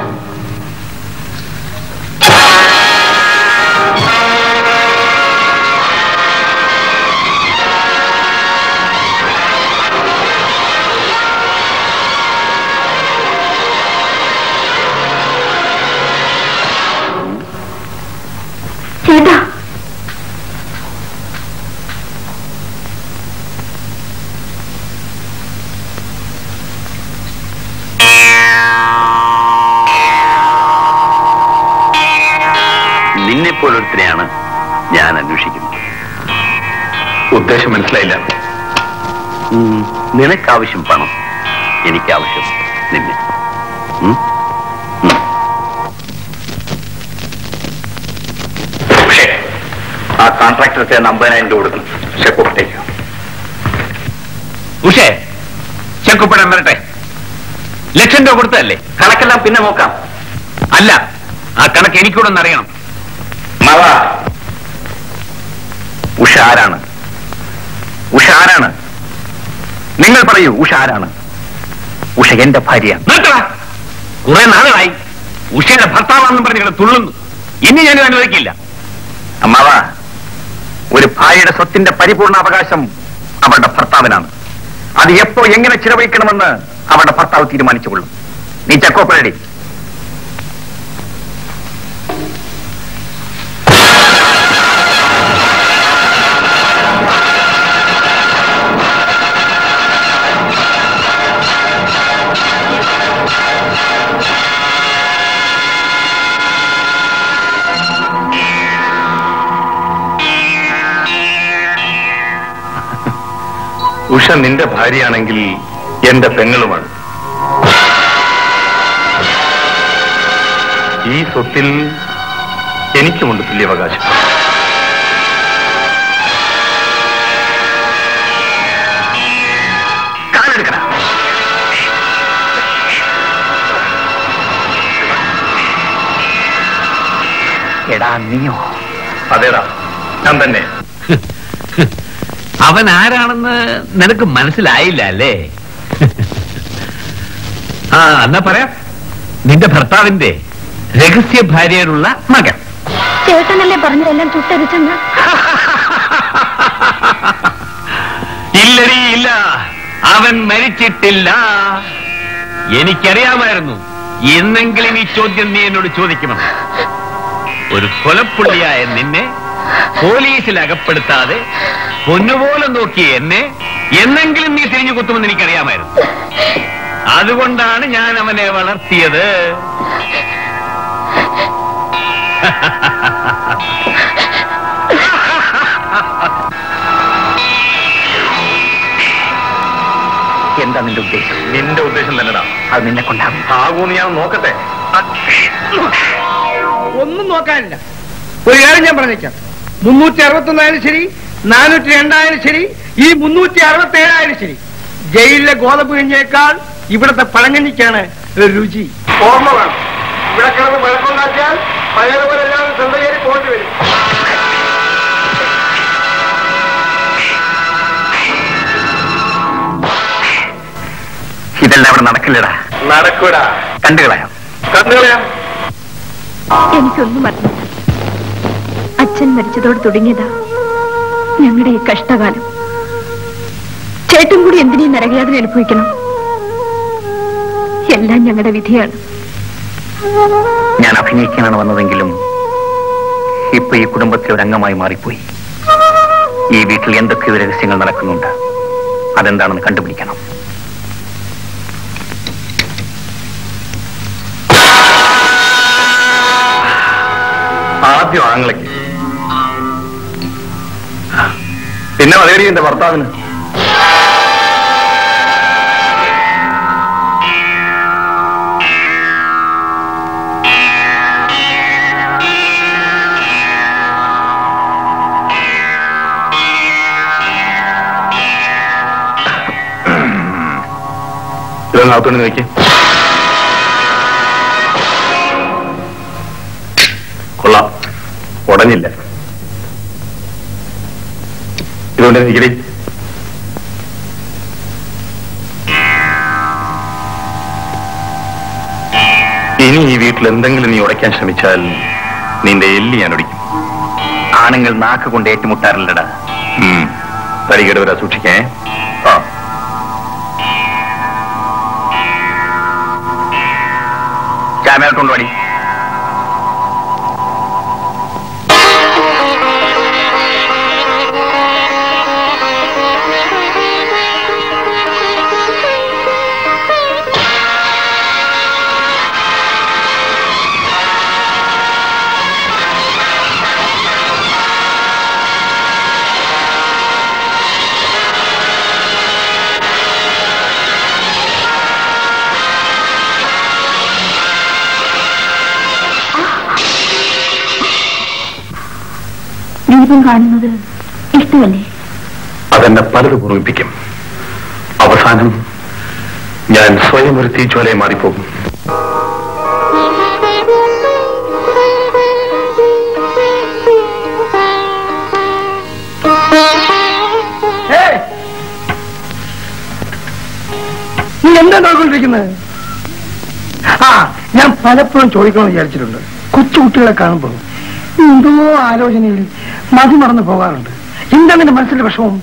ചേട്ടാ നിന്നെപ്പോലൊരുത്തരെയാണ് ഞാൻ അന്വേഷിക്കുന്നത് ഉദ്ദേശം മനസ്സിലായില്ല ഉം, നിനക്കാവശ്യം പണം എനിക്കാവശ്യം നിന്നെ ഉം? ഉം. പക്ഷേ ആ കോൺട്രാക്ടർക്ക് അമ്പതിനായിരം രൂപ കൊടുക്കണം ചെക്കോട്ടേക്ക് ഉഷേ ചെക്കുപ്പടം വരട്ടെ ലക്ഷം രൂപ കൊടുത്തതല്ലേ കണക്കെല്ലാം പിന്നെ നോക്കാം അല്ല ആ കണക്ക് എനിക്കൂടെ ഒന്ന് അറിയണം മവ ഉഷ ആരാണ് ഉഷ ആരാണ് നിങ്ങൾ പറയൂ ഉഷ ആരാണ് ഉഷ എന്റെ ഭാര്യയാണ് നിർത്തടാ കുറെ നാളുകളായി ഉഷയുടെ ഭർത്താവാണെന്നും പറഞ്ഞ് നിങ്ങൾ തുള്ളുന്നു ഇനി ഞാൻ അനുവദിക്കില്ല അമ്മാവ ഒരു ഭാര്യയുടെ സ്വത്തിന്റെ പരിപൂർണ അവകാശം അവളുടെ ഭർത്താവിനാണ് അത് എപ്പോ എങ്ങനെ ചിലവഴിക്കണമെന്ന് അവളുടെ ഭർത്താവ് തീരുമാനിച്ചുകൊള്ളും നീ ചക്കോപ്പരടി ഉഷ നിന്റെ ഭാര്യയാണെങ്കിൽ എന്റെ പെങ്ങളുമാണ് ഈ സ്വത്തിൽ എനിക്കുമുണ്ട് തുല്യാവകാശം കാലെടുക്കണ എടാ നീയോ അതേടാ ഞാൻ തന്നെ അവൻ ആരാണെന്ന് നിനക്ക് മനസ്സിലായില്ല അല്ലേ ആ എന്നാ പറയാ നിന്റെ ഭർത്താവിന്റെ രഹസ്യ ഭാര്യയിലുള്ള മകൻ ചേട്ടനല്ലേ പറഞ്ഞതെല്ലാം ചുട്ടരിച്ചെന്ന് ഇല്ലടി ഇല്ല അവൻ മരിച്ചിട്ടില്ല എനിക്കറിയാമായിരുന്നു എന്നെങ്കിലും ഈ ചോദ്യം നീ എന്നോട് ചോദിക്കുമെന്ന് ഒരു കൊലപ്പുള്ളിയായ നിന്നെ പോലീസിൽ അകപ്പെടുത്താതെ പൊന്നുപോലെ നോക്കി എന്നെ എന്നെങ്കിലും നീ തിരിഞ്ഞു കുത്തുമെന്ന് എനിക്കറിയാമായിരുന്നു അതുകൊണ്ടാണ് ഞാൻ അവനെ വളർത്തിയത് എന്താ നിന്റെ ഉദ്ദേശം നിന്റെ ഉദ്ദേശം തന്നെടാ അത് നിന്നെ കൊണ്ടാകും ആകൂന്ന് ഞാൻ നോക്കട്ടെ ഒന്നും നോക്കാനില്ല ഒരു കാര്യം ഞാൻ പറഞ്ഞേക്കാം മുന്നൂറ്റി അറുപത്തൊന്നായാലും ശരി നാനൂറ്റി രണ്ടായാലും ശരി ഈ മുന്നൂറ്റി അറുപത്തി ഏഴായാലും ശരി ജയിലിലെ ഗോതമ്പ് കഴിഞ്ഞേക്കാൾ ഇവിടത്തെ പഴങ്കഞ്ഞിക്കാണ് രുചി ഓർമ്മ വേണം ഇവിടെ കിടന്ന് വഴക്കുണ്ടാക്കിയാൽ പഴയതുപോലെ എല്ലാവരും സ്വന്തം കയറി പോകേണ്ടി വരും ഇതെല്ലാം അവിടെ നടക്കില്ലടാ നടക്കൂടാ കണ്ടുകളയാം കന്നുകളയാം എനിക്കൊന്നും അറിയില്ല അച്ഛൻ മരിച്ചതോട് തുടങ്ങിയതാ ഞങ്ങളുടെ ഈ കഷ്ടകാലം ചേട്ടൻ കൂടി എന്തിനീ നരകയാതന അനുഭവിക്കണം എല്ലാം ഞങ്ങളുടെ വിധിയാണ് ഞാൻ അഭിനയിക്കാനാണ് വന്നതെങ്കിലും ഇപ്പൊ ഈ കുടുംബത്തിലെ ഒരു അംഗമായി മാറിപ്പോയി ഈ വീട്ടിൽ എന്തൊക്കെയോ രഹസ്യങ്ങൾ നടക്കുന്നുണ്ട് അതെന്താണെന്ന് കണ്ടുപിടിക്കണം ആദ്യം ആങ്ങളയ്ക്ക് പിന്നെ അതേടി എന്റെ ഭർത്താവിന് ഇതൊന്നകത്തോണ്ട് നോക്കി കൊള്ളാം ഉടഞ്ഞില്ല ഇതുകൊണ്ട് നിൽക്കടി ഇനി ഈ വീട്ടിൽ എന്തെങ്കിലും നീ ഉടയ്ക്കാൻ ശ്രമിച്ചാൽ നിന്റെ എല്ലി ഞാൻ ഒടിക്കും ആണുങ്ങൾ നാക്ക് കൊണ്ട് ഏറ്റുമുട്ടാറില്ലടാ തരികേട് വരാ സൂക്ഷിക്കേ ആ ക്യാമറ കൊണ്ടുപോടി ദീപം കാണുന്നത് ഇഷ്ടമല്ലേ അതെന്നെ പലതും ഓർമ്മിപ്പിക്കും അവസാനം ഞാൻ സ്വയം ഒരു തീജ്വാലയെ മാറിപ്പോകും ഏയ്! നീ എന്താ നോക്കിക്കൊണ്ടിരിക്കുന്നത് ആ ഞാൻ പലപ്പോഴും ചോദിക്കണമെന്ന് വിചാരിച്ചിട്ടുണ്ട് കൊച്ചു കുട്ടികളെ കാണുമ്പോൾ എന്തോ ആലോചനയിൽ മതി മറന്നു പോകാറുണ്ട് എന്താ നിന്റെ മനസ്സിന്റെ വിഷമം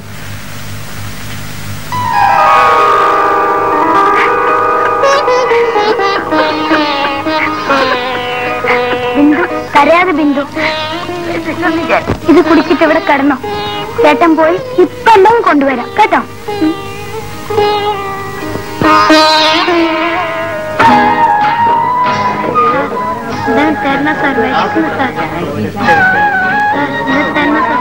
ബിന്ദു കരയാതെ ബിന്ദു ഇത് കുടിച്ചിട്ട് ഇവിടെ കിടന്നോ ചേട്ടൻ പോയി ഇപ്പൊ എല്ലാം കൊണ്ടുവരാം കേട്ടോ ഉം. ഇത് തരണ സാർ വിശക്കുന്നു സാർ സാർ, ഇത് തരണ സാർ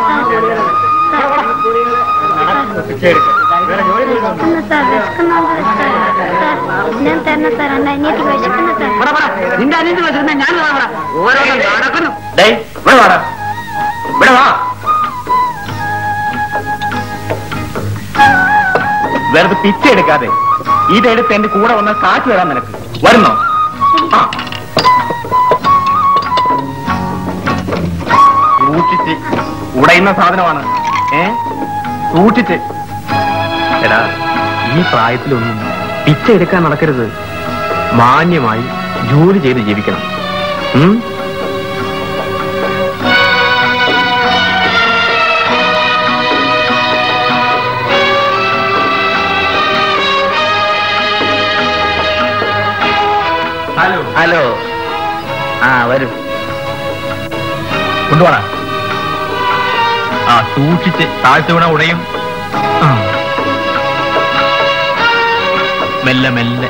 വിശക്കുന്നു സാർ വിശക്കുന്നുണ്ട് സാർ സാർ ഞാൻ തരണ സാർ എന്റെ അനിയത്തി വിശക്കുന്നു സാർ നിന്റെ അനിയത്തി വെച്ചിരുന്ന ഞാൻ ഓരോന്നും നടക്കുന്നു ഡേയ് ഇവിടെ വാടാ ഇവിടെ വാ വെറുതെ പിച്ച എടുക്കാതെ ഇതെടുത്ത് എന്റെ കൂടെ വന്നാൽ കാറ്റ് വരാൻ നിനക്ക് വരുന്നോ ആ സൂക്ഷിച്ച് ഉടയുന്ന സാധനമാണ് ഏ സൂക്ഷിച്ച് എടാ ഈ പ്രായത്തിലൊന്നും പിച്ച എടുക്കാൻ നടക്കരുത് മാന്യമായി ജോലി ചെയ്ത് ജീവിക്കണം ഉം? ഹലോ ഹലോ ആ വരൂ കൊണ്ടുപോടാ ആ സൂക്ഷിച്ച് താഴ്ത്തു വീണ ഉടയും ആ. മെല്ലെ മെല്ലെ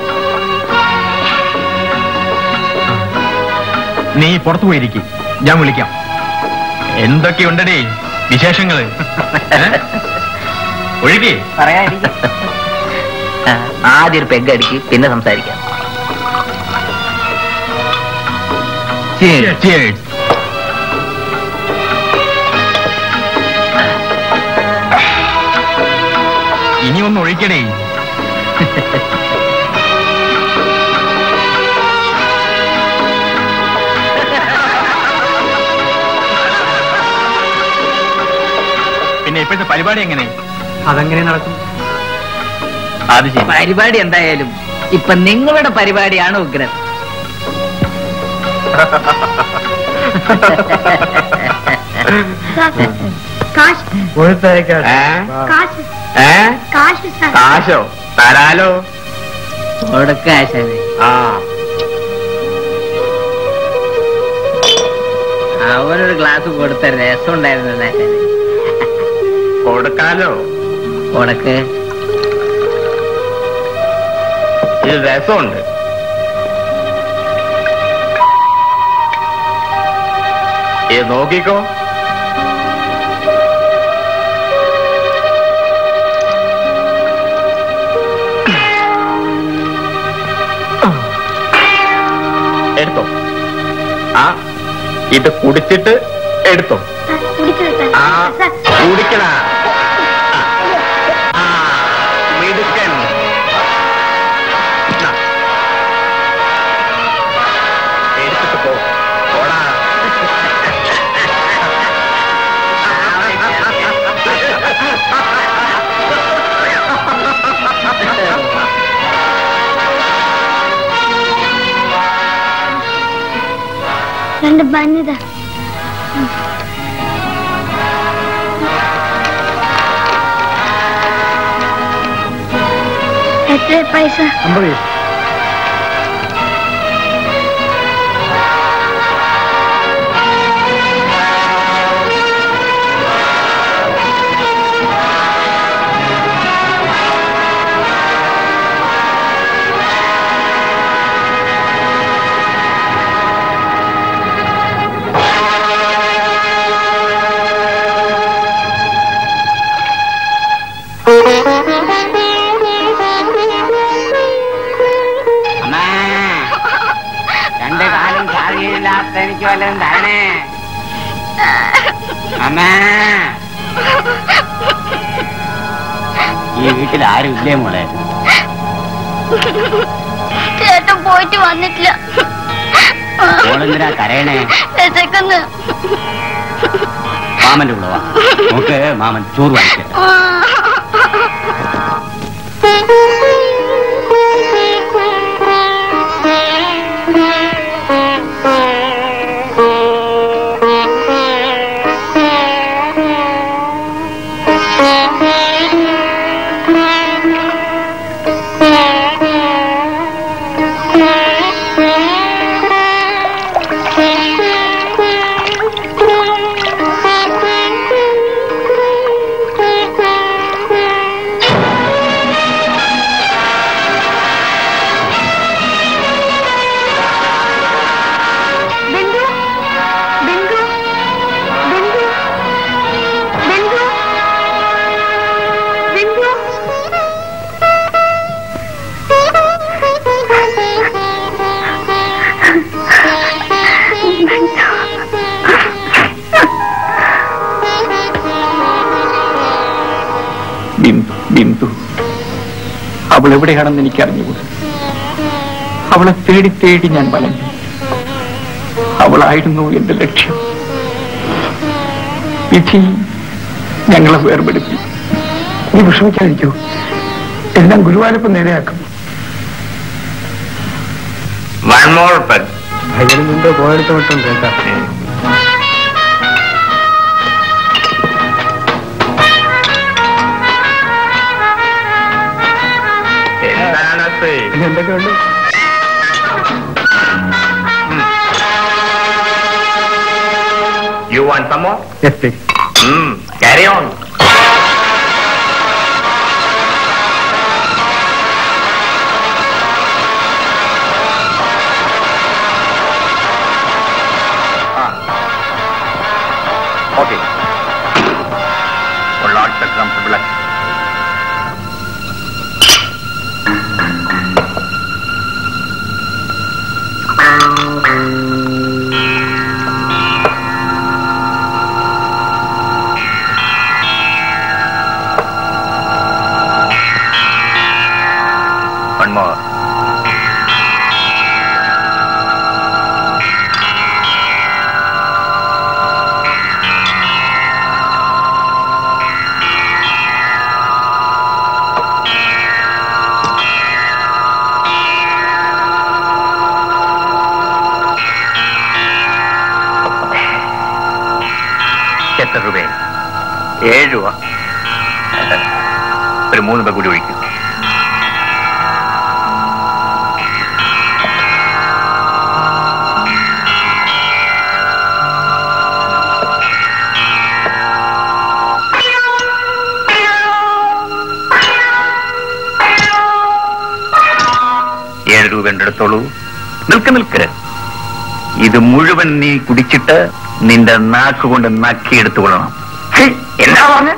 ആ. നീ പുറത്തു പോയിരിക്കും ഞാൻ വിളിക്കാം എന്തൊക്കെയുണ്ടടേ വിശേഷങ്ങള് ഏ? ഒഴുകി പറയാതിരിക്കും ആദ്യം ഒരു പെഗ് അടിക്ക് പിന്നെ സംസാരിക്കാം Cheers. ഇനി ഒന്ന് ഒഴിക്കടേ പിന്നെ ഇപ്പോഴത്തെ പരിപാടി എങ്ങനെ അതെങ്ങനെ നടക്കും അത് ശരി പരിപാടി എന്തായാലും ഇപ്പൊ നിങ്ങളുടെ പരിപാടിയാണ് ഉഗ്രൻ കാശ് കൊടുത്തേക്കാട്ടെ കാശ് ഏ കാശ് സാർ കാശോ തരാലോ കൊടുക്ക ആശാനെ ആ അവനൊരു ഗ്ലാസ് കൊടുത്ത രസം ഉണ്ടായിരുന്നു ആശാനെ കൊടുക്കാലോ കൊടുക്ക് ഇത് രസമുണ്ട് ഇത് നോക്കിക്കോ എടുത്തോ ആ ഇത് കുടിച്ചിട്ട് എടുത്തോ കുടിക്കരുത് ആ സാർ കുടിക്കണ ആ. ആ, മിടുക്കൻ നാ. എടുത്തിട്ട് പോ പോടാ രണ്ട് ബന്നിത എത്ര പൈസ അമ്പത് അമ്മേ രണ്ട് കാലം സ്വാധീനമില്ലാത്ത എനിക്ക് വല്ലതും തരണേ അമ്മേ ഈ വീട്ടിൽ ആരും ഇല്ലേ മോളെ ചേട്ടൻ പോയിട്ട് വന്നിട്ടില്ല മോളെന്തിനാ കരയണേ വിശക്കുന്നു മാമന്റെ കൂടെ വാ നോക്ക് മാമൻ ചോറ് വാങ്ങിച്ചു ബിന്ദു ബിന്ദു ബിന്ദു ബിന്ദു ബിന്ദു ബിന്ദു ബിന്ദു അവൾ എവിടെയാണെന്ന് എനിക്ക് അറിഞ്ഞുകൂടാ അവളെ തേടി തേടി ഞാൻ വലഞ്ഞു അവളായിരുന്നു എന്റെ ലക്ഷ്യം വിധി ഞങ്ങളെ വേർപെടുത്തി നീ വിഷമിക്കാതിരിക്കൂ എല്ലാം ഗുരുവായൂരപ്പം നേരെയാക്കും വൺ മോർ പെൻ ഭയങ്കര മുമ്പ് പോയെടുത്ത് വിട്ടുണ്ട് കേട്ടാ എന്താണത് എന്തൊക്കെയുണ്ട് യു വാണ്ട് സമോ എത്തി Carry on. Okay. For Lord Sakram Sabulak. One more. എത്ര രൂപയായി ഏഴ് രൂപ ഒരു മൂന്ന് രൂപ കൂടി ഒഴിക്കും ഏഴ് രൂപ എടുത്തോളൂ നിൽക്ക് നിൽക്ക് ഇത് മുഴുവൻ നീ കുടിച്ചിട്ട് നിന്റെ നാക്ക് കൊണ്ട് നക്കി എടുത്തുകൊള്ളണം ഹേ, എന്താ പറഞ്ഞ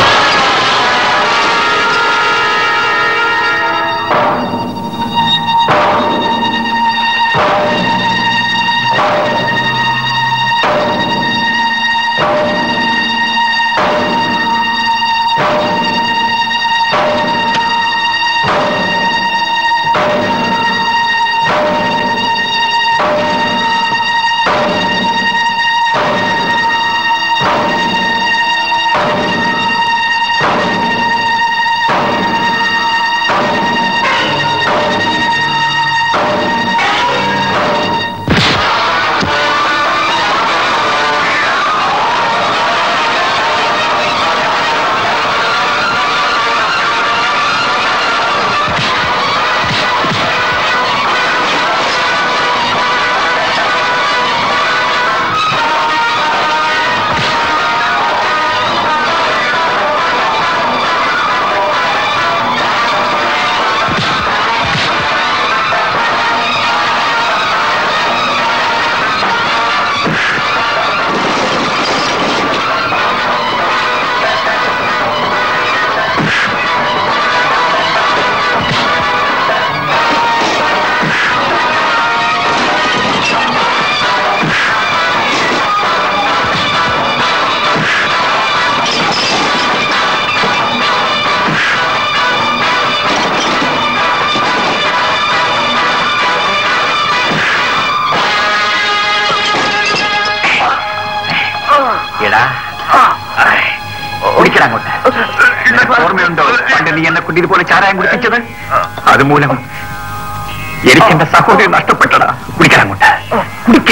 എടാ കുടിക്കടാ അങ്ങോട്ട് നിനക്ക് ഓർമ്മയുണ്ടോ പണ്ട് നീ എന്നെ കുട്ടി പോലെ ചാരായം കുടിപ്പിച്ചത് അതുമൂലം എനിക്ക് എന്റെ സഹോദരി നഷ്ടപ്പെട്ടടാ കുടിക്കടാ അങ്ങോട്ട് കുടിക്ക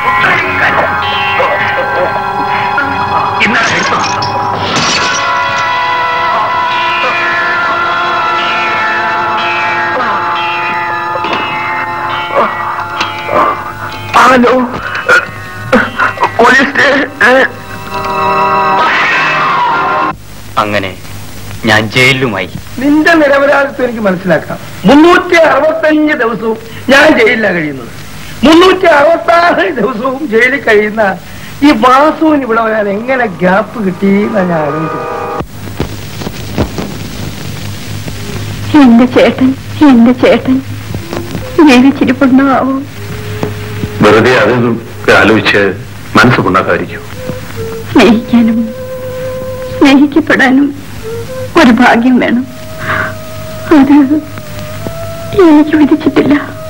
ഇന്നലെ എടുത്തോ. ഹലോ പോലീസ് അങ്ങനെ ഞാൻ ജയിലിലുമായി നിന്റെ നിരപരാധിത്വം എനിക്ക് മനസ്സിലാക്കാം മുന്നൂറ്റി അറുപത്തഞ്ച് ദിവസവും ഞാൻ ജയിലിലാണ് കഴിയുന്നത് മുന്നൂറ്റി അറുപത്തി ആറ് ദിവസവും ജയിലിൽ കഴിയുന്ന ഈ വാസുവിന് ഇവിടെ വരാൻ എങ്ങനെ ഗ്യാപ്പ് കിട്ടി എന്നാണ് ഞാൻ ആലോചിക്കുന്നത് എന്റെ ചേട്ടൻ എന്റെ ചേട്ടൻ ജീവിച്ചിരിപ്പുണ്ടോ ആവോ വെറുതെ അതൊക്കെ ആലോചിച്ച് മനസ്സ് കൊണ്ടാക്കാതിരിക്കും സ്നേഹിക്കാനും സ്നേഹിക്കപ്പെടാനും ഒരു ഭാഗ്യം വേണം അത് എനിക്ക് വിധിച്ചിട്ടില്ല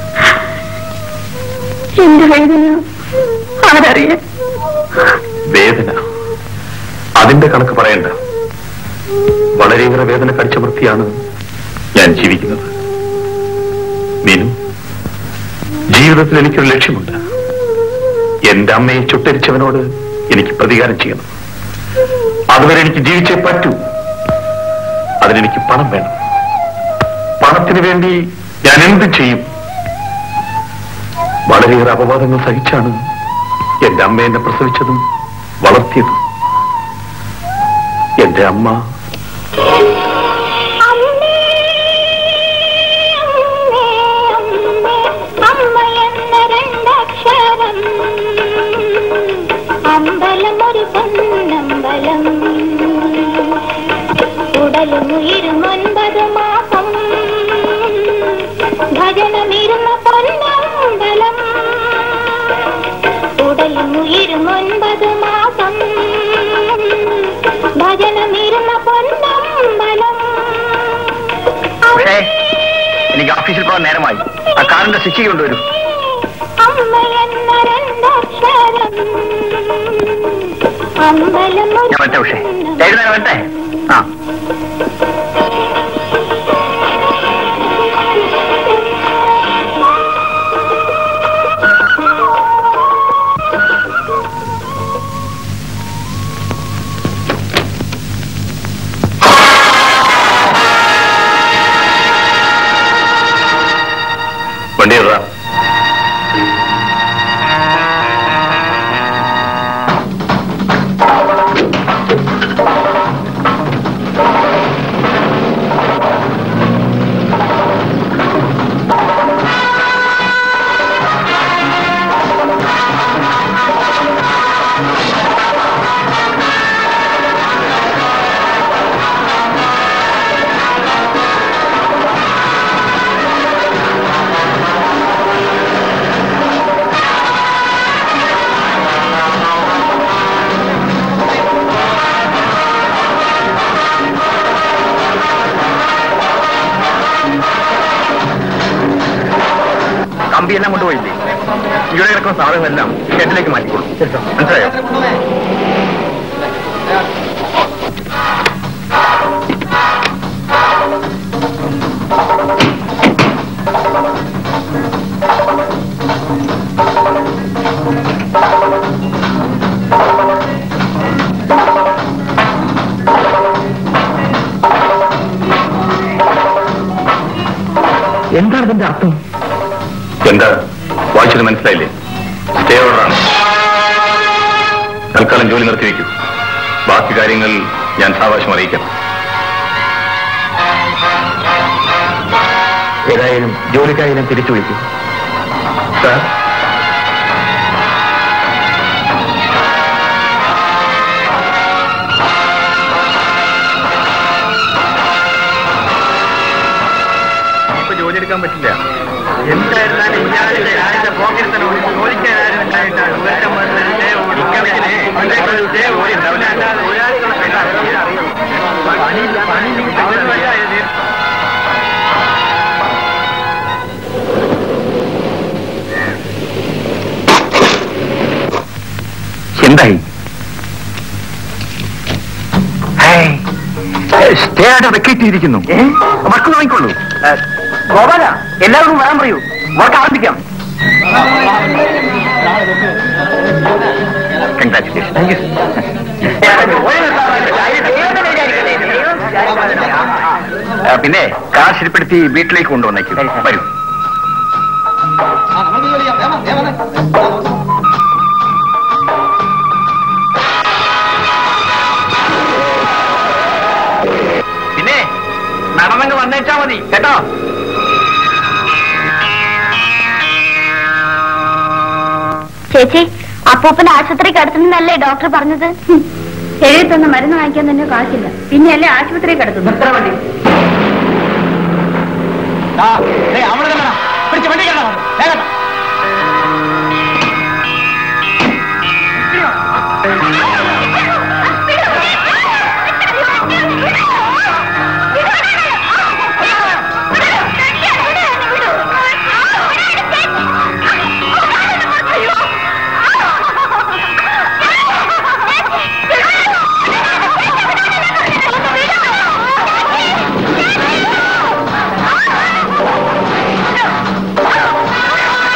എന്റെ വേദന ആരറിയാം വേദന അതിന്റെ കണക്ക് പറയണ്ട വളരെയേറെ വേദന കടിച്ചമർത്തിയാണ് ഞാൻ ജീവിക്കുന്നത് മീനു ജീവിതത്തിൽ എനിക്കൊരു ലക്ഷ്യമുണ്ട് എന്റെ അമ്മയെ ചുട്ടരിച്ചവനോട് എനിക്ക് പ്രതികാരം ചെയ്യണം അതുവരെ എനിക്ക് ജീവിച്ചേ പറ്റൂ അതിനെനിക്ക് പണം വേണം പണത്തിന് വേണ്ടി ഞാൻ എന്ത് ചെയ്യും വളരെയേറെ അപവാദങ്ങൾ സഹിച്ചാണ് എന്റെ അമ്മ എന്നെ പ്രസവിച്ചതും വളർത്തിയതും എന്റെ അമ്മ അമ്പലം ഒരു പൊന്നമ്പലം ഉടലും ഉയരും ഒൻപത് മാസം ഭജനമിരുന്ന പൊന്നമ്പലം ഉടലും ഉയരും ഒൻപത് മാസം ഭജനമിരുന്ന പൊന്നമ്പലം പക്ഷേ എനിക്ക് ഓഫീസിൽ പോകാൻ നേരമായി ആ കാറിന്റെ സ്വിച്ച് കൊണ്ടുവരും അമ്മ എന്ന രണ്ടക്ഷരം അമ്പലം ഒരു ഞാൻ വരട്ടെ പക്ഷേ എഴുതാൻ വരട്ടെ ആ വണ്ടി ഇടാ കമ്പിയെല്ലാം കൊണ്ടുപോയില്ലേ ഇവിടെ കിടക്കുന്ന സാധനങ്ങളെല്ലാം ഷെഡിലേക്ക് മാറ്റിക്കോളൂ മനസ്സിലായോ എന്താണ് ഇതിന്റെ അർത്ഥം എന്താ വായിച്ചത് മനസ്സിലായില്ലേ സ്റ്റേ ഓർഡറാണ് തൽക്കാലം ജോലി നിർത്തിവെക്കൂ ബാക്കി കാര്യങ്ങൾ ഞാൻ സാവകാശം അറിയിക്കാം ഏതായാലും ജോലിക്കായി ഞാൻ തിരിച്ചു വിളിക്കും സാർ ഇപ്പൊ ജോലി എടുക്കാൻ പറ്റില്ല എന്തായിരുന്നാലും ഇയാളുടെ രാജ്യത്തെ പോക്കറ്റിൽ തന്നെ ഒരു ജോലിക്കാരും ഉണ്ടായിട്ടാണ് ഇവരുടെ മുന്നിൽ ദേ ഓടി. ഇക്കണക്കിന് ഇവരുടെ ദേ ഓടി. അവനല്ലാതെ തൊഴിലാളികളെ കണ്ടാ അറിയണം. പണിയില്ല, പണിയില്ല. അവന് വയ്യ ഇത്. എന്തായി സ്റ്റേ ആയിട്ട് വെക്കേറ്റ് ചെയ്തിരിക്കുന്നു വർക്ക് വാങ്ങിക്കൊള്ളൂ ഗോപാല എല്ലാവരും വരാൻ പറയൂ വർക്ക് ആരംഭിക്കാം കൺഗ്രാറ്റുലേഷൻ താങ്ക് യു പിന്നെ കാർ ശരിപ്പെടുത്തി വീട്ടിലേക്ക് കൊണ്ടുവന്നേക്കും വരൂ പിന്നെ നടന്നങ്ങ് വന്നേച്ചാ മതി കേട്ടോ ചേച്ചി അപ്പൂപ്പൻ ആശുപത്രിക്ക് അടുത്തുനിന്നല്ലേ ഡോക്ടർ പറഞ്ഞത് എഴുതി തന്ന മരുന്ന് വാങ്ങിക്കാൻ തന്നെ കാശില്ല പിന്നെയല്ലേ ആശുപത്രി കിടത്തുന്നു എത്ര വണ്ടി അവിടെ തന്നെ പിടിച്ച് വണ്ടി കയറണം വേഗം ആ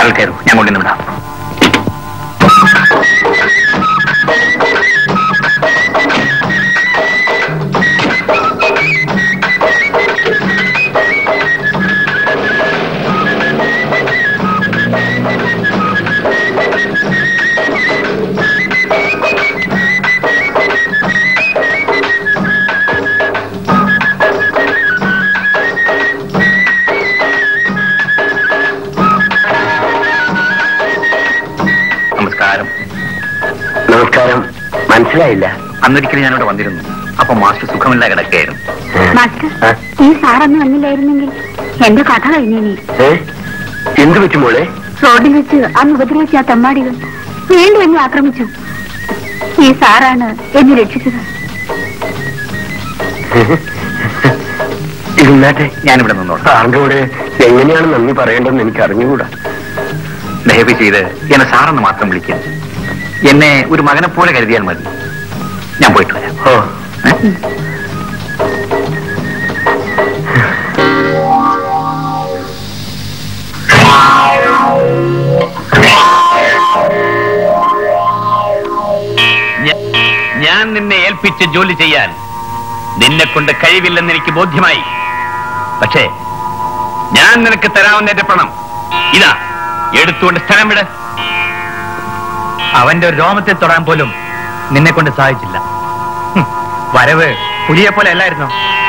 കാറിൽ കയറൂ ഞാൻ കൊണ്ടുവന്ന് വിടാം നമസ്കാരം നമസ്കാരം മനസ്സിലായില്ല അന്നൊരിക്കലും ഞാനിവിടെ വന്നിരുന്നു അപ്പൊ മാസ്റ്റർ സുഖമില്ല കിടക്കുകയായിരുന്നു മാസ്റ്റർ ഈ സാറന്ന് വന്നില്ലായിരുന്നെങ്കിൽ എന്റെ കഥ കഴിഞ്ഞേനെ ഏ എന്തു പറ്റി മോളെ റോഡിൽ വെച്ച് അന്ന് ഉപദ്രവിച്ച ആ തെമ്മാടികൾ വീണ്ടും എന്നെ ആക്രമിച്ചു ഈ സാറാണ് എന്നെ രക്ഷിച്ചത് ഇരുന്നാട്ടെ ഞാനിവിടെ നിന്നോളാം സാറിന്റെ കൂടെ എങ്ങനെയാണ് നന്ദി പറയേണ്ടതെന്ന് എനിക്ക് അറിഞ്ഞുകൂടാ ദയവ് ചെയ്ത് എന്നെ സാറെന്ന് മാത്രം വിളിക്കുക എന്നെ ഒരു മകനെ പോലെ കരുതിയാൽ മതി ഞാൻ പോയിട്ട് വരാം ഓ ഏ? ഞ- ഞാൻ നിന്നെ ഏൽപ്പിച്ച് ജോലി ചെയ്യാൻ നിന്നെ കൊണ്ട് കഴിവില്ലെന്ന് എനിക്ക് ബോധ്യമായി പക്ഷേ ഞാൻ നിനക്ക് തരാവുന്ന എന്റെ പണം ഇതാ എടുത്തുകൊണ്ട് സ്ഥലം വിട് അവന്റെ ഒരു രോമത്തെ തൊടാൻ പോലും നിന്നെ കൊണ്ട് സാധിച്ചില്ല ഹും, വരവ് പുലിയെ പോലെ അല്ലായിരുന്നോ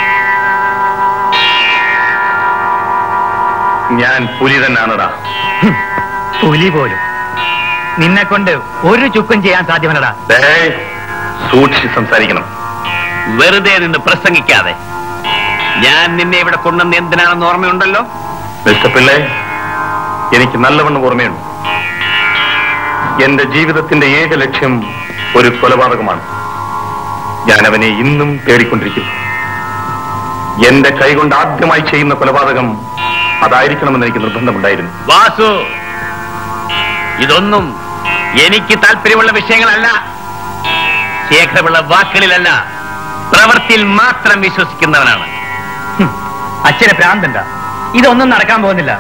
ഞാൻ പുലി തന്നെയാണടാ ഹും, പുലി പോലും നിന്നെ കൊണ്ട് ഒരു ചുക്കും ചെയ്യാൻ സാധ്യമല്ലടാ സൂക്ഷിച്ച് സംസാരിക്കണം വെറുതെ നിന്ന് പ്രസംഗിക്കാതെ ഞാൻ നിന്നെ ഇവിടെ കൊണ്ടുവന്ന് എന്തിനാണെന്ന് ഓർമ്മയുണ്ടല്ലോ മിസ്റ്റർ പിള്ളേ എനിക്ക് നല്ലവണ്ണം ഓർമ്മയുണ്ട് എന്റെ ജീവിതത്തിന്റെ ഏക ലക്ഷ്യം ഒരു കൊലപാതകമാണ് ഞാൻ അവനെ ഇന്നും തേടിക്കൊണ്ടിരിക്കുന്നു എന്റെ കൈകൊണ്ട് ആദ്യമായി ചെയ്യുന്ന കൊലപാതകം അതായിരിക്കണമെന്ന് എനിക്ക് നിർബന്ധമുണ്ടായിരുന്നു വാസു ഇതൊന്നും എനിക്ക് താല്പര്യമുള്ള വിഷയങ്ങളല്ല ശേഖരമുള്ള വാക്കുകളിലല്ല പ്രവൃത്തിയിൽ മാത്രം വിശ്വസിക്കുന്നവനാണ് ഹും, അച്ഛന് ഭ്രാന്തണ്ട ഇതൊന്നും നടക്കാൻ പോകുന്നില്ല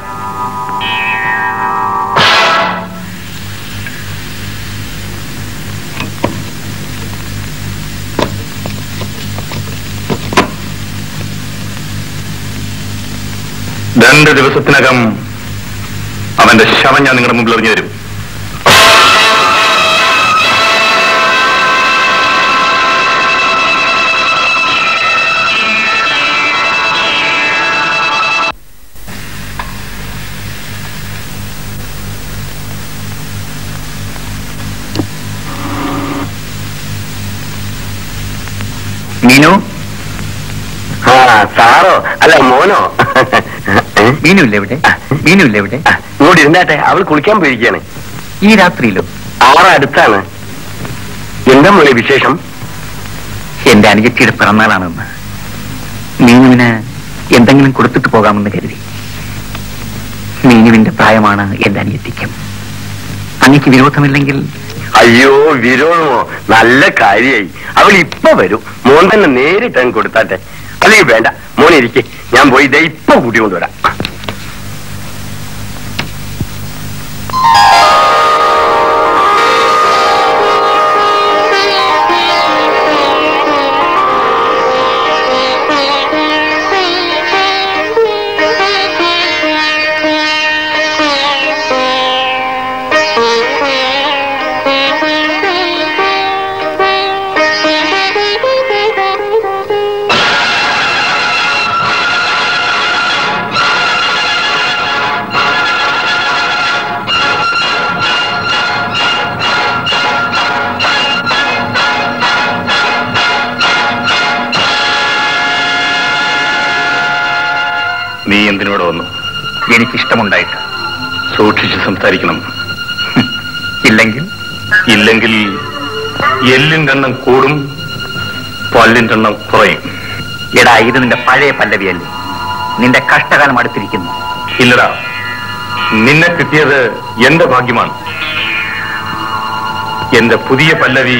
രണ്ട് ദിവസത്തിനകം അവന്റെ ശവം ഞാൻ നിങ്ങളുടെ മുമ്പിൽ എറിഞ്ഞു തരും മീനു ആ സാറോ അല്ല മോനോ മീനു ഇല്ലേ ഇവിടെ മീനു ഇല്ലേ ഇവിടെ ഇങ്ങോട്ട് ഇരുന്നാട്ടെ അവൾ കുളിക്കാൻ പോയിരിക്കുകയാണ് ഈ രാത്രിയിലോ ആറ അടുത്താണ് എന്താ മോനെ വിശേഷം എന്റെ അനുജത്തിയുടെ പിറന്നാളാണെന്ന് മീനുവിന് എന്തെങ്കിലും കൊടുത്തിട്ട് പോകാമെന്ന് കരുതി മീനുവിന്റെ പ്രായമാണ് എന്റെ അനിയത്തിക്കും അങ്ങക്ക് വിരോധമില്ലെങ്കിൽ അയ്യോ വിരോധമോ നല്ല കാര്യായി അവൾ ഇപ്പൊ വരും മോൻ തന്നെ നേരിട്ട് അങ്ങ് കൊടുത്താട്ടെ അല്ലെങ്കിൽ വേണ്ട മോൻ ഇരിക്കെ ഞാൻ പോയി ഇതേ ഇപ്പൊ കൂട്ടിക്കൊണ്ടുവരാം നീ എന്തിനോട് വന്നു എനിക്കിഷ്ടമുണ്ടായിട്ട് സൂക്ഷിച്ച് സംസാരിക്കണം ഇല്ലെങ്കിൽ ഇല്ലെങ്കിൽ എല്ലിന്റെ എണ്ണം കൂടും പല്ലിന്റെ എണ്ണം കുറയും എടാ ഇത് നിന്റെ പഴയ പല്ലവിയല്ലേ നിന്റെ കഷ്ടകാലം അടുത്തിരിക്കുന്നു ഇല്ലടാ നിന്നെ കിട്ടിയത് എന്റെ ഭാഗ്യമാണ് എന്റെ പുതിയ പല്ലവി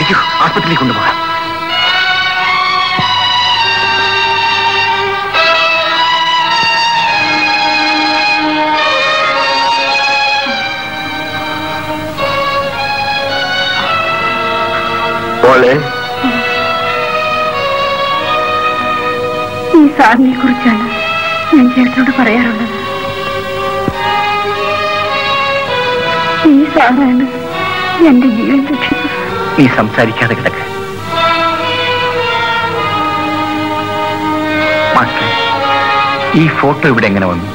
ഇരിക്കൂ ആസ്പത്രിയിൽ കൊണ്ടുപോകാം മോളെ ഈ സാറിനെ കുറിച്ചാണ് ഞാൻ ചേട്ടനോട് പറയാറുള്ളത് ഈ സാറാണ് എന്റെ ജീവൻ രക്ഷിച്ചത് നീ സംസാരിക്കാതെ കിടക്ക് മാസ്റ്റർ ഈ ഫോട്ടോ ഇവിടെ എങ്ങനെ വന്നു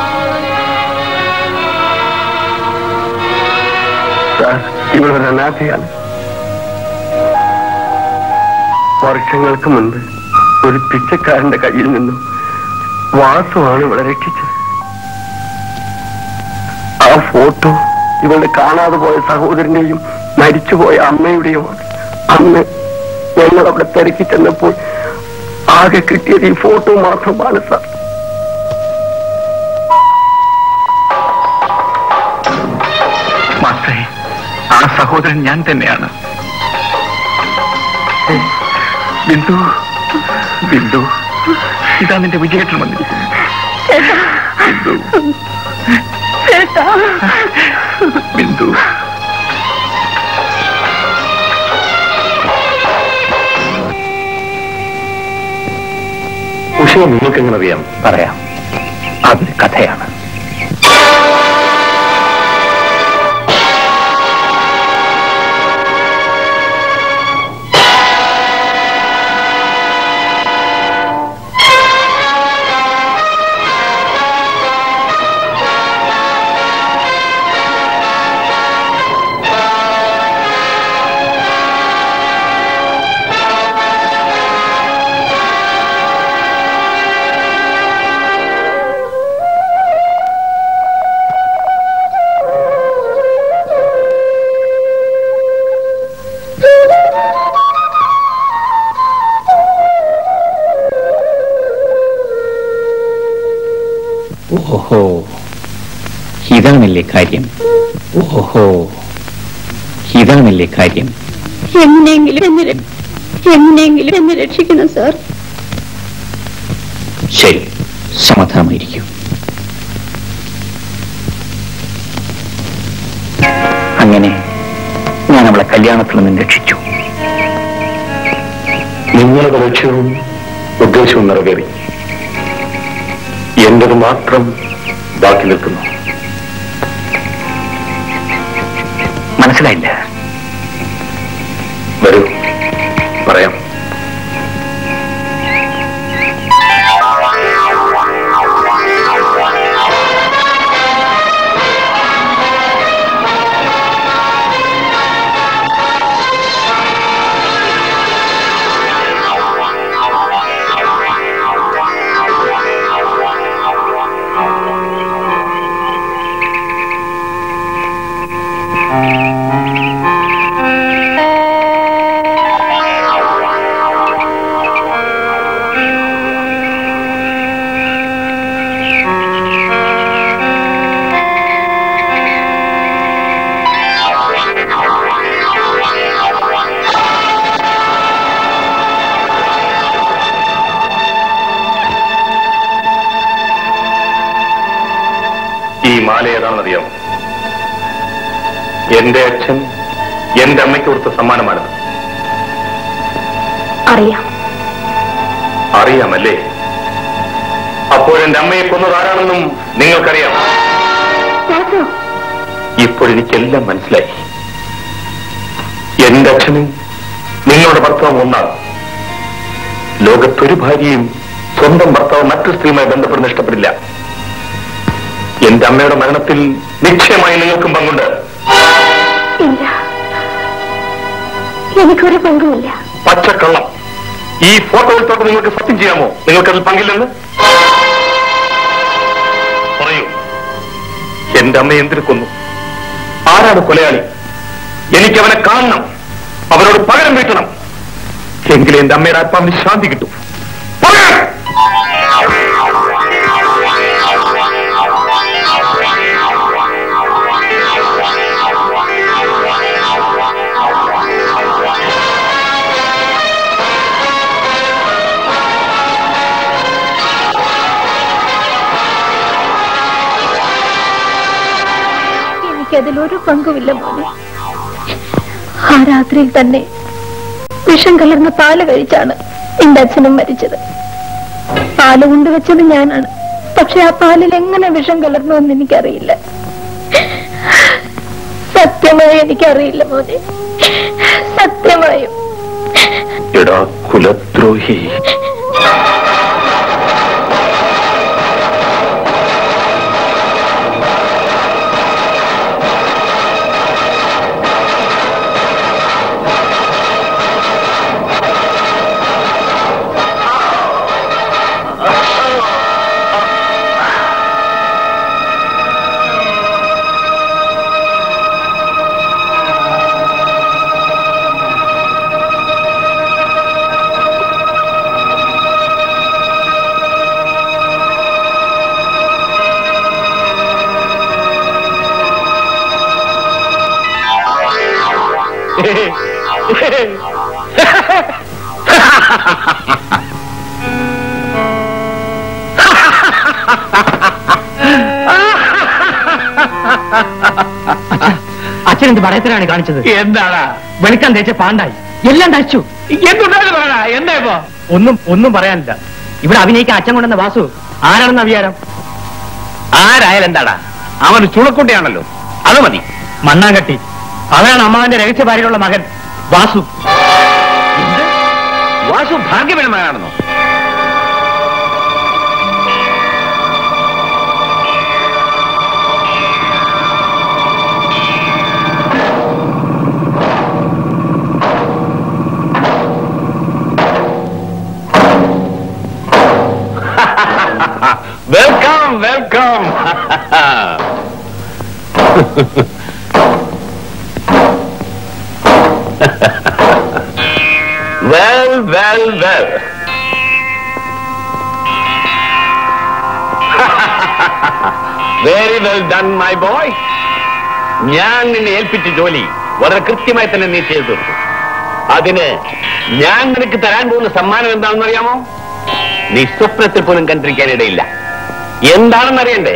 സാർ ഇവളൊരു അനാഥയാണ് വർഷങ്ങൾക്ക് മുൻപ് ഒരു പിച്ചക്കാരന്റെ കയ്യിൽ നിന്നും വാസുവാണ് ഇവളെ രക്ഷിച്ചത് ആ ഫോട്ടോ ഇവളുടെ കാണാതെ പോയ സഹോദരന്റെയും മരിച്ചുപോയ അമ്മയുടെയും അന്ന് ഞങ്ങൾ അവിടെ തിരക്കി ചെന്നപ്പോൾ ആകെ കിട്ടിയത് ഈ ഫോട്ടോ മാത്രമാണ് സാർ മാസ്റ്ററെ ആ സഹോദരൻ ഞാൻ തന്നെയാണ് ബിന്ദു ബിന്ദു ഇതാ നിന്റെ വിജയേട്ടൻ വന്നിരിക്കുന്നു ബിന്ദു ചേട്ടാ ബിന്ദു വിഷയം നിങ്ങൾക്ക് എങ്ങനെ അറിയാം പറയാം അതൊരു കഥയാണ് ഓഹോ ഇതാണല്ലേ കാര്യം ഓഹോ ഇതാണല്ലേ കാര്യം എങ്ങനെയെങ്കിലും എന്നെ ര- എങ്ങനെയെങ്കിലും എന്നെ രക്ഷിക്കണം സാർ ശരി സമാധാനമായിരിക്കും അങ്ങനെ ഞാൻ അവളെ കല്യാണത്തിൽ നിന്നും രക്ഷിച്ചു നിങ്ങളുടെ ലക്ഷ്യവും ഉദ്ദേശവും നിറവേറി എന്റത് മാത്രം ബാക്കി നിൽക്കുന്നു മനസ്സിലായില്ല വരൂ പറയാം ഈ മാല ഏതാണെന്നറിയാം എന്റെ അച്ഛൻ എന്റെ അമ്മയ്ക്ക് കൊടുത്ത സമ്മാനമാണിത് അറിയാം അറിയാമല്ലേ അപ്പോൾ എന്റെ അമ്മയെ കൊന്നത് ആരാണെന്നും നിങ്ങൾക്കറിയാം ഇപ്പോഴെനിക്കെല്ലാം മനസ്സിലായി എന്റെ അച്ഛനും നിങ്ങളുടെ ഭർത്താവും ഒന്നാണ് ലോകത്തൊരു ഭാര്യയും സ്വന്തം ഭർത്താവ് മറ്റു സ്ത്രീയുമായി ബന്ധപ്പെടുന്ന ഇഷ്ടപ്പെടില്ല എന്റെ അമ്മയുടെ മരണത്തിൽ നിശ്ചയമായി നിങ്ങൾക്കും പങ്കുണ്ട് ഇല്ല എനിക്കൊരു പങ്കുമില്ല പച്ചക്കള്ളം ഈ ഫോട്ടോയിൽ തൊട്ട് നിങ്ങൾക്ക് സത്യം ചെയ്യാമോ നിങ്ങൾക്കതിൽ പങ്കില്ലെന്ന് പറയൂ എന്റെ അമ്മ എന്തിനു കൊന്നു ആരാണ് കൊലയാളി എനിക്ക് അവനെ കാണണം അവരോട് പകരം വീട്ടണം എങ്കിലും എന്റെ അമ്മയുടെ ആത്മാവിന് ശാന്തി കിട്ടും പറയാൻ അതിലൊരു പങ്കുമില്ല മോനെ ആ രാത്രിയിൽ തന്നെ വിഷം കലർന്ന പാല് കഴിച്ചാണ് എന്റെ അച്ഛനും മരിച്ചത് പാല് കൊണ്ടുവച്ചത് ഞാനാണ് പക്ഷെ ആ പാലിൽ എങ്ങനെ വിഷം കലർന്നു എന്ന് എനിക്കറിയില്ല സത്യമായി എനിക്കറിയില്ല മോനെ സത്യമായും എടാ കുലദ്രോഹി അച്ഛൻ എന്ത് ഭയത്തിലാണ് കാണിച്ചത് എന്താടാ വെളുക്കാൻ തേച്ച പാണ്ടായി എല്ലാം നശിച്ചു എന്തുണ്ടായിരുന്നു വേണ എന്താ ഇപ്പോ ഒന്നും ഒന്നും പറയാനില്ല ഇവിടെ അഭിനയിക്കാൻ അച്ഛൻ കൊണ്ടുവന്ന വാസു ആരാണെന്ന് വിചാരം ആരായാലും എന്താടാ അവൻ ചുണക്കുട്ടിയാണല്ലോ അത് മതി മണ്ണാങ്കട്ടി അവനാണ് അമ്മാവന്റെ രഹസ്യ ഭാര്യയുള്ള മകൻ വാസു വാസു ഭാഗ്യപരമാണെന്നോ welcome welcome well well well very well done my boy ഞാൻ നിന്നെ ഏൽപ്പിച്ച ജോലി വളരെ കൃത്യമായി തന്നെ നീ ചെയ്തു തീർത്തു അതിന് ഞാൻ നിനക്ക് തരാൻ പോകുന്ന സമ്മാനം എന്താണെന്ന് അറിയാമോ നീ സ്വപ്നത്തിൽ പോലും കണ്ടിരിക്കാനിടയില്ല എന്താണെന്ന് അറിയണ്ടേ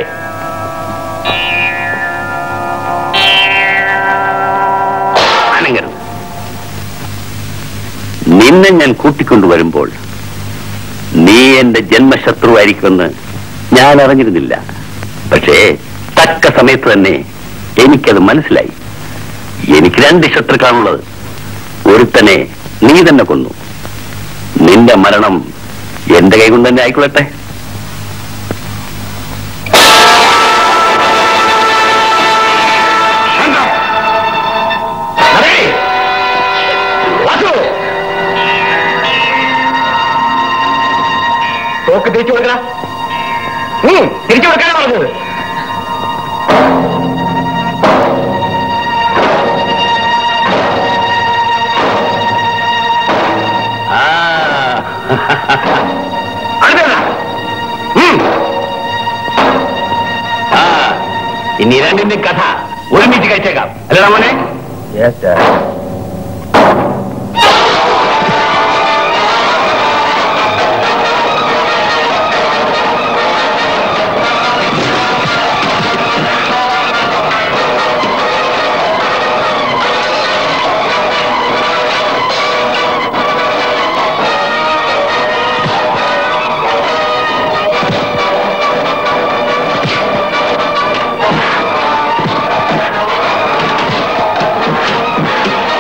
അനങ്ങരുത് നിന്നെ ഞാൻ കൂട്ടിക്കൊണ്ടുവരുമ്പോൾ നീ എന്റെ ജന്മശത്രുവായിരിക്കുമെന്ന് ഞാൻ അറിഞ്ഞിരുന്നില്ല പക്ഷേ തക്ക സമയത്ത് തന്നെ എനിക്കത് മനസ്സിലായി എനിക്ക് രണ്ട് ശത്രുക്കളാണുള്ളത് ഒരുത്തനെ നീ തന്നെ കൊന്നു നിന്റെ മരണം എന്റെ കൈ കൊണ്ട് തന്നെ ആയിക്കൊള്ളട്ടെ തോക്ക് തിരിച്ചു കൊടുക്കണ തിരിച്ചു കൊടുക്കാനാ പറഞ്ഞത് ആ. അടുത്തതാ. ഉം. ആ ഇനി രണ്ടിന്റെ കഥ ഒരുമിച്ച് കഴിച്ചേക്കാം അല്ലടാ മോനെ ആ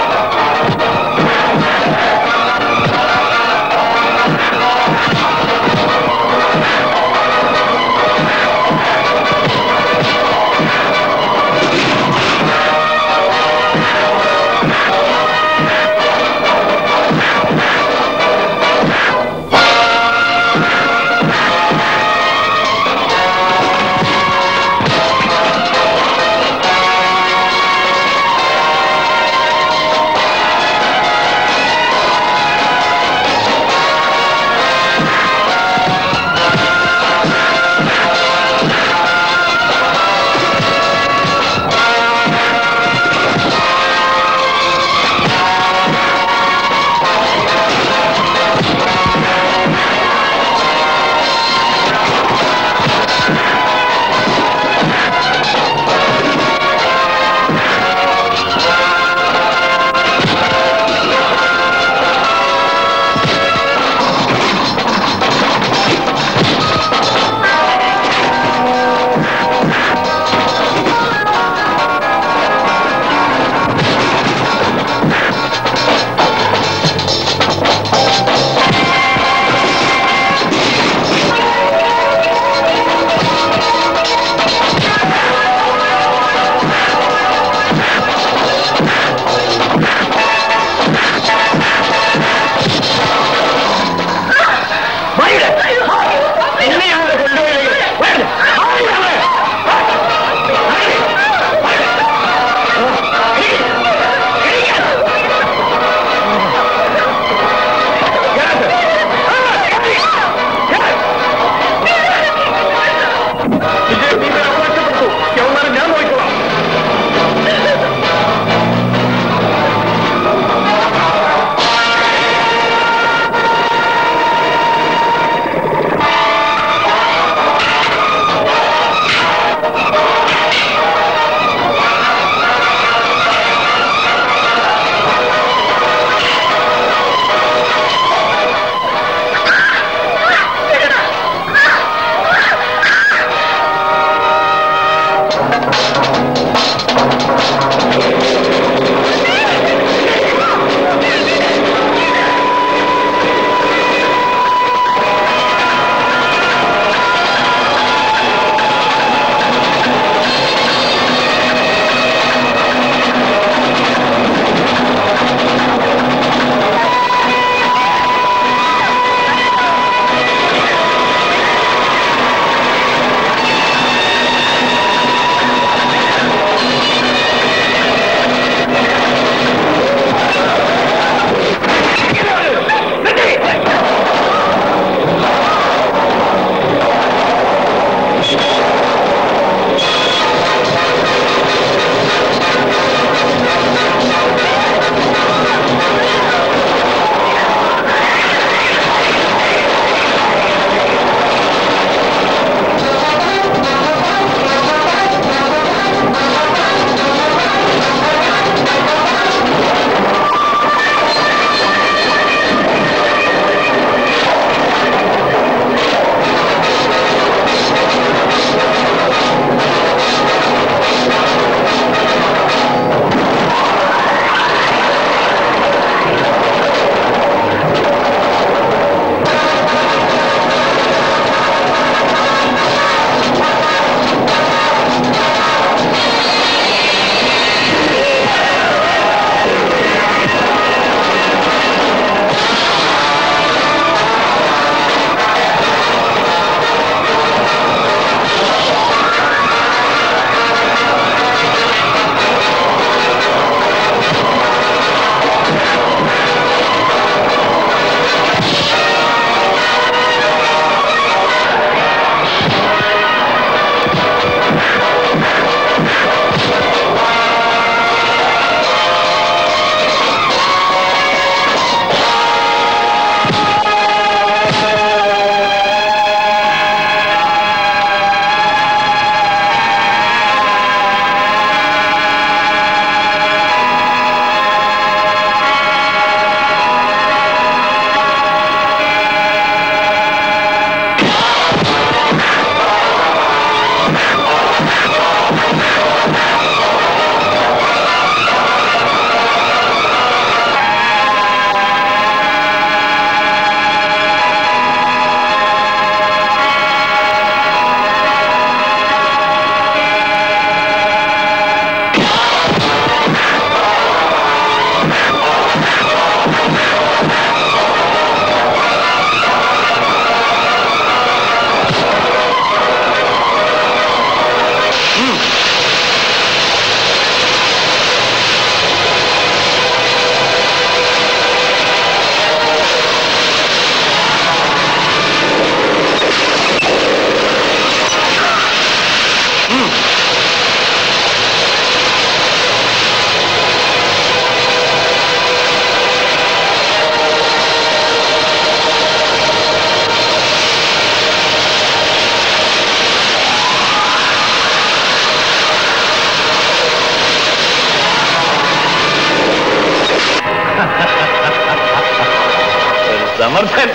ഒരു സമർത്ഥൻ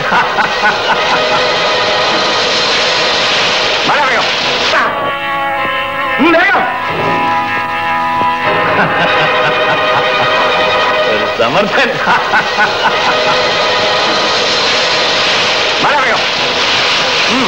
മഴ വേഗം ഉം, വേഗം ഒരു സമർത്ഥൻ മഴ വേഗം ഉം.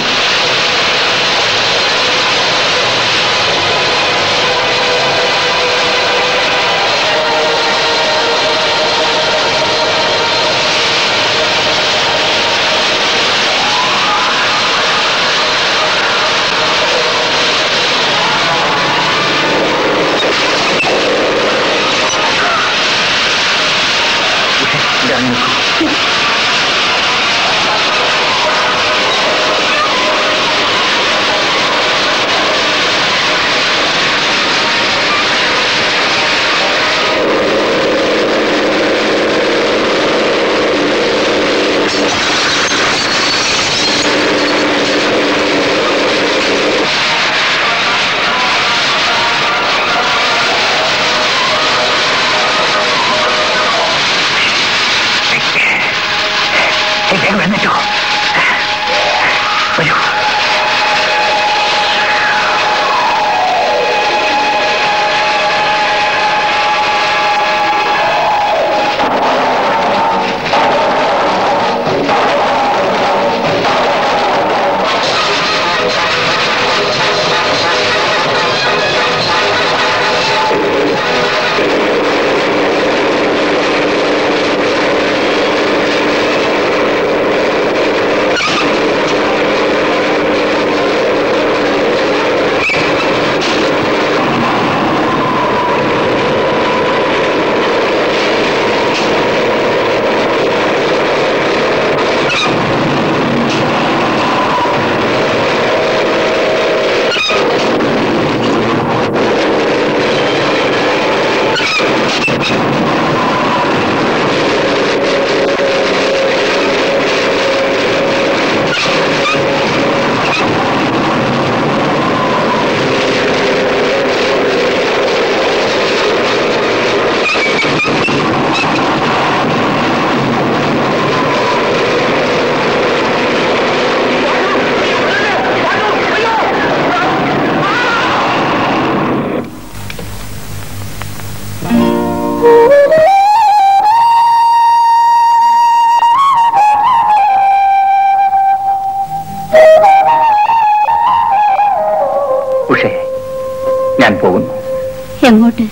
ഉഷേ ഞാൻ പോകുന്നു എങ്ങോട്ട്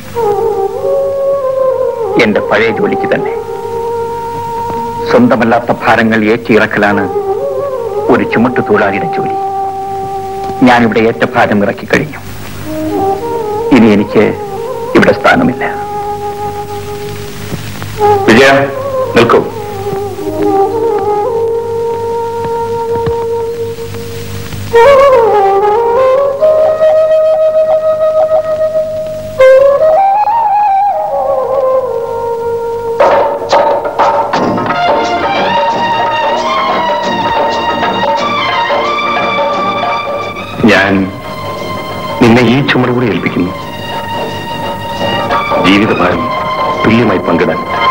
എന്റെ പഴയ ജോലിക്ക് തന്നെ സ്വന്തമല്ലാത്ത ഭാരങ്ങൾ ഏറ്റിയിറക്കലാണ് ഒരു ചുമട്ടു തൊഴിലാളിയുടെ ജോലി ഞാനിവിടെ ഏറ്റ ഭാരം ഇറക്കി കഴിഞ്ഞു ഇനി എനിക്ക് ഇവിടെ സ്ഥാനമില്ല വിജയ നിൽക്കൂ ഞാൻ നിന്നെ ഈ ചുമട് കൂടി ഏൽപ്പിക്കുന്നു ജീവിതഭാരം തുല്യമായി പങ്കിടാൻ